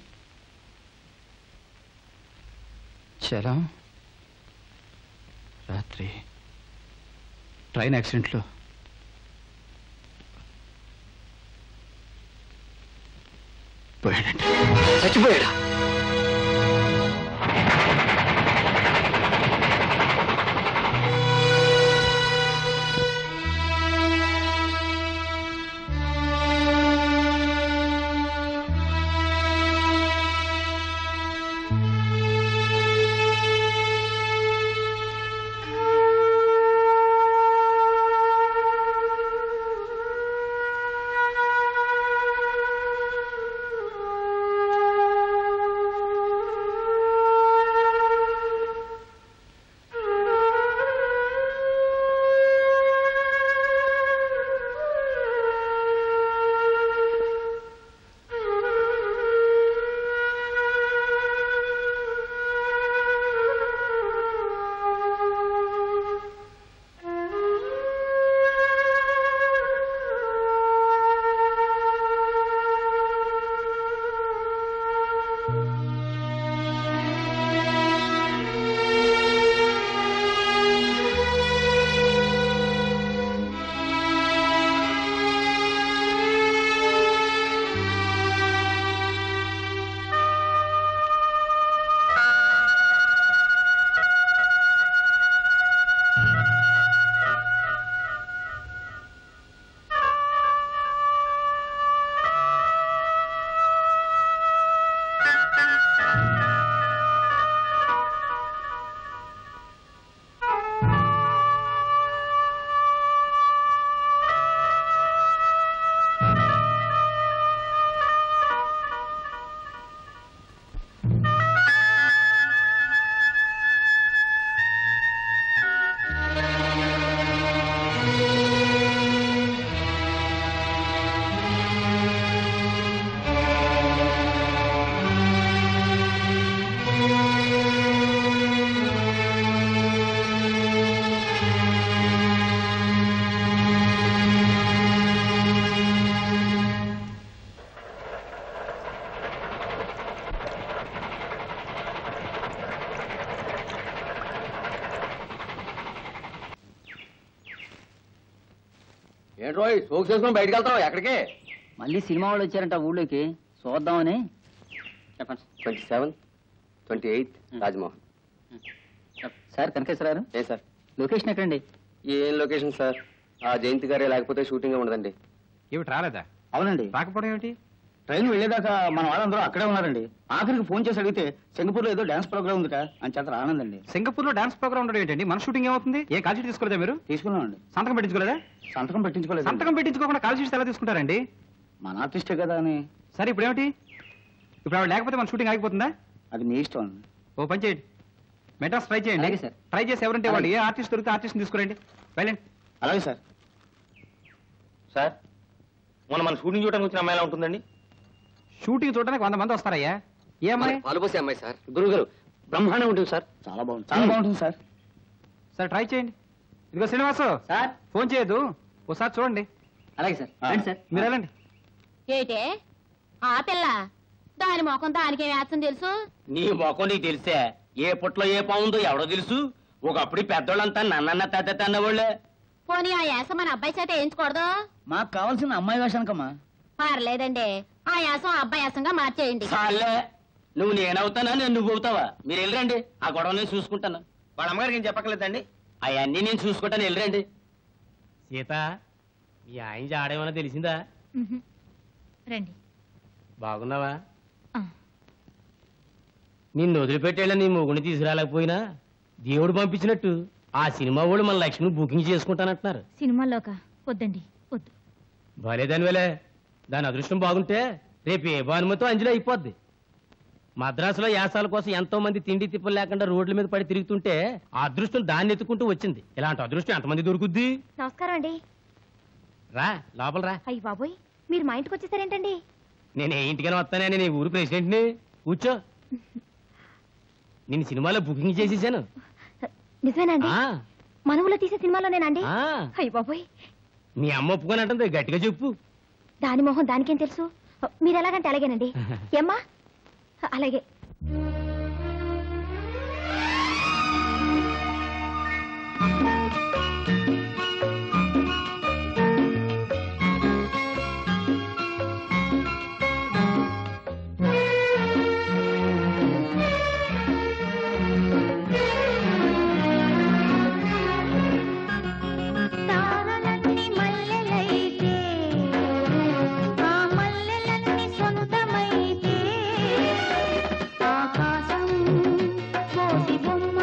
చలం రాత్రి ట్రైన్ యాక్సిడెంట్లో పోయాడంట చచ్చిపోయాడా ఏంట్రోయ్ సోక్ చేసుకుని బయటకు వెళ్తావు ఎక్కడికి మళ్ళీ సినిమా వాళ్ళు వచ్చారంట ఊళ్ళోకి చూద్దామని చెప్పండి twenty seven twenty eighth Rajmohan sir కనకేశ్వరారు ఏ సార్ లొకేషన్ ఎక్కడండి ఏం లొకేషన్ సార్ ఆ జయంతి గారే లేకపోతే షూటింగ్ ఉండదండి ఏమిటి రాలేదా అవునండి రాకపోవడం ఏమిటి ట్రైన్ వెళ్ళేదాకా మన వాళ్ళందరూ అక్కడే ఉన్నారండి ఆఖరికి ఫోన్ చేసి అడిగితే సింగపూర్లో ఏదో డాన్స్ ప్రోగ్రామ్ ఉందిట అని చేత రానందండి సింగపూర్ లో డాన్స్ ప్రోగ్రామ్ ఉండడం ఏంటండి మన షూటింగ్ ఏమవుతుంది ఏ కాల్ షీట్ తీసుకోలేదా మీరు తీసుకున్నామండి సంతకం పెట్టించుకోలేదా సంతకం పెట్టించుకోలేదు సంతకం పెట్టించుకోకుండా కాల్ షీట్స్ ఎలా తీసుకుంటారండి మన ఆర్టిస్టే కదా అని సరే ఇప్పుడు ఏమిటి ఇప్పుడు ఆవిడ లేకపోతే మన షూటింగ్ ఆగిపోతుందా అది మీ ఇష్టం అండి ఓ పని చేయండి మెడ్రాస్ ట్రై చేయండి అలాగే సార్. ట్రై చేసి ఎవరంటే వాళ్ళు ఏ ఆర్టిస్ట్ దొరికితే ఆర్టిస్ట్ తీసుకురండి వెళ్ళండి అలాగే సార్ సార్ మొన్న మన షూటింగ్ చూడడానికి వచ్చిన అమ్మాయి ఎలా ఉంటుందండి షూటింగ్ చూడడానికి వంద మంది వస్తారయ్యా ఏ అమ్మాయి పాలుపోసే అమ్మాయి సార్ గురువు గారు బ్రహ్మాండం ఉంటుంది సార్ చాలా బాగుంది చాలా బాగుంటుంది సార్ సార్ ట్రై చేయండి ఇదిగో శ్రీనివాసు సార్ ఫోన్ చేయొద్దు ఒకసారి చూడండి అలాగే సార్ రండి సార్ మీరు వెళ్ళండి ఏటే ఆ పిల్ల దాని ముఖం దానికి వేస్తుంది తెలుసు నీ మొఖం నీకు తెలిసే ఏ పుట్లో ఏ పావుందో ఎవడో తెలుసు ఒకప్పుడు ఈ పెద్దోళ్ళంతా నన్నన్న తాత అన్నవాళ్ళే పోనీ ఆ యాస మన అబ్బాయి చేత వేయించకూడదు మాకు కావాల్సిన అమ్మాయి వేషానికమ్మా పర్లేదండి ఆ యాసం అబ్బాయి యాసంగా మార్చేయండి చాలే నువ్వు నేనవుతానా నేను నువ్వు అవుతావా మీరు వెళ్ళరండి ఆ గొడవ నేను చూసుకుంటాను వాళ్ళ అమ్మగారికి ఏం చెప్పక్కర్లేదండి అవన్నీ నేను చూసుకుంటాను వెళ్ళరండి సీత ఈ ఆయన జాడేమన్నా తెలిసిందా రండి బాగున్నావా ఆ. నిన్ను వదిలిపెట్టేళ్ళ నీ మొగుని తీసుకురాలేకపోయినా దేవుడు పంపించినట్టు ఆ సినిమా వాళ్ళు మన లక్ష్మిని బుకింగ్ చేసుకుంటానంటున్నారు సినిమాలోక వద్దండి వద్దు భలేదాని వేలే దాని అదృష్టం బాగుంటే రేపు ఏ భానుమతో అంజలి అయిపోద్ది మద్రాసులో యాసాల కోసం ఎంతో మంది తిండి తిప్పలు లేకుండా రోడ్ల మీద పడి తిరుగుతుంటే ఆ అదృష్టం దాన్ని ఎత్తుకుంటూ వచ్చింది ఇలాంటి అదృష్టం ఎంతమంది దొరుకుద్ది నమస్కారం అండి రా లోపల రా అయ్యి బాబోయ్ మీరు మా ఇంటికి వచ్చేసారేంటండి నేను ఏ ఇంటికైనా వస్తానని నీ ఊరు ప్రెసిడెంట్ని కూర్చో నేను సినిమాలో బుకింగ్ చేసేసాను నిజమేనండి ఆ, మన ఊళ్ళో తీసే సినిమాలోనేనండి ఆ. అయ్యి బాబోయ్ మీ అమ్మ ఒప్పుకొని అంటుంది గట్టిగా చెప్పు దాని మొహం దానికేం తెలుసు మీరు ఎలాగంటే అలాగేనండి ఏమ్మా అలాగే తారలన్నీ మల్లెలైతే ఆ మల్లెలన్నీ సొంతమైతే ఆకాశం మోసి బొమ్మ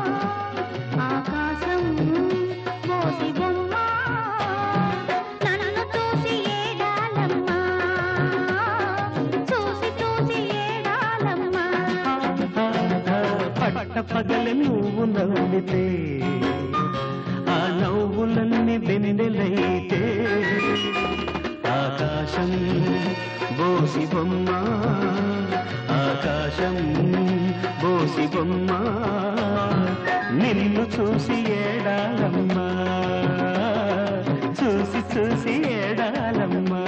ఆకాశం మోసి బొమ్మ నన్ను చూసి ఏడాలమ్మా చూసి చూసి ఏడాలమ్మా పట్ట పగలి నువ్వు నవ్వితే ఆ నవ్వులన్నీ వెన్నెలైతే ఆకాశం బోసి బొమ్మ ఆకాశం బోసి బొమ్మ నిన్ను చూసి ఏడాలమ్మా చూసి చూసి ఏడాలమ్మా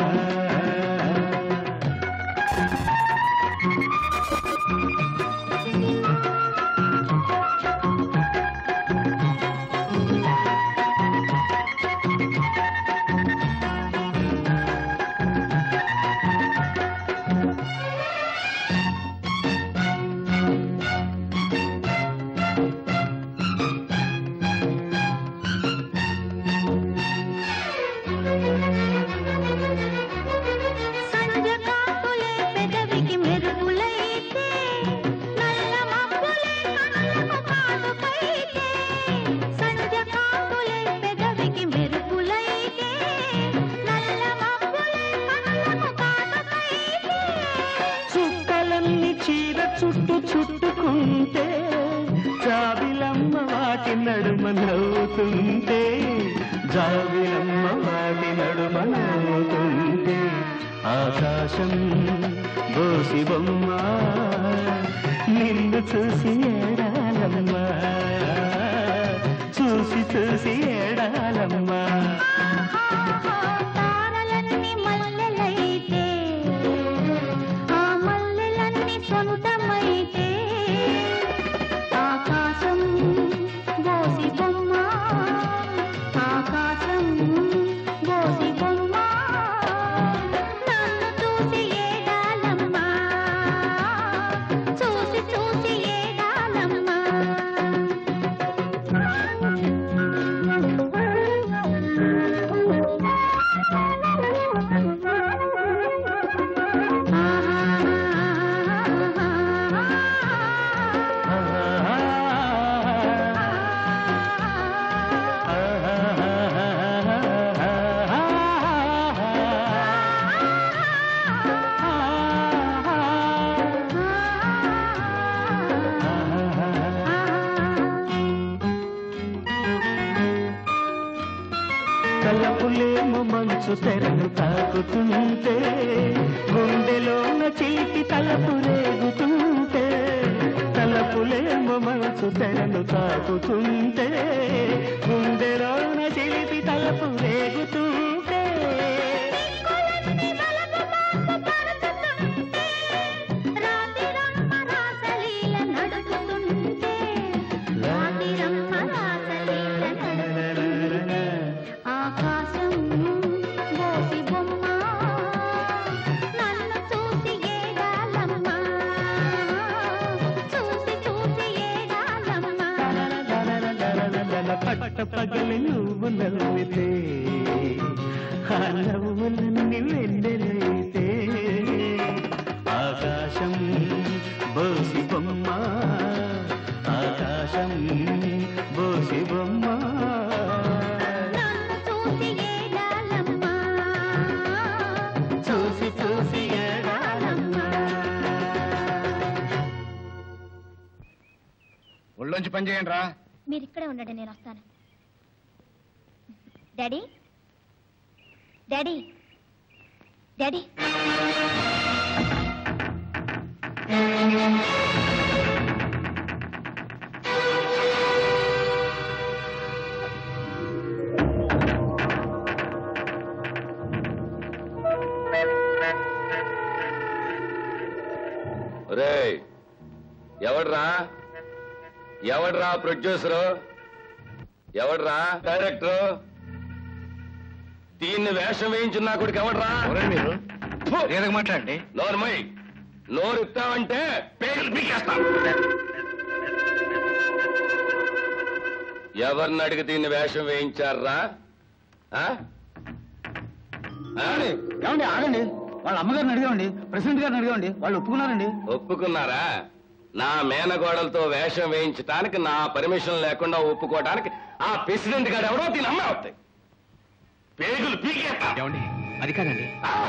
సంజ కాకులే పెదవికి మెరుగులైతే నల్ల మబ్బులే కనులకు కాటుకైతే సంజ కాకులే పెదవికి మెరుగులైతే నల్ల మబ్బులే కనులకు కాటుకైతే చుక్కలన్నీ చీర చుట్టు చుట్టుకుంటే జాబిలమ్మ వాటి నడుమ నవ్వుతుంటే జాబిలమ్మ వాటి నడుమ నవ్వుతుంటే ఆకాశం బోసి బొమ్మ నిన్ను చూసి ఏడాలమ్మా చూసి చూసి ఏడాలమ్మా తారలన్నీ మల్లెలైతే ఆ మల్లెలన్నీ సొంతమైతే ఆకాశం బోసి బొమ్మ ఆకాశం బోసి బొమ్మ నన్ను చూసి ఏడాలమ్మా చూసి చూసి ఏడాలమ్మా తలపులేమో మంచు తెరను తాకుతుంటే గుండెలోన తలపు రేగుతుంటే తలపులేమో మనసు తెరలు తాకుతుంటే గుండెలోన చిలిపి తలపు రేగుతుంటే రాసలీల నడుపుతుంటే రాతిరమ్మ రాసలీల నడుపుతుంటే ఆకాశం బోసి బొమ్మ నన్ను చూసి ఏడాలమ్మ చూసి చూసి ఏడాలమ్మ పట్ట పగలి నువ్వు నవ్వితే ఆ నవ్వులన్నీ వెన్నెలైతే ఆకాశం బోసి బొమ్మ ఆకాశం బోసి బొమ్మ చూసి ఏడాలమ్మ చూసి చూసి ఏడాలమ్మ ఒళ్ళొంచి పని చేయండి రా మీరు ఇక్కడే ఉండండి నేను వస్తాను డాడీ డాడీ డాడీ రే ఎవడ్రా ఎవడ్రా ప్రొడ్యూసరు ఎవడ్రా డైరెక్టరు దీన్ని వేషం వేయించిన నా కొడుకు ఎవడ్రా మీరు మాట్లాడండి నోరుమై నోరు ఇస్తామంటే పేగులు పీకేస్తా ఎవరిని అడిగి దీన్ని వేషం వేయించారా ఆ? ఆ? ఏమండి ఆగండి వాళ్ళ అమ్మగారిని అడిగామండి ప్రెసిడెంట్ గారిని అడిగామండి వాళ్ళు ఒప్పుకున్నారండి ఒప్పుకున్నారా నా మేనగోడలతో వేషం వేయించడానికి నా పర్మిషన్ లేకుండా ఒప్పుకోవడానికి ఆ ప్రెసిడెంట్ గారు ఎవడో దీని అమ్మ అవుతాయి పేగులు పీకేస్తా అది కాదండి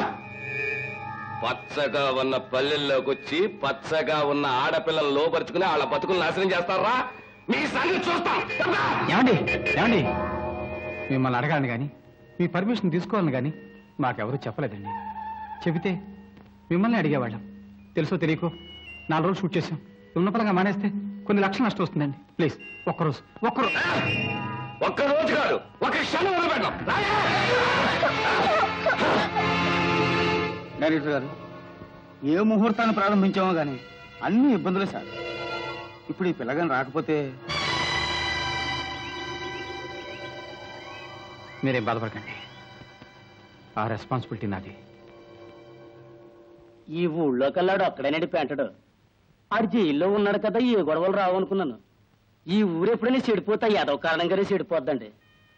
పచ్చగా ఉన్న పల్లెల్లోకి వచ్చి పచ్చగా ఉన్న ఆడపిల్లలు లోపరుచుకుని వాళ్ళ బతుకులు నాశనం చేస్తారా మీ సంగతి చూస్తాం ఏమండి ఏమండి మిమ్మల్ని అడగాలని కానీ మీ పర్మిషన్ తీసుకోవాలని కానీ మాకెవరూ చెప్పలేదండి చెబితే మిమ్మల్ని అడిగేవాళ్ళం తెలుసో తెలియకో నాలుగు రోజులు షూట్ చేసాం ఉన్నపలంగా మానేస్తే కొన్ని లక్షలు నష్టం వస్తుందండి ప్లీజ్ ఒక్కరోజు ఒక్కరోజు ఒక్క రోజు కాదు ఒక క్షణం వదిలిపెట్టం డైరెక్టర్ గారు ఏ ముహూర్తాన్ని ప్రారంభించామో గానీ అన్ని ఇబ్బందులే సార్ ఇప్పుడు ఈ పిల్లగాని రాకపోతే మీరేం బాధపడకండి ఆ రెస్పాన్సిబిలిటీ నాది ఈ ఊళ్ళో కల్లాడు అక్కడేనండి పెంటడు ఆడు జైల్లో ఉన్నాడు కదా ఏ గొడవలు రావు అనుకున్నాను ఈ ఊరు ఎప్పుడైనా చెడిపోతా ఏదో కారణంగానే చెడిపోద్దండి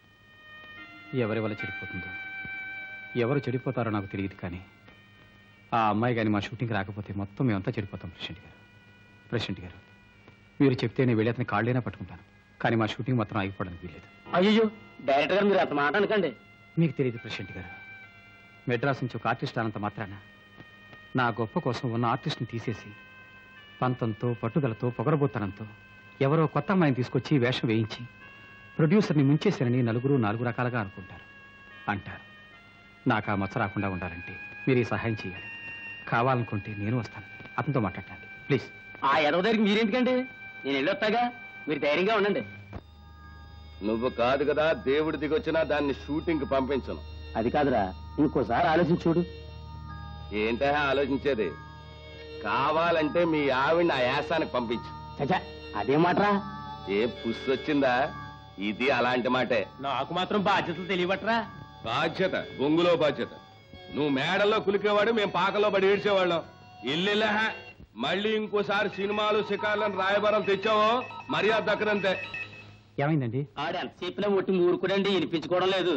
ఎవరి వల్ల చెడిపోతుందో ఎవరు చెడిపోతారో నాకు తెలియదు కానీ ఆ అమ్మాయి కానీ మా షూటింగ్ రాకపోతే మొత్తం మేమంతా చెడిపోతాం ప్రెసిడెంట్ గారు ప్రెసిడెంట్ గారు మీరు చెప్తే నేను వెళ్ళి అతని కాళ్ళైనా పట్టుకుంటాను కానీ మా షూటింగ్ మాత్రం ఆగిపోవడానికి వీలేదు అయ్యో డైరెక్టర్ గారు మీరు అంత మాట అనకండి మీకు తెలియదు ప్రెసిడెంట్ గారు మెడ్రాస్ నుంచి ఒక ఆర్టిస్ట్ అనంత మాత్రాన నా గొప్ప కోసం ఉన్న ఆర్టిస్ట్ని తీసేసి పంతంతో పట్టుదలతో పొగరబోతనంతో ఎవరో కొత్త అమ్మాయిని తీసుకొచ్చి వేషం వేయించి ప్రొడ్యూసర్ని ముంచేశారని నలుగురు నాలుగు రకాలుగా అనుకుంటారు అంటారు నాకు ఆ మచ్చ రాకుండా ఉండాలంటే మీరు ఈ సహాయం చేయాలి కావాలనుకుంటే నేను వస్తాను అతనితో మాట్లాడటానికి ప్లీజ్ ఆ ఎదవ దగ్గరికి మీరెందుకండి నేను వెళ్ళొస్తాగా మీరు ధైర్యంగా ఉండండి నువ్వు కాదు కదా దేవుడి దిగొచ్చినా దాన్ని షూటింగ్ కి పంపించను అది కాదురా ఇంకోసారి ఆలోచించి చూడు ఏంటే ఆలోచించేది కావాలంటే మీ ఆవిడ్ని ఆ యాసానికి పంపించు చచ్చా అదే మాటరా ఏ పుస్సు వచ్చిందా ఇది అలాంటి మాటే నాకు మాత్రం బాధ్యతలు తెలియబట్రా బాధ్యత బొంగులో బాధ్యత నువ్వు మేడల్లో కులికేవాడు మేము పాకలో పడి ఏడ్చేవాళ్ళం ఇల్లిల్లే మళ్ళీ ఇంకోసారి సినిమాలు శిఖార్లను రాయబారం తెచ్చావో మర్యాద దక్కనంతే ఏమైందండి ఆడు ఎంత చెప్పినా ఒట్టి మూరుకుడండి వినిపించుకోవడం లేదు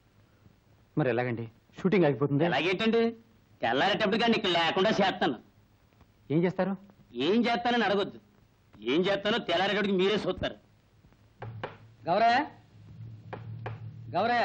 మరి ఎలాగండి షూటింగ్ ఆగిపోతుంది ఎలాగేంటండి తెల్లారేటప్పుడు కానీ ఇక్కడ లేకుండా చేస్తాను ఏం చేస్తారు ఏం చేస్తానని అడగొద్దు ఏం చేస్తానో తెల్లారేటప్పటికి మీరే చూస్తారు గౌరయ్య గౌరయ్య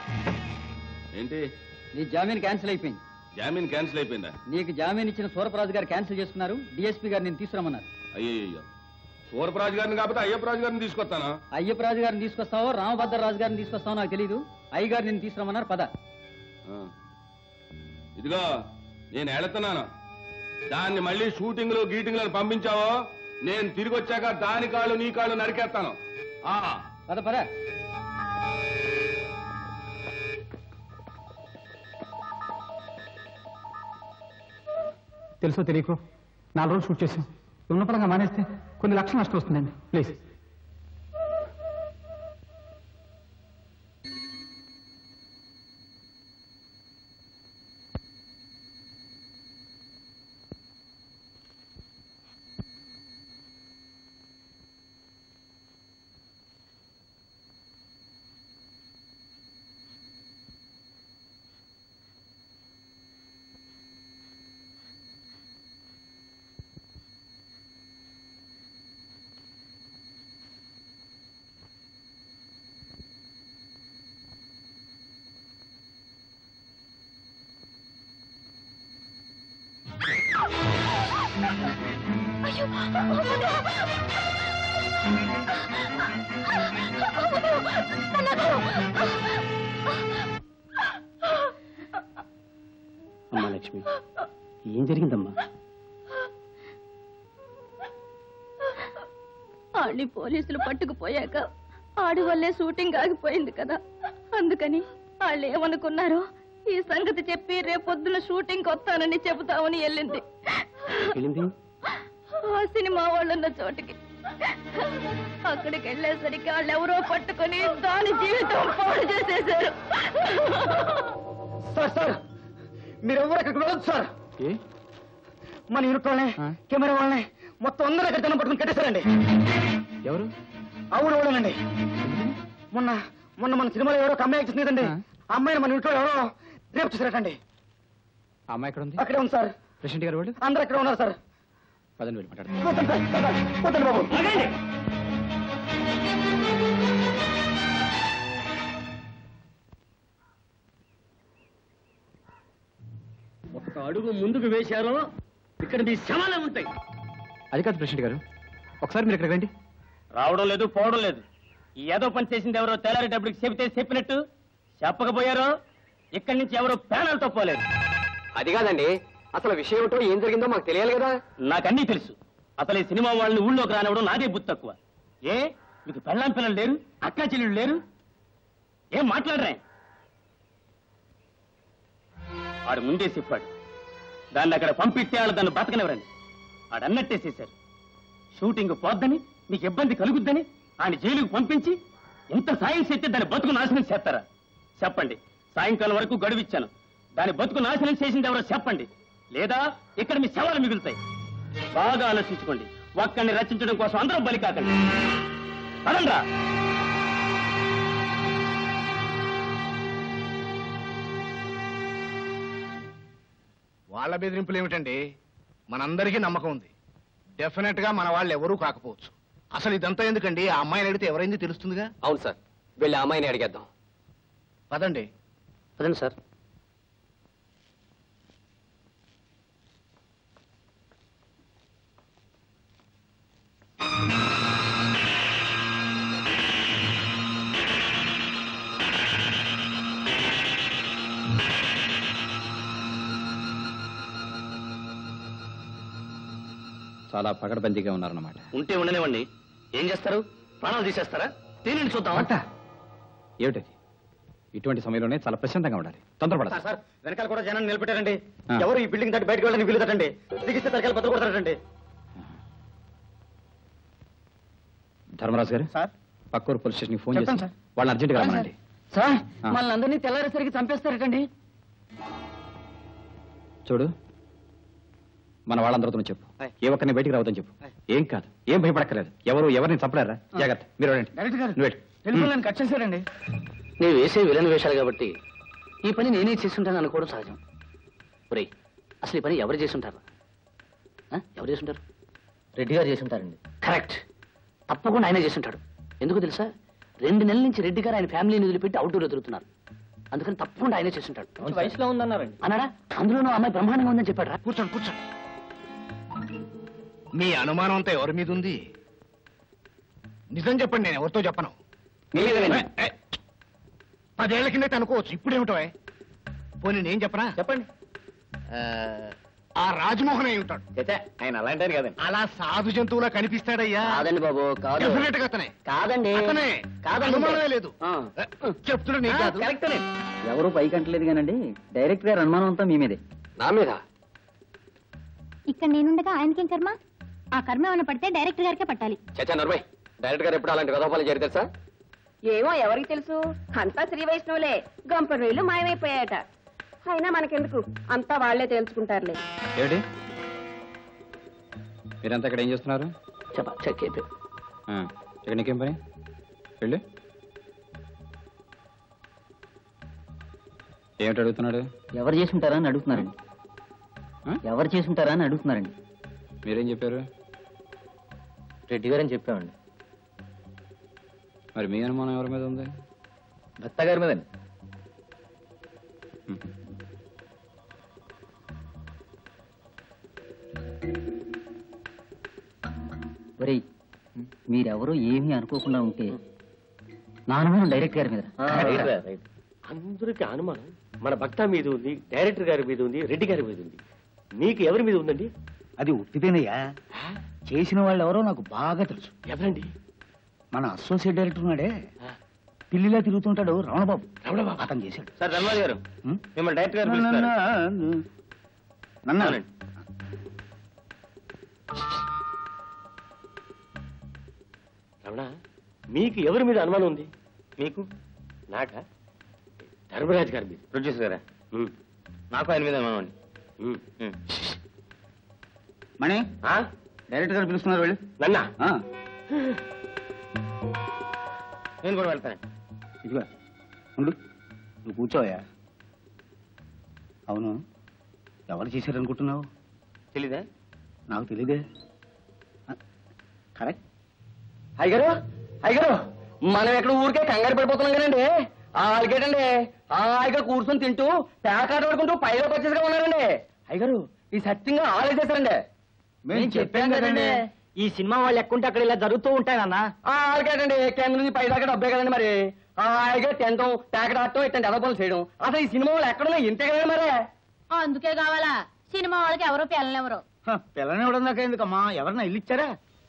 ఏంటి నీ జామీన్ క్యాన్సిల్ అయిపోయింది జామీన్ క్యాన్సిల్ అయిపోయిందా నీకు జామీన్ ఇచ్చిన సూరపరాజు గారు క్యాన్సిల్ చేసుకున్నారు డిఎస్పీ గారు నేను తీసుకురమ్మన్నారు అయ్యో సూరపరాజు గారిని కాకపోతే అయ్యప్ప రాజు గారిని తీసుకొస్తాను అయ్యప్ప రాజు గారిని తీసుకొస్తావో రామభద్ర రాజు గారిని తీసుకొస్తావో నాకు తెలియదు అయ్య గారు నేను తీసుకురమ్మన్నారు పద ఇదిగో నేను వెళుతున్నాను దాన్ని మళ్ళీ షూటింగ్ లో గీటింగ్ లో పంపించావో నేను తిరిగి వచ్చాక దాని కాళ్ళు నీ కాళ్ళు నరికేస్తాను ఆ పద పద తెలుసో తెలియకో నాలుగు రోజులు షూట్ చేసాం ఉన్నపరంగా మానేస్తే కొన్ని లక్షలు నష్టం వస్తుందండి ప్లీజ్ అయ్యో అమ్మా లక్ష్మి ఏం జరిగిందమ్మా ఆడిని పోలీసులు పట్టుకుపోయాక ఆడి వల్లే షూటింగ్ ఆగిపోయింది కదా అందుకని వాళ్ళు ఏమనుకున్నారో ఈ సంగతి చెప్పి రేపొద్దున షూటింగ్ వస్తానని చెబుతామని వెళ్ళింది వెళ్ళింది ఆ సినిమా వాళ్ళున్న చోటికి అక్కడికి వెళ్ళేసరికి వాళ్ళు ఎవరో పట్టుకొని దాని జీవితం పాడు చేసేశారు సార్ సార్ మీరెవరు అక్కడికి వెళ్ళదు సార్ మన యూనిట్ వాళ్ళని కెమెరా వాళ్ళని మొత్తం అందరూ అక్కడ జనం పట్టుకుని కట్టేశారండి ఎవరు అవును ఎవడోనండి మొన్న మొన్న మన సినిమాలో ఎవరో ఒక అమ్మాయి చూసిందండి ఆ అమ్మాయిని మన ఇంట్లో ఎవరో రేపు చూసారటండి ఆ అమ్మాయి ఎక్కడ ఉంది అక్కడే ఉంది సార్ ప్రెసిడెంట్ గారు వాళ్ళు అందరూ అక్కడ ఉన్నారు సార్ పదండి వెళ్ళి మాట్లాడదాం వద్దండి సార్, వద్దండి, వద్దండి బాబు ఒక అడుగు ముందుకు వేశారో ఇక్కడ మీ శవాలే ఉంటాయి అది కాదు ప్రెసిడెంట్ గారు ఒకసారి మీరు ఇక్కడికి రండి రావడం లేదు పోవడం లేదు ఈ ఏదో పని చేసింది ఎవరో తెల్లారేటప్పటికి చెబితే చెప్పినట్టు చెప్పకపోయారో ఇక్కడి నుంచి ఎవరో ప్రాణాలతో పోలేదు అది కాదండి అసలు విషయం ఏమిటో ఏం జరిగిందో మాకు తెలియాలి కదా నాకన్నీ తెలుసు అసలు ఈ సినిమా వాళ్ళని ఊళ్ళోకి రానివ్వడం నాదే బుద్ధి తక్కువ ఏ మీకు పెళ్ళాం పిల్లలు లేరు అక్కా చెల్లెళ్ళు లేరు ఏం మాట్లాడరే ఆడు ముందే చెప్పాడు దాన్ని అక్కడ పంపిస్తే వాళ్ళు దాన్ని బతకనివ్వరని ఆడు అన్నట్టే చేశారు షూటింగ్ పోద్దని మీకు ఇబ్బంది కలుగుద్దని ఆయన జైలుకు పంపించి ఇంత సాయం చేస్తే దాని బతుకు నాశనం చేస్తారా చెప్పండి సాయంకాలం వరకు గడువు ఇచ్చాను దాని బతుకు నాశనం చేసింది ఎవరో చెప్పండి లేదా ఇక్కడ మీ శవాలు మిగులుతాయి బాగా ఆలోచించుకోండి ఒక్కడిని రచించడం కోసం అందరూ బలి కాకండి పదండ్రా వాళ్ళ బెదిరింపులు ఏమిటండి మనందరికీ నమ్మకం ఉంది డెఫినెట్ గా మన వాళ్ళు ఎవరూ కాకపోవచ్చు అసలు ఇదంతా ఎందుకండి ఆ అమ్మాయిని అడిగితే ఎవరైంది తెలుస్తుందిగా అవును సార్ వెళ్ళి ఆ అమ్మాయిని అడిగేద్దాం పదండి పదండి సార్ చాలా పకడ్బందీగా ఉన్నారన్నమాట ఉంటే ఉండనివ్వండి ఏం చేస్తారు ప్రాణాలు తీసేస్తారా దీనిని చూద్దాం ఏమిటది ఇటువంటి సమయంలోనే చాలా ప్రశాంతంగా ఉండాలి తొందరపడాలి సార్ సార్ వెనకాల కూడా జనాన్ని నిలబెట్టారండి ఆ. ఎవరు ఈ బిల్డింగ్ దాటి బయటకు వెళ్ళని వీలు తట్టండి దిగిస్తే తరకాలు బద్దలు కొడతారండి ధర్మరాజు గారు సార్ పక్కూరు పోలీస్ స్టేషన్కి ఫోన్ చెప్తాను చేసి సార్. వాళ్ళని అర్జెంట్గా అవును రమ్మనండి సార్ ఆ. మనల్ని అందరినీ తెల్లారేసరికి చంపేస్తారటండి చూడు మన వాళ్ళందరితో చెప్పు ఏ ఒక్కరిని బయటికి రావద్దని చెప్పు ఏం కాదు ఏం భయపడక్కర్లేదు ఎవరు ఎవరిని చంపలేరా జాగ్రత్త మీరు వెళ్ళండి డైరెక్ట్ గారు నువ్వు వెళ్ళు. టెలిఫోన్ కట్ చేశారండి నేను వేసే విలన్ వేషాలు కాబట్టి ఈ పని నేనే చేస్తుంటాను అనుకోవడం సహజం ఒరేయ్ అసలు ఈ పని ఎవరు చేస్తుంటారు ఆ? ఎవరు చేస్తుంటారు రెడ్డి గారు చేస్తుంటారండి కరెక్ట్ తప్పకుండా ఆయనే చేస్తుంటాడు ఎందుకు తెలుసా రెండు నెలల నుంచి రెడ్డి గారు ఆయన ఫ్యామిలీని వదిలిపెట్టి అవుట్డోర్ తిరుగుతున్నారు అందుకని తప్పకుండా ఆయనే చేస్తుంటాడు వయసులో ఉందన్నారండి అన్నాడా అందులోనూ అమ్మాయి బ్రహ్మాండంగా ఉందని చెప్పాడు కూర్చోండి కూర్చోండి మీ అనుమానం అంతా ఎవరి మీద ఉంది నిజం చెప్పండి నేను ఎవరితో చెప్పను ఏ, ఏ, పదేళ్ల కిందట అనుకోవచ్చు ఇప్పుడేమిటో పోనీ నేను చెప్పనా చెప్పండి ఆ రాజమోహన్ అయి ఉంటాడు ఆయన అలాంటి కదండి అలా సాధు జంతువులా కనిపిస్తాడయ్యా కాదండి బాబు కాదు Definite గా అతనే కాదండి అతనే కాదండి అనుమానమే లేదు చెప్తున్నా నీకు కాదు ఎవరు పైకి అంటలేదు కానండి డైరెక్ట్ గారు అనుమానం అంతా మీ మీదే నా మీద ఇక్కడ నేనుండగా ఆయనకేం కర్మ ఆ కర్మ ఏమైనా పడితే డైరెక్టర్ గారికే పట్టాలి చచ్చా నర్మయ్ డైరెక్టర్ గారు ఎప్పుడు అలాంటి గదోపాలు చేరి తెలుసా ఏమో ఎవరికి తెలుసు అంతా శ్రీ వైష్ణవులే గంపనీళ్ళు మాయమైపోయాయట అయినా మనకెందుకు అంతా వాళ్లే తేల్చుకుంటారులే ఏమిటి మీరంతా ఇక్కడ ఏం చేస్తున్నారు ఆ, ఇక్కడ నీకేం పని వెళ్ళి ఏమిటి అడుగుతున్నాడు ఎవరు చేసుంటారా అని అడుగుతున్నారండి ఎవరు చేసుంటారా అని అడుగుతున్నారండి మీరేం చెప్పారు రెడ్డి గారని చెప్పామండి మరి మీ అనుమానం ఎవరి మీద ఉంది దత్త గారి మీదండి ఒరేయ్ మీరెవరూ ఏమీ అనుకోకుండా ఉంటే నా అనుమానం డైరెక్ట్ గారి మీద అందరికి అనుమానం మన భక్త మీద ఉంది డైరెక్టర్ గారి మీద ఉంది రెడ్డి గారి మీద ఉంది నీకు ఎవరి మీద ఉందండి అది ఉట్టిదేనయ్యా చేసిన వాళ్ళు ఎవరో నాకు బాగా తెలుసు ఎవరండి మన అసోసియేట్ డైరెక్టర్ ఉన్నాడే పిల్లిలా తిరుగుతుంటాడు రమణబాబు రమణబాబు అతను చేశాడు సార్ ధర్మాజీ గారు ఉం? మిమ్మల్ని డైరెక్టర్ గారు నన్ను- పిలుస్తున్నారు. నన్ను- నన్ను అవునండి. రమణ మీకు ఎవరి మీద అనుమానం ఉంది మీకు నాకా ధర్మరాజు గారి మీద ప్రొడ్యూసర్ గారా నాకు ఆయన మీద అనుమానం అండి మణి డైరెక్టర్ గారు పిలుస్తున్నారు వెళ్ళి నన్నా ఆ, నేను కూడా వెళ్తాను ఇదిగో ఉండు నువ్వు కూర్చోయా అవును ఎవరు చేశారనుకుంటున్నావు తెలీదా నాకు తెలీదే ఆ, కరెక్ట్ అయ్యగారు అయ్యగారు మనం ఎక్కడ ఊరికే కంగారు పడిపోతున్నాం కదండి ఆల్గేటండి హాయిగా కూర్చొని తింటూ పేకాట పడుకుంటూ పైలోకి వచ్చేసిగా ఉన్నారండి అయ్యగారు ఈ సత్యంగా ఆలోచన చేశారండి మేము చెప్పాం కదండి. ఈ సినిమా వాళ్ళు ఎక్కుంటే అక్కడ ఇలా జరుగుతూ ఉంటాయన్న ఆల్గేటండి కింద నుంచి పై దాకా డబ్బే కదండి మరి హాయిగా తినటం పేకట ఆడటం ఇట్లాంటి అదపాలు చేయడం అసలు ఈ సినిమా వాళ్ళు ఎక్కడున్నా ఇంతే కదండి మరి అందుకే కావాలా సినిమా వాళ్ళకి ఎవరో పిల్లలెవరో హ, పిల్లని ఇవ్వడం దాకా ఎందుకమ్మా ఎవరన్నా ఇల్లు ఇచ్చారా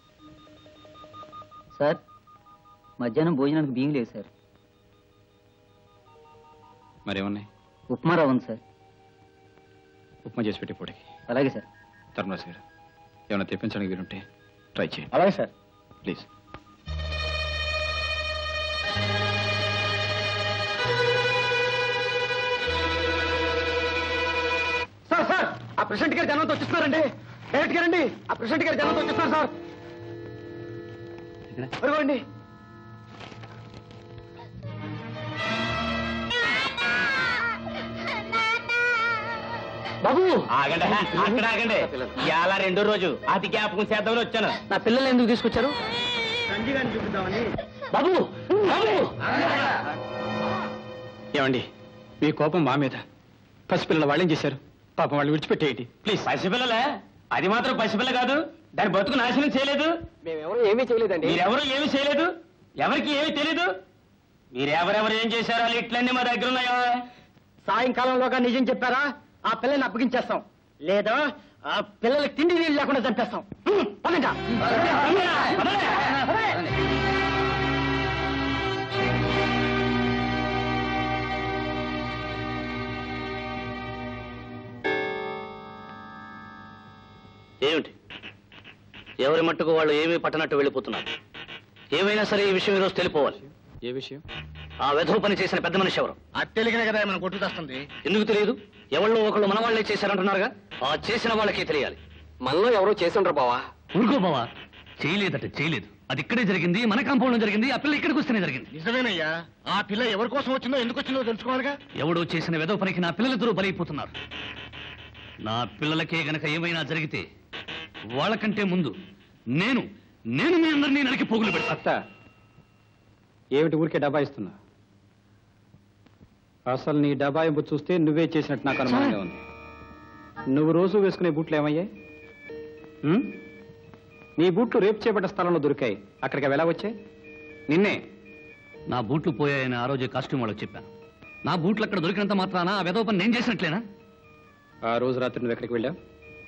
సార్ మధ్యాహ్నం భోజనానికి బియ్యం లేదు సార్ మరి ఏమన్నాయి ఉప్మా రవ్వ ఉంది సార్ ఉప్మా చేసి పెట్టి పూటకి అలాగే సార్ ధర్మరాజు గారు ఏమైనా తెప్పించడానికి వీలుంటే ట్రై చేయండి అలాగే సార్ ప్లీజ్ సార్ సార్ ఆ ప్రెసిడెంట్ గారు జనంతో వచ్చేస్తున్నారండి డైరెక్ట్ గారండి ఆ ప్రెసిడెంట్ గారు జనంతో వచ్చేస్తున్నారు సార్ అదిగోండి బాబు ఆగండి అక్కడ ఆగండి ఇవాళ రెండో రోజు అతి జ్ఞాపకం చేద్దామని వచ్చాను నా పిల్లల్ని ఎందుకు తీసుకొచ్చారు సంజీగాన్ని చూపిద్దామని బాబు బాబు ఏమండి మీ కోపం మా మీద పసిపిల్లల వాళ్ళేం చేశారు పాపం వాళ్ళు విడిచిపెట్టేయండి ప్లీజ్ పసిపిల్లలే అది మాత్రం పసిపిల్ల కాదు దాని బతుకు నాశనం చేయలేదు మేమెవరూ ఏమీ చేయలేదండి మీరెవరు ఏమీ చేయలేదు ఎవరికి ఏమీ తెలీదు మీరెవరెవరు ఏం చేశారో వాళ్ళు ఇట్లన్నీ మా దగ్గర ఉన్నాయో సాయంకాలంలోగా నిజం చెప్పారా ఆ పిల్లని అప్పగించేస్తాం లేదా ఆ పిల్లలకి తిండి నీళ్ళు లేకుండా చంపేస్తాం హ్మ్, పదండి. ఏమిటి ఎవరి మట్టుకు వాళ్ళు ఏమీ పట్టనట్టు వెళ్ళిపోతున్నారు ఏమైనా సరే ఈ విషయం ఈరోజు తెలిపోవాలి ఏ విషయం ఆ వెధవ పని చేసిన పెద్ద మనిషి ఎవరు అత్తెలిగిన కదా మనం కొట్టు తెస్తుంది ఎందుకు తెలియదు ఎవళ్ళో ఒకళ్ళు మన వాళ్ళే చేశారంటున్నారుగా ఆ చేసిన వాళ్ళకే తెలియాలి మనలో ఎవరో చేసిండ్రు బావా ఊరుకో బావా చేయలేదట చేయలేదు అది ఇక్కడే జరిగింది మన కాంపౌండ్ లో జరిగింది ఆ పిల్ల ఇక్కడికి వస్తేనే జరిగింది నిజమేనయ్యా ఆ పిల్ల ఎవరి కోసం వచ్చిందో ఎందుకు వచ్చిందో తెలుసుకోవాలిగా ఎవడో చేసిన వెధవ పనికి నా పిల్లలిద్దరూ బలైపోతున్నారు నా పిల్లలకే గనక ఏమైనా జరిగితే వాళ్ళకంటే ముందు నేను నేను మీ అందరినీ నరికి పోగులు పెడతా అత్త ఏమిటి ఊరికే డబ్బా ఇస్తున్నా అసలు నీ డబాయింపు చూస్తే నువ్వే చేసినట్టు నాకు అనుమానంగా ఉంది నువ్వు రోజు వేసుకునే బూట్లు ఏమయ్యాయి ఉం? నీ బూట్లు రేపు చేపట్ట స్థలంలో దొరికాయి అక్కడికి అవి ఎలా వచ్చాయి నిన్నే నా బూట్లు పోయాయని ఆ రోజే కాస్ట్యూమ్ వాళ్ళకి చెప్పాను నా బూట్లు అక్కడ దొరికినంత మాత్రాన ఆ వెధవ పని నేను చేసినట్లేనా ఆ రోజు రాత్రి నువ్వు ఎక్కడికి వెళ్ళావు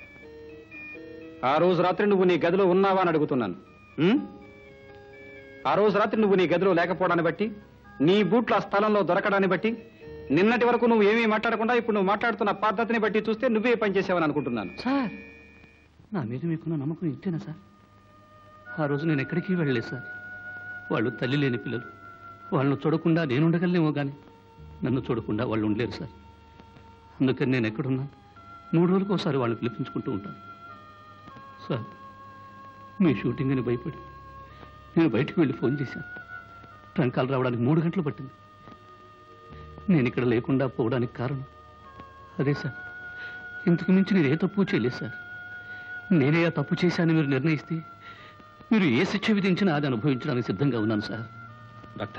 ఆ రోజు రాత్రి నువ్వు నీ గదిలో ఉన్నావా అని అడుగుతున్నాను ఉం? ఆ రోజు రాత్రి నువ్వు నీ గదిలో లేకపోవడాన్ని బట్టి నీ బూట్లు ఆ స్థలంలో దొరకడాన్ని బట్టి నిన్నటి వరకు నువ్వు ఏమీ మాట్లాడకుండా ఇప్పుడు నువ్వు మాట్లాడుతున్న పద్ధతిని బట్టి చూస్తే నువ్వే పనిచేసావని అనుకుంటున్నాను సార్ నా మీద మీకున్న నమ్మకం ఇంతేనా సార్ ఆ రోజు నేను ఎక్కడికి వెళ్ళలేదు సార్ వాళ్ళు తల్లి లేని పిల్లలు వాళ్ళను చూడకుండా నేను ఉండగలనేమో కానీ నన్ను చూడకుండా వాళ్ళు ఉండలేరు సార్ అందుకని నేను ఎక్కడున్నా మూడు రోజులకు ఒకసారి వాళ్ళని పిలిపించుకుంటూ ఉంటాను సార్ మీ షూటింగ్ అని భయపడి నేను బయటికి వెళ్ళి ఫోన్ చేశాను ట్రంకాలు రావడానికి మూడు గంటలు పట్టింది నేను ఇక్కడ లేకుండా పోవడానికి కారణం అదే సార్ ఇంతకు మించి నేను ఏ తప్పు చేయలేదు సార్ నేనే ఆ తప్పు చేశానని మీరు నిర్ణయిస్తే మీరు ఏ శిక్ష విధించినా అది అనుభవించడానికి సిద్ధంగా ఉన్నాను సార్ భక్త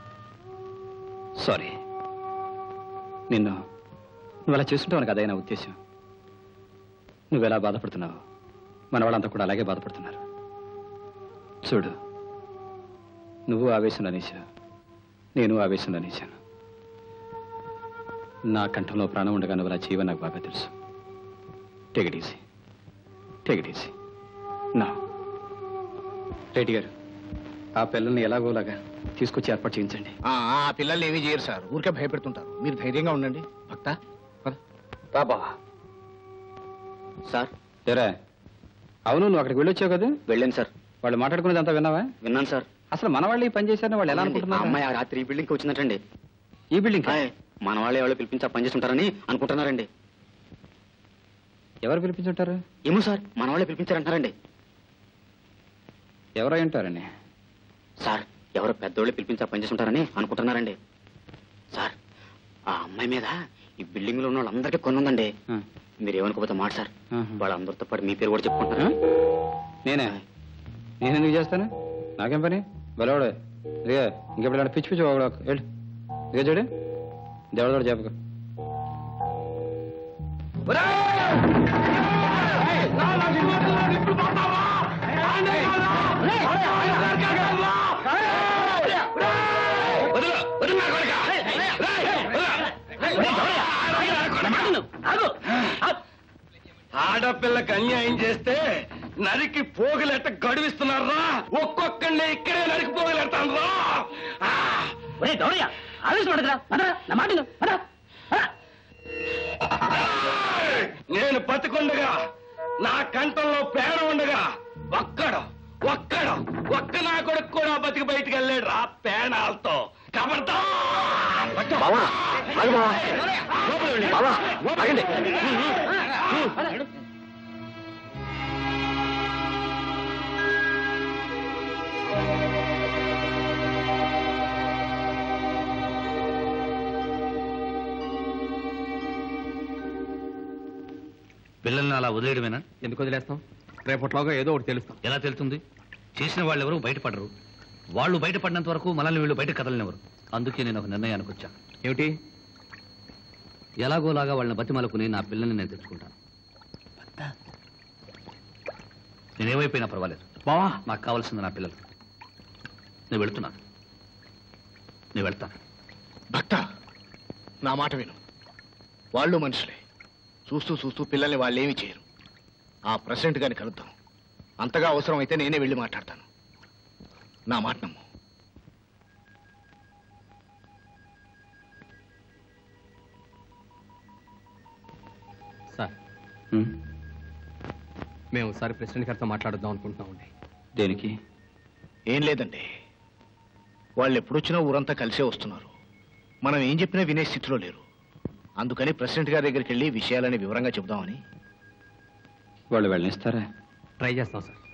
సారీ నిన్ను నువ్వు అలా చేస్తుంటావు కదా నా ఉద్దేశం నువ్వు ఎలా బాధపడుతున్నావు మన వాళ్ళంతా కూడా అలాగే బాధపడుతున్నారు చూడు నువ్వు ఆవేశంలో అనేశావు నేను ఆవేశంలో అనేశాను నా కంఠంలో ప్రాణం ఉండగా నువ్వు అలా చేయవని నాకు బాగా తెలుసు take it easy take it easy నా రెడ్డి గారు ఆ పిల్లల్ని ఎలాగోలాగా తీసుకొచ్చి ఏర్పాటు చేయించండి ఆ ఆ పిల్లల్ని ఏమీ చేయరు సార్ ఊరికే భయపెడుతుంటారు మీరు ధైర్యంగా ఉండండి భక్త బాబా సార్ ఏరా అవును నువ్వు అక్కడికి వెళ్ళొచ్చావు కదా వెళ్ళాను సార్ వాళ్ళు మాట్లాడుకునేది అంతా విన్నావా విన్నాను సార్ అసలు మన వాళ్ళు ఈ పని చేశారని వాళ్ళు ఎలా అనుకుంటున్నారు అమ్మాయి ఆ రాత్రి ఈ బిల్డింగ్కి వచ్చిందటండి ఈ బిల్డింగ్ మన వాళ్ళు ఎవరో పిలిపించి ఆ పని చేస్తుంటారని అనుకుంటున్నారండి ఎవరు పిలిపించుంటారు ఏమో సార్ మన వాళ్ళే పిలిపించారంటారండి ఎవరై ఉంటారని సార్ ఎవరో పెద్దోళ్ళు పిలిపించి ఆ పని చేస్తుంటారని అనుకుంటున్నారండి సార్ ఆ అమ్మాయి మీద ఈ బిల్డింగ్ లో ఉన్న వాళ్ళందరికీ కొన్ని ఉందండి మీరు ఏమనుకోపోతే మాట సార్ వాళ్ళందరితో పాటు మీ పేరు కూడా చెప్పుకుంటారు నేనే నేను ఎందుకు చేస్తాను నాకేం పని బలవాడు ఇక ఇంకెప్పుడు పిచ్చి పిచ్చి వాడు వెళ్ళు ఇక చూడు దేవుడు చెప్పక ఆడపిల్లకి అన్యాయం చేస్తే నరికి పోగులెట్ట గడువిస్తున్నారా ఒక్కొక్కడిని ఇక్కడే నరికి పోగులెడతాను రా ఒరే గౌరయ్య ఆవేశపడదురా పదరా నా మాట విను, పద. నేను బతికుండగా నా కంఠంలో పేడ ఉండగా ఒక్కడు ఒక్కడు ఒక్క నా కొడుకు కూడా బతికి బయటికి వెళ్ళాడు రా పేణాలతో కబడతా బావా ఆగు బావా బావా ఆగండి పిల్లల్ని అలా వదిలేయడమేనా ఎందుకు వదిలేస్తాం రేపట్లాగా ఏదో ఒకటి తెలుస్తాం ఎలా తెలుస్తుంది చేసిన వాళ్ళు ఎవరు బయటపడరు వాళ్ళు బయటపడినంత వరకు మనల్ని వీళ్ళు బయట కదలనివ్వరు అందుకే నేను ఒక నిర్ణయానికి వచ్చాను ఏమిటి ఎలాగోలాగా వాళ్ళని బతిమలుకుని నా పిల్లల్ని నేను తెచ్చుకుంటాను నేనేమైపోయినా పర్వాలేదు బావా నాకు కావాల్సింది నా పిల్లలు నేను వెళుతున్నాను నేను వెళ్తాను భక్త నా మాట విను వాళ్ళు మనుషులే చూస్తూ చూస్తూ పిల్లల్ని వాళ్ళేమీ చేయరు ఆ ప్రెసిడెంట్ గారిని కలుద్దాం అంతగా అవసరమైతే నేనే వెళ్ళి మాట్లాడతాను నా మాట నమ్ము సార్ మేము ఒకసారి ప్రెసిడెంట్ గారితో మాట్లాడుద్దాం అనుకుంటున్నామండి దేనికి ఏం లేదండి వాళ్ళు ఎప్పుడొచ్చినా ఊరంతా కలిసే వస్తున్నారు మనం ఏం చెప్పినా వినే స్థితిలో లేరు అందుకని ప్రెసిడెంట్ గారి దగ్గరికి వెళ్ళి విషయాలని వివరంగా చెబుదామని వాళ్ళు వెళ్ళనిస్తారా ట్రై చేస్తాం సార్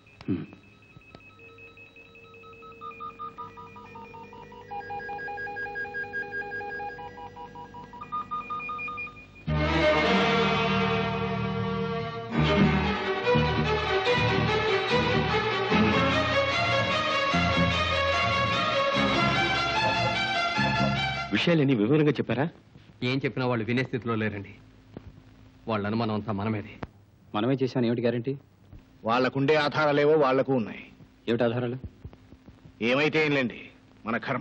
విషయాలన్నీ వివరంగా చెప్పారా ఏం చెప్పినా వాళ్ళు వినే స్థితిలో లేరండి వాళ్ళ అనుమానం అంతా మనమేది మనమే చేశాను ఏమిటి గ్యారంటీ వాళ్ళకుండే ఆధారాలేవో వాళ్లకు ఉన్నాయి ఏమిటి ఆధారాలు ఏమైతే ఏంలేండి మన కర్మ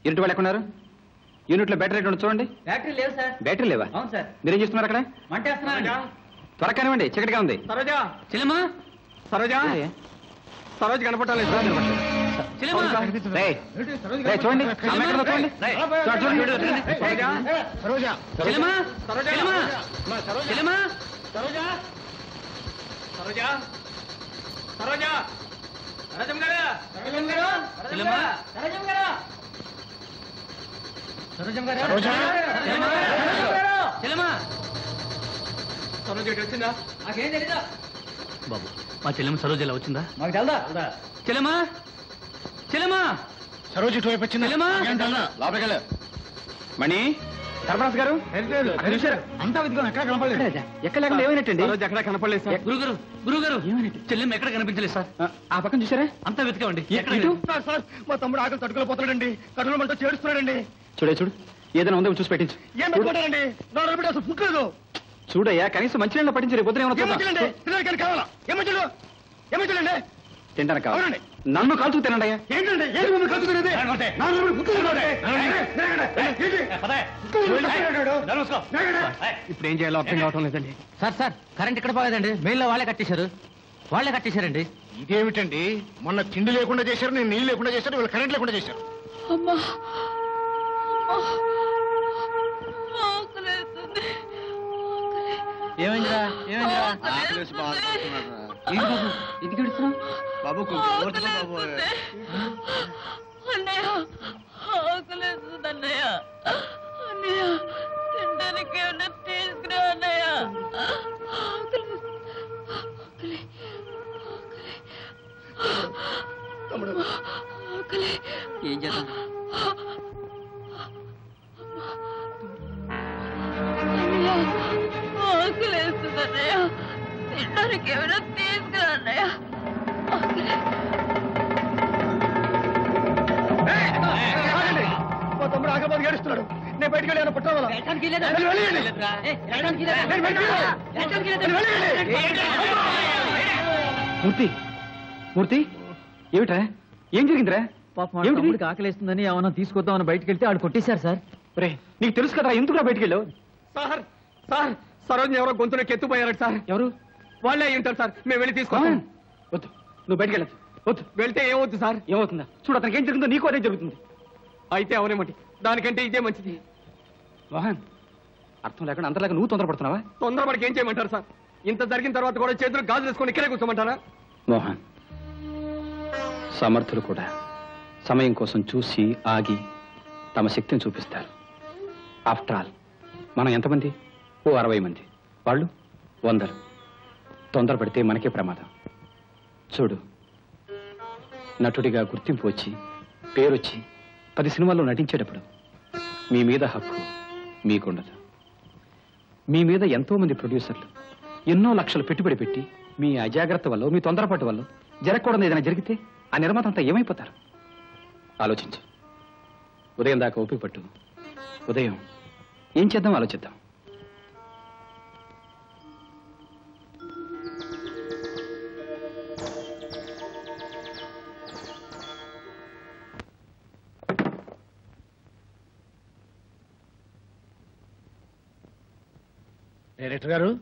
యూనిట్ వాళ్ళు ఎక్కడున్నారు యూనిట్లో బ్యాటరీ ఎక్కడ ఉంది చూడండి బ్యాటరీ లేవు సార్ బ్యాటరీ లేవా అవును సార్ మీరేం చేస్తున్నారు అక్కడ మంటేస్తున్నా త్వరగా కానివ్వండి చీకటిగా ఉంది సరోజా చెల్లెమ్మా సరోజా సరోజ్ కనపడాలి చెల్లెమ్మా రేయ్, రేయ్, చూడండి ఆమె ఎక్కడుందో చూడండి రేయ్, చూడండి, చూడండి. సరోజా సరోజా చెల్లెమ్మా సరోజా చెల్లెమ్మా సరోజా చెల్లెమ్మా సరోజా సరోజా సరోజా సరోజం గారు సరోజం గారు చెల్లెమ్మా సరోజం గారు సరోజం గారు సరోజా చెల్లెమ్మా సరోజ ఇటు వచ్చిందా నాకేం తెలీదా బాబు మా చెల్లెమ్మ సరోజ ఇలా వచ్చిందా మాకు తెలదా చెల్లెమ్మా చెల్లెమ్మా సరోజు ఇటువైపు వచ్చింది చెల్లెమ్మా లోపలికి వెళ్ళు మణి ధర్మరాజు గారు చూశారా? అంతా వెతుకున్నాం ఎక్కడ కనపడలేదు ఎక్కడ లేకుండా ఏమైనట్టండి సరోజ ఎక్కడ కనపడలేదు సార్ గురుగారు గురుగారు చెల్లెమ్మ ఎక్కడ కనిపించలేదు సార్ ఆ పక్కన చూసారా అంతా వెతకామండి ఎక్కడ ఇటు? సార్ సార్ మా తమ్ముడు ఆకలి తట్టుకోలేకపోతున్నాడండి కడుపులో మంట చేడుస్తున్నాడండి చూడే చూడు ఏదైనా ఉందో చూసి పెట్టించు ఏం పెట్టుకుంటారండి నా రూపాయలు అసలు పుట్టలేదు చూడయ్యా కనీసం మంచినీళ్ళు పట్టించి రేపు పొద్దున ఏమైనా ఏమంటారండి చూద్దాం. పిల్లలకి కావాలా ఏమంటారు ఏమంటారండి తినడానికి కావాలి అవునండి. నన్ను కాల్చు తినండి అయ్యా ఏంటండి ఏంటి మమ్మల్ని కలుగుతున్నది నా రూపాయలు పుట్టలేదు ఇప్పుడు ఏం చేయాలో అర్థం కావటం లేదండి సార్ సార్ కరెంట్ ఇక్కడ పోలేదండి మెయిన్లో వాళ్ళే కట్టేశారు వాళ్ళే కట్టేశారండి ఇదేమిటండి మొన్న తిండి లేకుండా చేశారు నేను నీళ్ళు లేకుండా చేశారు వీళ్ళు కరెంట్ లేకుండా చేశారు అమ్మా ఆకలేస్తుంది ఏమైందిరా ఏమైందిరా ఆకలేసి బాధపడుతున్నాడు ఏంటి బాబు ఎందుకు ఏడుస్తున్నావు బాబు కొంచెం ఓర్చుకో బాబు అన్నయ్య ఆకలేస్తుంది అన్నయ్య అన్నయ్య తినడానికి ఏమన్నా తీసుకురా అన్నయ్య ఆకలేస్తుంది. ఆకలి తమ్ముడు ఆకలి ఏం చేద్దాం అన్నయ్య ఆకలేస్తుంది అన్నయ్య తినడానికి ఏమైనా తీసుకురా అన్నయ్య ఆకలి ఆగండి. మా తమ్ముడు ఆగబోదు ఏడుస్తున్నాడు నేను బయటికి వెళ్ళి ఏమైనా పుట్టావాలా వెళ్ళి, వెళ్ళి, వెళ్ళి. మూర్తి మూర్తి ఏమిటా ఏం జరిగిందిరా పాపం ఏమిటిది? తమ్ముడికి ఆకలేస్తుందని ఏమన్నా తీసుకొద్దామని బయటికి వెళ్తే ఆడు కొట్టేశారు సార్ రే నీకు తెలుసు కదా ఎందుకురా బయటికి వెళ్ళావు సార్ సార్ సరోజ్ ఎవరో గొంతున కెత్తుపోయారట సార్ ఎవరు వాళ్ళే అయి ఉంటారు సార్ మేము వెళ్ళి తీసుకోవాలి వద్దు నువ్వు బయటికి వెళ్ళదు వద్దు వెళ్తే ఏమవుతుంది సార్ ఏమవుతుందా చూడు అతనికి ఏం జరిగిందో నీకు అదే జరుగుతుంది అయితే అవునేమటి దానికంటే ఇదే మంచిది మోహన్ అర్థం లేకుండా అంతలాగా నువ్వు తొందరపడుతున్నావా తొందరపడికి ఏం చేయమంటారు సార్ ఇంత జరిగిన తర్వాత కూడా చేతులు గాజు వేసుకొని ఇక్కడే కూర్చోమంటారా మోహన్ సమర్థులు కూడా సమయం కోసం చూసి ఆగి తమ శక్తిని చూపిస్తారు ఆఫ్టర్ ఆల్ మనం ఎంతమంది ఓ అరవై మంది వాళ్ళు వందలు తొందరపడితే మనకే ప్రమాదం చూడు నటుడిగా గుర్తింపు వచ్చి పేరొచ్చి పది సినిమాల్లో నటించేటప్పుడు మీ మీద హక్కు మీకుండదు మీ మీద ఎంతో మంది ప్రొడ్యూసర్లు ఎన్నో లక్షలు పెట్టుబడి పెట్టి మీ అజాగ్రత్త వల్ల మీ తొందరపాటు వల్ల జరగకూడదు ఏదైనా జరిగితే ఆ నిర్మాత అంతా ఏమైపోతారు ఆలోచించు ఉదయం దాకా ఓపిక పట్టు ఉదయం ఏం చేద్దాం ఆలోచిద్దాం డైరెక్టర్ గారు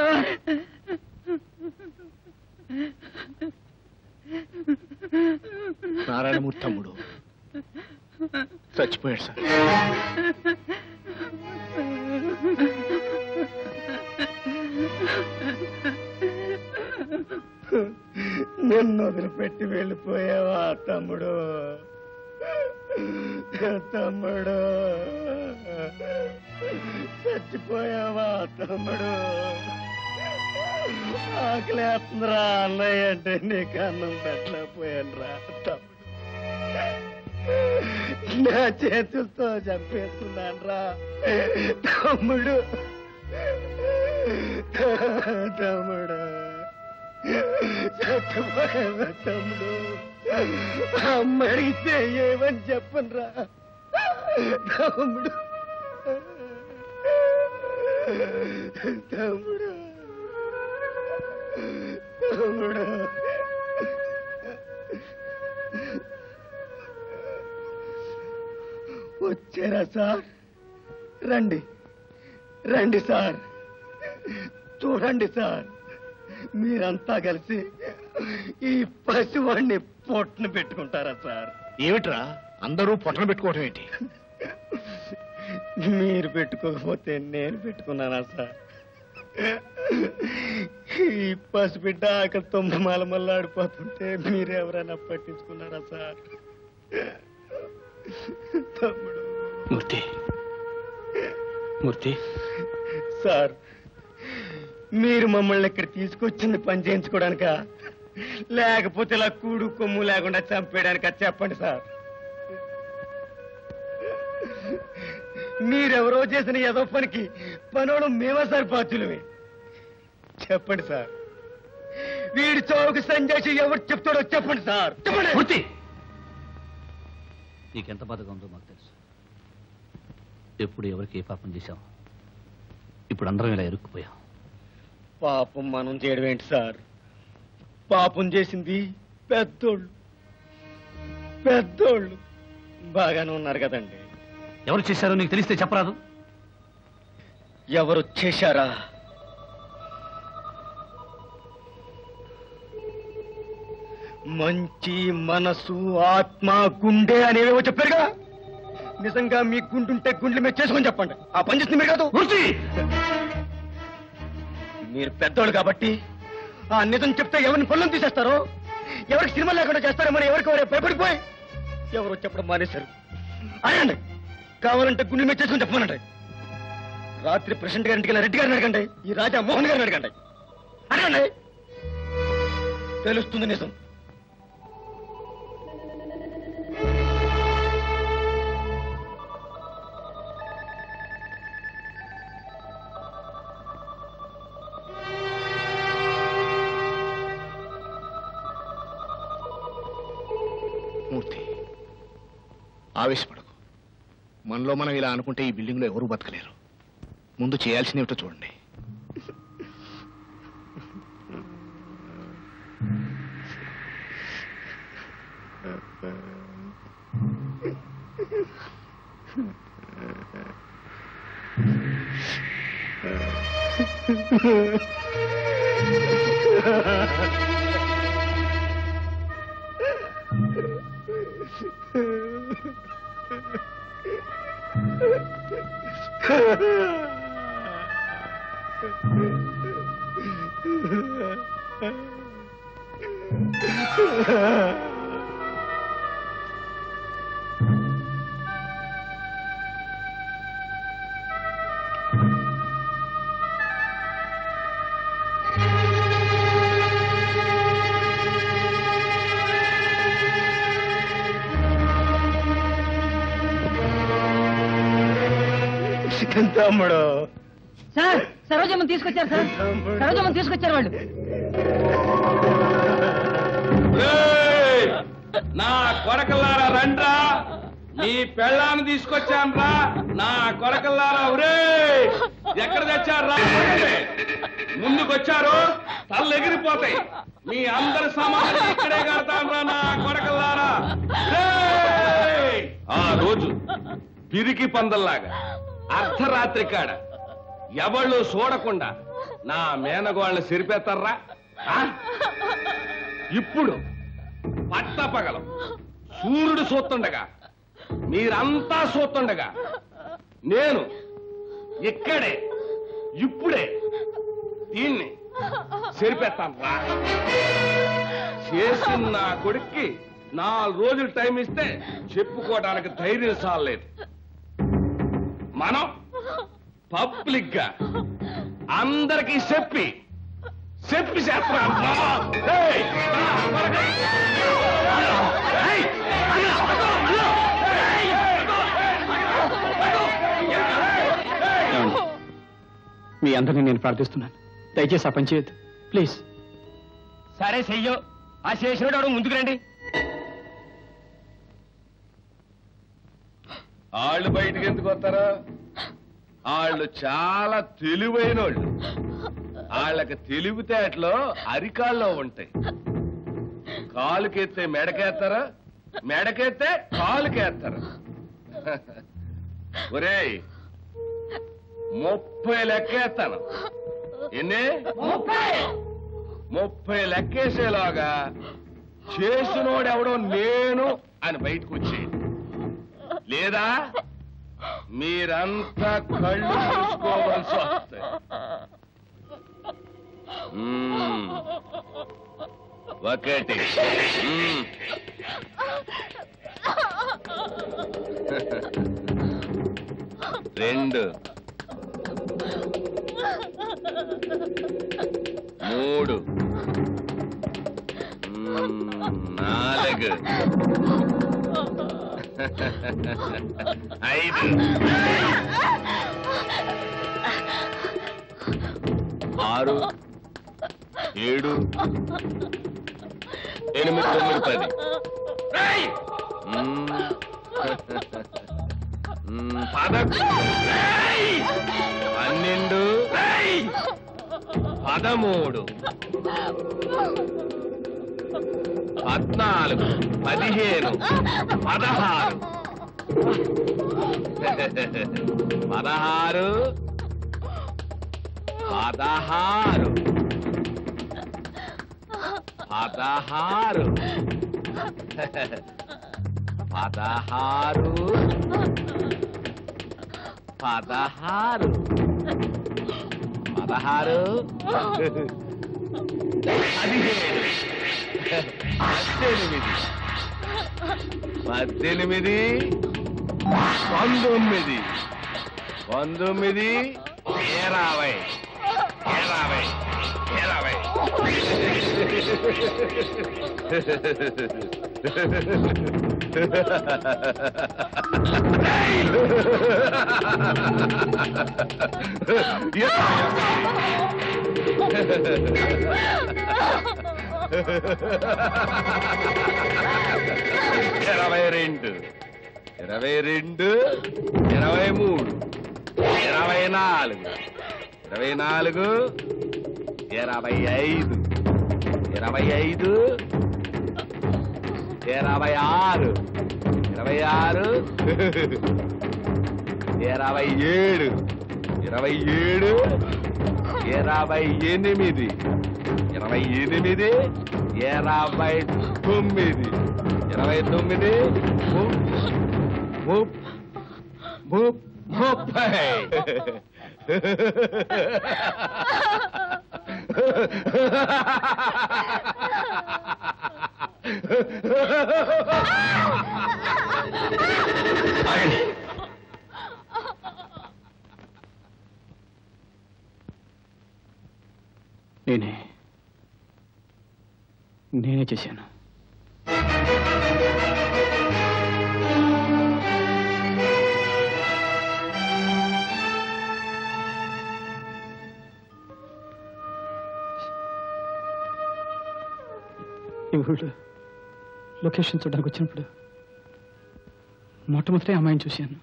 నారాయణమూర్తి తమ్ముడు చచ్చిపోయాడు సార్ నిన్ను వదిలిపెట్టి వెళ్ళిపోయావా తమ్ముడు తమ్ముడు చచ్చిపోయావా తమ్ముడు ఆకలేస్తుందిరా అన్నయ్య అంటే నీకు అన్నం పెట్టలేకపోయాను రా తమ్ముడు నా చేతులతో చంపేస్తున్నాను రా తమ్ముడు తమ్ముడు చచ్చిపోయావా తమ్ముడు అమ్మ అడిగితే ఏమని చెప్పను రా తమ్ముడు తమ్ముడు తమ్ముడు వచ్చారా సార్ రండి రండి సార్ చూడండి సార్ మీరంతా కలిసి ఈ పసివాడిని పొట్టును పెట్టుకుంటారా సార్ ఏమిట్రా అందరూ పొట్టన పెట్టుకోవటం ఏంటి మీరు పెట్టుకోకపోతే నేను పెట్టుకున్నానా సార్ ఈ పసిబిడ్డ అక్కడ తొమ్మిది మాల మళ్ళాడిపోతుంటే మీరెవరైనా పట్టించుకున్నారా సార్ తమ్ముడు మూర్తి మూర్తి సార్ మీరు మమ్మల్ని ఇక్కడ తీసుకొచ్చింది పని చేయించుకోవడానిక లేకపోతే ఇలా కూడు కొమ్ము లేకుండా చంపేయడానిక చెప్పండి సార్ మీరెవరో చేసిన ఏదో పనికి పనోడు మేమా సార్ బాధ్యులమే చెప్పండి సార్ వీడి చౌకు సంజయ్ ఎవరు చెప్తాడో చెప్పండి సార్ చెప్పండి పూర్తి నీకెంత బాధగా ఉందో మాకు తెలుసు ఎప్పుడు ఎవరికి ఏ పాపం చేశాం ఇప్పుడు అందరం ఇలా ఇరుక్కుపోయాం పాపం మనం చేయడం ఏంటి సార్ పాపం చేసింది పెద్దోళ్ళు పెద్దోళ్ళు బాగానే ఉన్నారు కదండి ఎవరు చేశారో నీకు తెలిస్తే చెప్పరాదు ఎవరు చేశారా మంచి మనసు ఆత్మ గుండె అనేవేవో చెప్పారుగా నిజంగా మీ గుండుంటే గుండెల మీద చేసుకొని చెప్పండి ఆ పని చేసింది మీరు కాదు మీరు పెద్దోళ్ళు కాబట్టి ఆ నిజం చెప్తే ఎవరిని పొలం తీసేస్తారో ఎవరికి సినిమా లేకుండా చేస్తారో మరి ఎవరికి ఎవరే భయపడిపోయి ఎవరు చెప్పడం మానేశారు అడగండి కావాలంటే గుండెల మీద చేసుకొని చెప్పమనండి రాత్రి ప్రెసిడెంట్ గారింటికి వెళ్ళిన రెడ్డి గారిని అడగండి ఈ రాజా మోహన్ గారిని అడగండి అడగండి తెలుస్తుంది నిజం మూర్తి ఆవేశపడకు మనలో మనం ఇలా అనుకుంటే ఈ బిల్డింగ్లో ఎవరూ బతకలేరు ముందు చేయాల్సిందేమిటో చూడండి తమ్ముడు సార్ సరోజమ్మని తీసుకొచ్చారు సార్ సరోజమ్మని తీసుకొచ్చారు వాళ్ళు ఏయ్! నా కొడకల్లారా రండ్రా నీ పెళ్ళాన్ని తీసుకొచ్చాన్రా నా కొడకల్లారా ఒరే ఎక్కడ తెచ్చారా ముందుకొచ్చారు తల్లు ఎగిరిపోతాయి మీ అందరి సామాన్లు ఇక్కడే కడతాన్రా నా కొడకల్లారా ఏయ్! ఆ రోజు పిరికి పందల్లాగా అర్ధరాత్రి కాడ ఎవళ్ళు చూడకుండా నా మేనగోళ్ళని సిరిపేస్తారా ఆ? ఇప్పుడు పట్టపగలం సూర్యుడు చూస్తుండగా మీరంతా చూస్తుండగా నేను ఇక్కడే ఇప్పుడే దీన్ని చెరిపేస్తాను రా చేసిన నా కొడుక్కి నాలుగు రోజులు టైం ఇస్తే చెప్పుకోవడానికి ధైర్యం చాలలేదు మనం పబ్లిక్ గా అందరికీ చెప్పి చెప్పి చేస్తాం రా. ఏయ్! రా, త్వరగా. ఏయ్! ఏమండి? మీ అందరినీ నేను ప్రార్థిస్తున్నాను దయచేసి ఆ పని చేయొద్దు ప్లీజ్ సరే చెయ్యో ఆ చేసినోడు ఎవడో ముందుకు రండి వాళ్ళు బయటికి ఎందుకు వస్తారా వాళ్ళు చాలా తెలివైన వాళ్ళు వాళ్ళకి తెలివితేటలో అరికాల్లో ఉంటాయి కాలుకెత్తే మెడకేస్తారా మెడకెత్తే కాలుకేస్తారా ఒరేయ్ ముప్పై లెక్కేస్తాను ఎన్ని ముప్పై లెక్కేసేలాగా చేసినోడెవడో నేను అని బయటకు వచ్చి లేదా మీరంతా కళ్ళు మూసుకోవాల్సి వస్తాయి మ్మ్. ఒకటి మ్మ్. రెండు మూడు మ్మ్, నాలుగు ఐదు ఆరు ఏడు ఎనిమిది తొమ్మిది పది మ్మ్. మ్మ్, పదకొండు పన్నెండు పదమూడు పద్నాలుగు పదిహేను పదహారు పదహారు పదహారు పదహారు పదహారు పదహారు పదహారు పదిహేడు పద్దెనిమిది పద్దెనిమిది పంతొమ్మిది పంతొమ్మిది ఇరవై ఇరవై ఇరవై ఇరవై రెండు ఇరవై రెండు ఇరవై మూడు ఇరవై నాలుగు ఇరవై నాలుగు ఇరవై ఐదు ఇరవై ఐదు ఇరవై ఆరు ఇరవై ఆరు ఇరవై ఏడు ఇరవై ఏడు ఇరవై ఎనిమిది ఇరవై ఎనిమిది ఇరవై తొమ్మిది ఇరవై తొమ్మిది ము- ము- ము- ముప్పై ఆగండి. నేనే నేనే చేశాను ఈ ఊళ్ళో లొకేషన్ చూడడానికి వచ్చినప్పుడు మొట్టమొదటి అమ్మాయిని చూశాను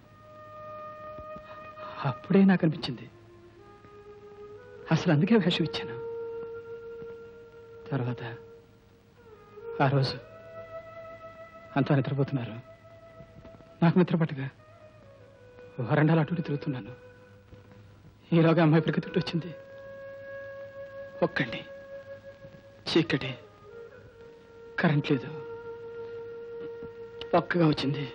అప్పుడే నాకు అనిపించింది అసలు అందుకే వేషం ఇచ్చాను తర్వాత ఆ రోజు అంతా నిద్రపోతున్నారు నాకు నిద్ర పట్టగా వరండాలు అటు ఇటు తిరుగుతున్నాను ఈలోగా అమ్మాయి పరిగెత్తుకుంటూ వచ్చింది ఒక్కండి చీకటి కరెంట్ లేదు పక్కగా వచ్చింది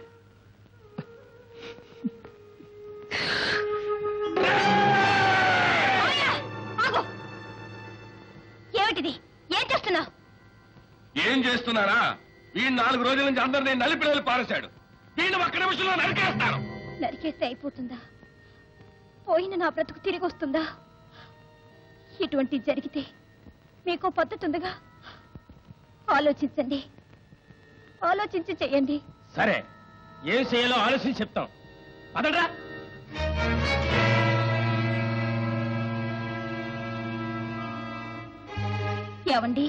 ఆగు ఏమిటిది ఏం చేస్తున్నావు ఏం చేస్తున్నారా వీడు నాలుగు రోజుల నుంచి అందరినీ నలిపిడలు పారేశాడు వీడిని ఒక్క నిమిషంలో నరికేస్తాను నరికేస్తే అయిపోతుందా పోయిన నా బ్రతుకు తిరిగి వస్తుందా ఇటువంటి జరిగితే మీకు పద్ధతి ఉందిగా ఆలోచించండి ఆలోచించి చెయ్యండి సరే ఏం చేయాలో ఆలోచించి చెప్తాం పదరా ఏమండి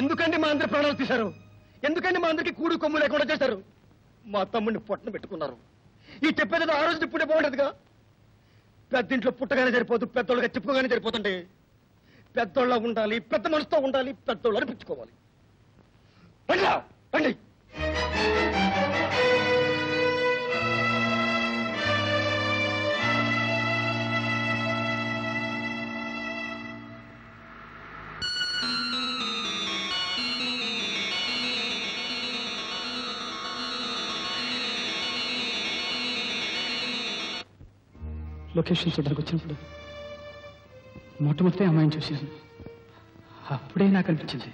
ఎందుకండి మా అందరి ప్రాణాలు తీశారు ఎందుకండి మా అందరికి కూడు కొమ్ము లేకుండా చేశారు మా తమ్ముడిని పొట్టన పెట్టుకున్నారు ఈ చెప్పేది ఆ రోజు ఇప్పుడే బాగుండదుగా పెద్దింట్లో పుట్టగానే సరిపోదు పెద్దోళ్ళుగా చెప్పుకోగానే సరిపోతుంటే పెద్దోళ్ళ ఉండాలి పెద్ద మనసుతో ఉండాలి పెద్దోళ్ళు అనిపించుకోవాలి రండి రా, రండి లొకేషన్ చూడడానికి వచ్చినప్పుడు మొట్టమొదటి అమ్మాయిని చూశాను అప్పుడే నాకు అనిపించింది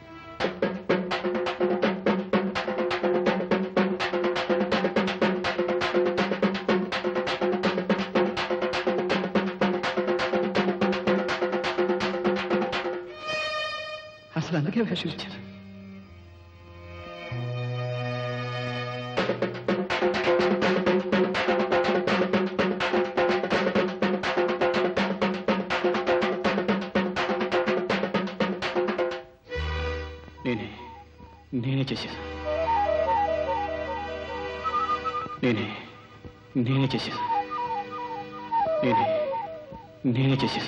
అసలు అందుకే వేషం ఇచ్చాను నేనే నేనే చేశాను నేనే నేనే చేశాను నేనే నేనే చేశాను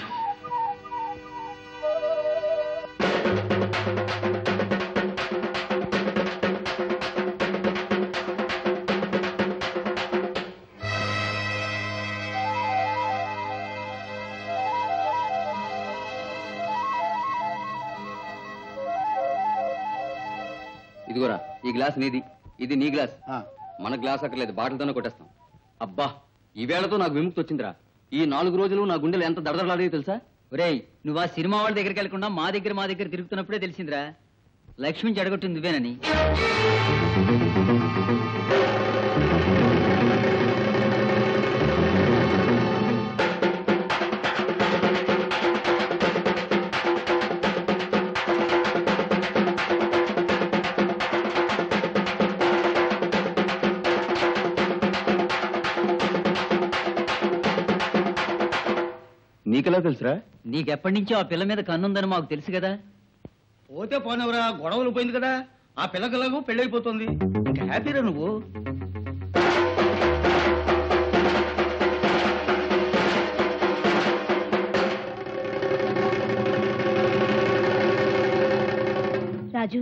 ఇదిగోరా ఈ గ్లాస్ నీది ఇది నీ గ్లాస్ మన గ్లాస్ అక్కర్లేదు బాటిల్తోనే కొట్టేస్తాం అబ్బా ఈ వేళతో నాకు విముక్తి వచ్చిందిరా ఈ నాలుగు రోజులు నా గుండెలు ఎంత దడదడలాడే తెలుసా ఒరేయ్ నువ్వు ఆ సినిమా వాళ్ళ దగ్గరికి వెళ్ళకుండా మా దగ్గర మా దగ్గర తిరుగుతున్నప్పుడే తెలిసిందిరా లక్ష్మిని చెడగొట్టింది నువ్వేనని నీకెలా తెలుసురా నీకెప్పటి నుంచో ఆ పిల్ల మీద కన్నుందని మాకు తెలుసు కదా పోతే పోనవరా గొడవలు పోయింది కదా ఆ పిల్లకలకు పెళ్ళైపోతుంది ఇంకా హ్యాపీరా నువ్వు రాజు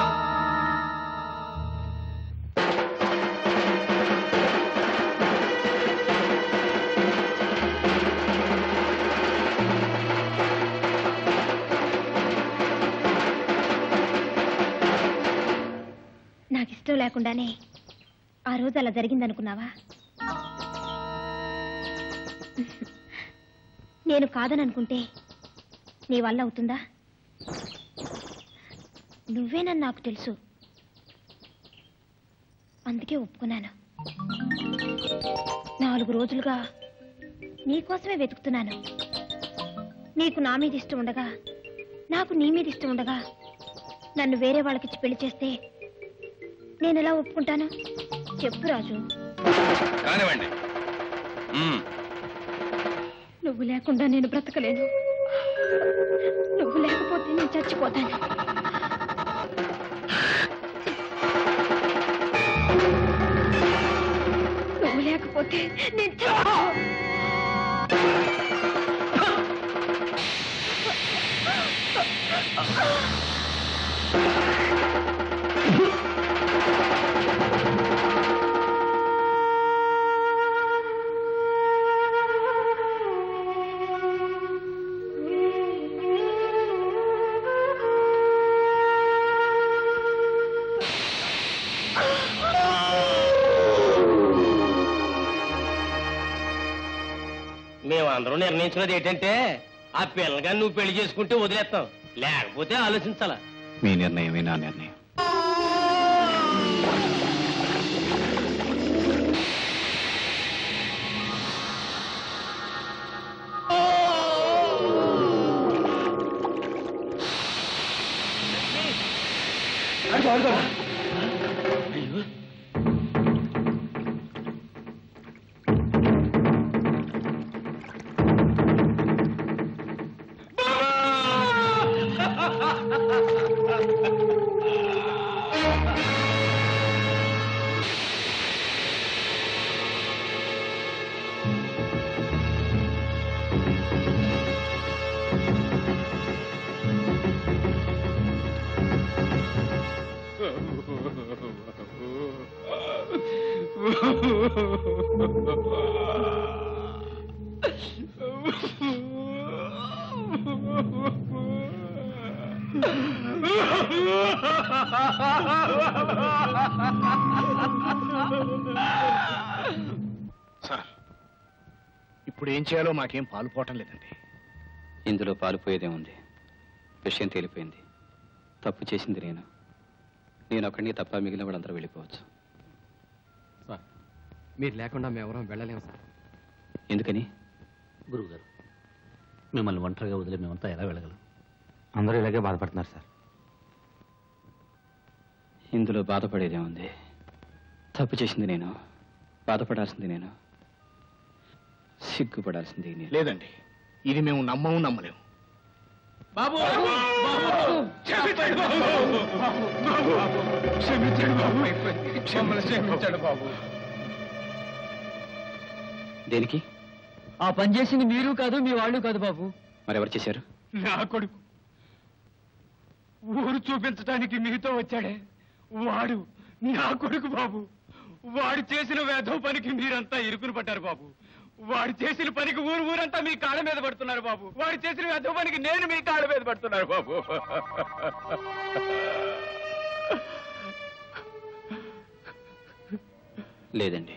నాకు ఇష్టం లేకుండానే ఆ రోజు అలా జరిగిందనుకున్నావా నేను కాదని అనుకుంటే నీ వల్ల అవుతుందా నువ్వేనని నాకు తెలుసు అందుకే ఒప్పుకున్నాను నాలుగు రోజులుగా నీకోసమే వెతుకుతున్నాను నీకు నా మీద ఇష్టం ఉండగా నాకు నీ మీద ఇష్టం ఉండగా నన్ను వేరే వాళ్ళకిచ్చి పెళ్లి చేస్తే నేను ఎలా ఒప్పుకుంటాను చెప్పు రాజు కానివ్వండి మ్మ్. నువ్వు లేకుండా నేను బ్రతకలేను నువ్వు లేకపోతే నేను చచ్చిపోతాను నువ్వు లేకపోతే నేను చచ్చిపో- మేమందరం నిర్ణయించున్నది ఏంటంటే ఆ పిల్లగా నువ్వు పెళ్లి చేసుకుంటే వదిలేస్తాం లేకపోతే ఆలోచించాలా మీ నిర్ణయమే నా నిర్ణయం బాబా సార్ ఇప్పుడు ఏం చేయాలో మాకేం పాలు పోవటం లేదండి ఇందులో పాలుపోయేదే ఉంది విషయం తేలిపోయింది తప్పు చేసింది నేను నేను ఒక్కడిని తప్ప మిగిలిన వాళ్ళందరూ వెళ్ళిపోవచ్చు సార్ మీరు లేకుండా మేమెవరం వెళ్ళలేము సార్ ఎందుకని గురువుగారు మిమ్మల్ని ఒంటరిగా వదిలి మేమంతా ఎలా వెళ్ళగలం అందరూ ఇలాగే బాధపడుతున్నారు సార్ ఇందులో బాధపడేదే ఉంది తప్పు చేసింది నేను బాధపడాల్సింది నేను సిగ్గుపడాల్సింది నేను లేదండి ఇది మేము నమ్మము నమ్మలేము బాబు క్షమించండి బాబు క్షమించండి బాబు మమ్మల్ని క్షమించండి బాబు దేనికి ఆ పని చేసింది మీరు కాదు మీ వాళ్ళు కాదు బాబు మరెవరు చేశారు నా కొడుకు ఊరు చూపించడానికి మీతో వచ్చాడే వాడు నా కొడుకు బాబు వాడు చేసిన వేధవ పనికి మీరంతా ఇరుకుని పడ్డారు బాబు వాడు చేసిన పనికి ఊరు ఊరంతా మీ కాళ్ళ మీద పడుతున్నారు బాబు వాడు చేసిన వేధవ పనికి నేను మీ కాళ్ళ మీద పడుతున్నారు బాబు లేదండి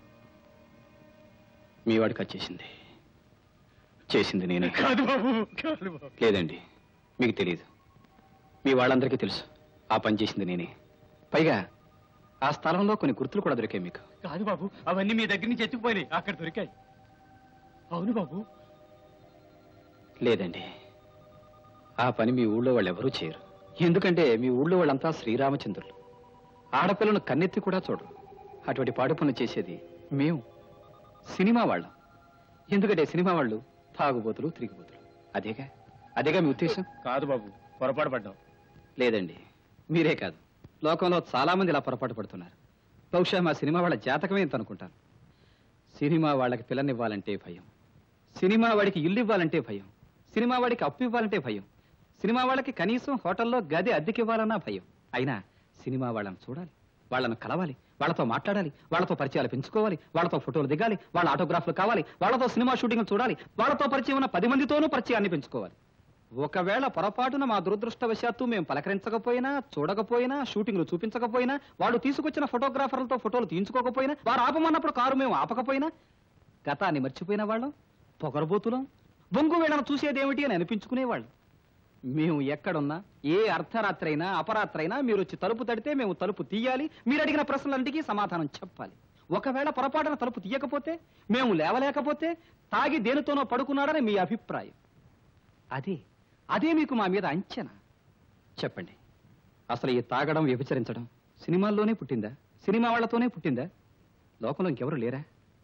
మీ వాడికి అది చేసింది చేసింది నేనే కాదు బాబు కాదు బాబు లేదండి మీకు తెలియదు మీ వాళ్ళందరికీ తెలుసు ఆ పని చేసింది నేనే పైగా ఆ స్థలంలో కొన్ని గుర్తులు కూడా దొరికాయి మీకు కాదు బాబు అవన్నీ మీ దగ్గర నుంచి ఎత్తుకుపోయినాయి అక్కడ దొరికాయి అవును బాబు లేదండి ఆ పని మీ ఊళ్ళో వాళ్ళు ఎవరూ చేయరు ఎందుకంటే మీ ఊళ్ళో వాళ్ళంతా శ్రీరామచంద్రులు ఆడపిల్లను కన్నెత్తి కూడా చూడరు అటువంటి పాడు పనులు చేసేది మేము సినిమా వాళ్ళం ఎందుకంటే సినిమా వాళ్ళు తాగుబోతులు తిరిగిపోతులు అదేగా అదేగా మీ ఉద్దేశం కాదు బాబు పొరపాటు పడ్డాం లేదండి మీరే కాదు లోకంలో చాలా మంది ఇలా పొరపాటు పడుతున్నారు బహుశా మా సినిమా వాళ్ళ జాతకమే ఇంత అనుకుంటాను సినిమా వాళ్ళకి పిల్లనివ్వాలంటే భయం సినిమా వాడికి ఇల్లు ఇవ్వాలంటే భయం సినిమా వాడికి అప్పు ఇవ్వాలంటే భయం సినిమా వాళ్ళకి కనీసం హోటల్లో గది అద్దెకి ఇవ్వాలన్నా భయం అయినా సినిమా వాళ్ళని చూడాలి వాళ్ళను కలవాలి వాళ్ళతో మాట్లాడాలి వాళ్ళతో పరిచయాలు పెంచుకోవాలి వాళ్ళతో ఫోటోలు దిగాలి వాళ్ళ ఆటోగ్రాఫ్లు కావాలి వాళ్ళతో సినిమా షూటింగ్ చూడాలి వాళ్ళతో పరిచయం ఉన్న పది మందితోనూ పరిచయాన్ని పెంచుకోవాలి ఒకవేళ పొరపాటున మా దురదృష్టవశాత్తు మేము పలకరించకపోయినా చూడకపోయినా షూటింగ్లు చూపించకపోయినా వాడు తీసుకొచ్చిన ఫోటోగ్రాఫర్లతో ఫోటోలు తీయించుకోకపోయినా వారు ఆపమన్నప్పుడు కారు మేము ఆపకపోయినా గతాన్ని మర్చిపోయిన వాళ్ళం పొగరబోతులం బొంగు వేళను చూసేదేమిటి అని అనిపించుకునేవాళ్ళం మేము ఎక్కడున్నా ఏ అర్ధరాత్రి అయినా అపరాత్రైనా మీరు వచ్చి తలుపు తడితే మేము తలుపు తీయాలి మీరు అడిగిన ప్రశ్నలన్నిటికీ సమాధానం చెప్పాలి ఒకవేళ పొరపాటున తలుపు తీయకపోతే మేము లేవలేకపోతే తాగి దేనితోనో పడుకున్నాడని మీ అభిప్రాయం అదే అదే మీకు మా మీద అంచనా చెప్పండి అసలు ఈ తాగడం వ్యభిచరించడం సినిమాల్లోనే పుట్టిందా సినిమా వాళ్ళతోనే పుట్టిందా లోకంలో ఇంకెవరు లేరా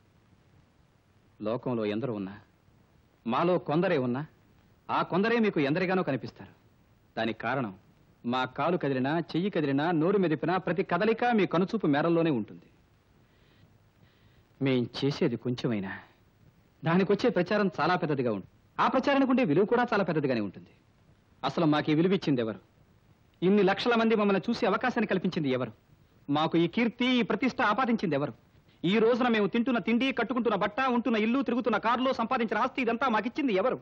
లోకంలో ఎందరో ఉన్నా మాలో కొందరే ఉన్నా ఆ కొందరే మీకు ఎందరిగానో కనిపిస్తారు దానికి కారణం మా కాలు కదిలినా చెయ్యి కదిలినా నోరు మెదిపినా ప్రతి కదలిక మీ కనుచూపు మేరల్లోనే ఉంటుంది మేం చేసేది కొంచెమైనా దానికొచ్చే ప్రచారం చాలా పెద్దదిగా ఉంటుంది ఆ ప్రచారానికి ఉండే విలువ కూడా చాలా పెద్దదిగానే ఉంటుంది అసలు మాకు ఈ విలువ ఇచ్చింది ఎవరు ఇన్ని లక్షల మంది మమ్మల్ని చూసే అవకాశాన్ని కల్పించింది ఎవరు మాకు ఈ కీర్తి ఈ ప్రతిష్ట ఆపాదించింది ఎవరు ఈ రోజున మేము తింటున్న తిండి కట్టుకుంటున్న బట్ట ఉంటున్న ఇల్లు తిరుగుతున్న కారులో సంపాదించిన ఆస్తి ఇదంతా మాకిచ్చింది ఎవరు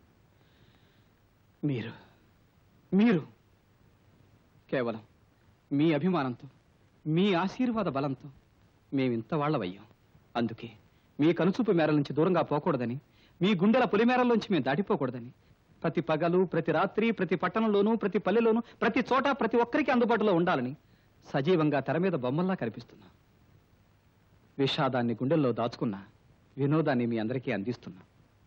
మీరు మీరు కేవలం మీ అభిమానంతో మీ ఆశీర్వాద బలంతో మేమింత వాళ్ళవయ్యాం అందుకే మీ కనుచూపు మేరల నుంచి దూరంగా పోకూడదని మీ గుండెల పొలిమేరల్లోంచి మేము దాటిపోకూడదని ప్రతి పగలు ప్రతి రాత్రి ప్రతి పట్టణంలోనూ ప్రతి పల్లెలోనూ ప్రతి చోట ప్రతి ఒక్కరికి అందుబాటులో ఉండాలని సజీవంగా తెర మీద బొమ్మల్లా కనిపిస్తున్నా విషాదాన్ని గుండెల్లో దాచుకున్న వినోదాన్ని మీ అందరికీ అందిస్తున్నా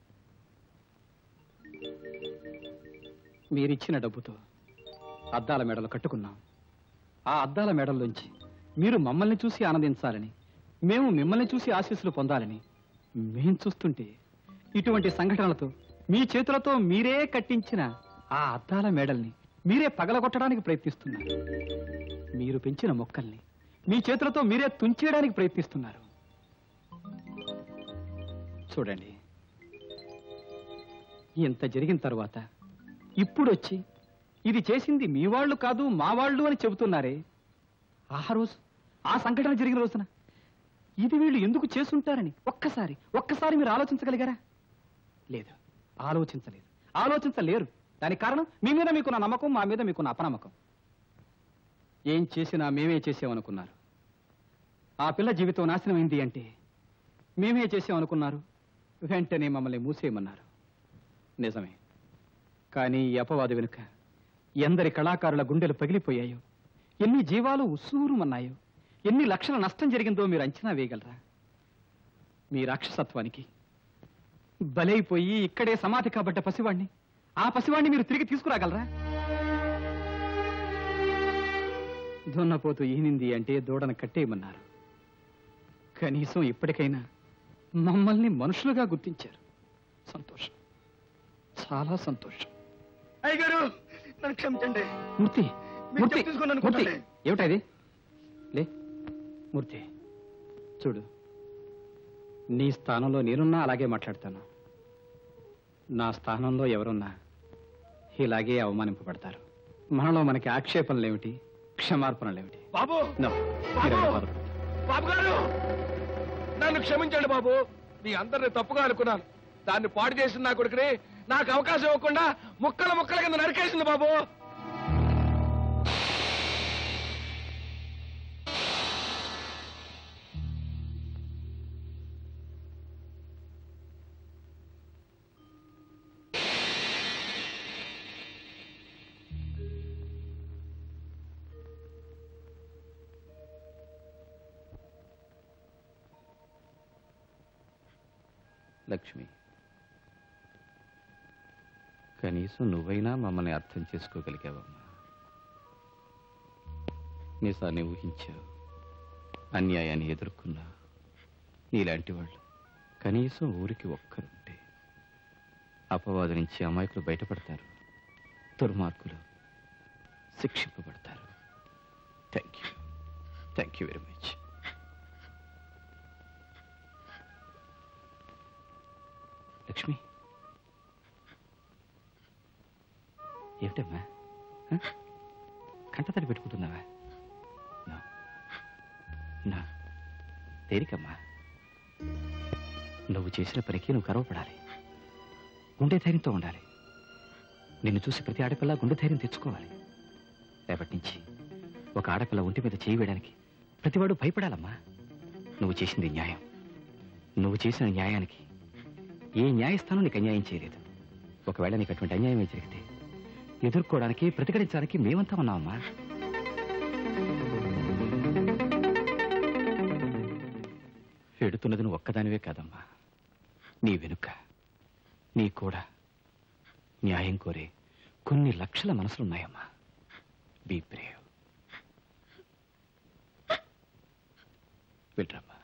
మీరిచ్చిన డబ్బుతో అద్దాల మెడలు కట్టుకున్నాం ఆ అద్దాల మెడల్లోంచి మీరు మమ్మల్ని చూసి ఆనందించాలని మేము మిమ్మల్ని చూసి ఆశీస్సులు పొందాలని మేం చూస్తుంటే ఇటువంటి సంఘటనలతో మీ చేతులతో మీరే కట్టించిన ఆ అద్దాల మేడల్ని మీరే పగలగొట్టడానికి ప్రయత్నిస్తున్నారు మీరు పెంచిన మొక్కల్ని మీ చేతులతో మీరే తుంచేయడానికి ప్రయత్నిస్తున్నారు చూడండి ఇంత జరిగిన తర్వాత ఇప్పుడొచ్చి ఇది చేసింది మీ వాళ్ళు కాదు మా వాళ్ళు అని చెబుతున్నారే ఆ రోజు ఆ సంఘటన జరిగిన రోజున ఇది వీళ్ళు ఎందుకు చేసుంటారని ఒక్కసారి ఒక్కసారి మీరు ఆలోచించగలిగారా లేదు ఆలోచించలేదు ఆలోచించలేరు దానికి కారణం మీ మీద మీకున్న నమ్మకం మా మీద మీకున్న అపనమ్మకం ఏం చేసినా మేమే చేసామనుకున్నారు ఆ పిల్ల జీవితం నాశనమైంది అంటే మేమే చేసామనుకున్నారు వెంటనే మమ్మల్ని మూసేయమన్నారు నిజమే కానీ ఈ అపవాదు వెనుక ఎందరి కళాకారుల గుండెలు పగిలిపోయాయో ఎన్ని జీవాలు ఉస్సూరుమన్నాయో ఎన్ని లక్షల నష్టం జరిగిందో మీరు అంచనా వేయగలరా మీ రాక్షసత్వానికి బలైపోయి ఇక్కడే సమాధి కాబట్ట పసివాణ్ణి ఆ పసివాణ్ణి మీరు తిరిగి తీసుకురాగలరా దున్నపోతూ ఈనింది అంటే దూడను కట్టేయమన్నారు కనీసం ఇప్పటికైనా మమ్మల్ని మనుషులుగా గుర్తించారు సంతోషం చాలా సంతోషం అయ్యగారు నన్ను క్షమించండి మూర్తి మీరు మూర్తి చెప్పు తీసుకుని మూర్తి అనుకుంటాలే. ఏమిటది లే మూర్తి చూడు నీ స్థానంలో నేనున్నా అలాగే మాట్లాడతాను నా స్థానంలో ఎవరున్నా ఇలాగే అవమానింపబడతారు మనలో మనకి ఆక్షేపణలేమిటి క్షమార్పణలేమిటి బాబు నో, మీరు ఎవరు బాధపడకండి. బాబు గారు నన్ను క్షమించండి బాబు మీ అందరిని తప్పుగా అనుకున్నాను దాన్ని పాడు చేసిన నా కొడుకుని నాకు అవకాశం ఇవ్వకుండా ముక్కల ముక్కల కింద నరికేసింది బాబు లక్ష్మి కనీసం నువ్వైనా మమ్మల్ని అర్థం చేసుకోగలిగావమ్మా నిజాన్ని ఊహించావు అన్యాయాన్ని ఎదుర్కొన్నా నీలాంటి వాళ్ళు కనీసం ఊరికి ఒక్కరుంటే అపవాదు నుంచి అమాయకులు బయటపడతారు దుర్మార్గులు శిక్షింపబడతారు thank you thank you very much Lakshmi ఏమిటమ్మా హ? కంటతడి పెట్టుకుంటున్నావా నా నా తేలికమ్మా నువ్వు చేసిన పనికి నువ్వు గర్వపడాలి గుండె ధైర్యంతో ఉండాలి నిన్ను చూసి ప్రతి ఆడపిల్ల గుండె ధైర్యం తెచ్చుకోవాలి రేపటి నుంచి ఒక ఆడపిల్ల ఒంటి మీద చేయి వేయడానికి ప్రతివాడు భయపడాలమ్మా నువ్వు చేసింది న్యాయం నువ్వు చేసిన న్యాయానికి ఏ న్యాయస్థానం నీకు అన్యాయం చేయలేదు ఒకవేళ నీకు అటువంటి అన్యాయమే జరిగితే ఎదుర్కోవడానికి ప్రతిఘటించడానికి మేమంతా ఉన్నామమ్మా ఎడుతున్నది నువ్వు ఒక్కదానివే కాదమ్మా నీ వెనుక నీ కూడా న్యాయం కోరే కొన్ని లక్షల మనసులున్నాయమ్మా బీ బ్రేవ్ వెళ్ళరమ్మా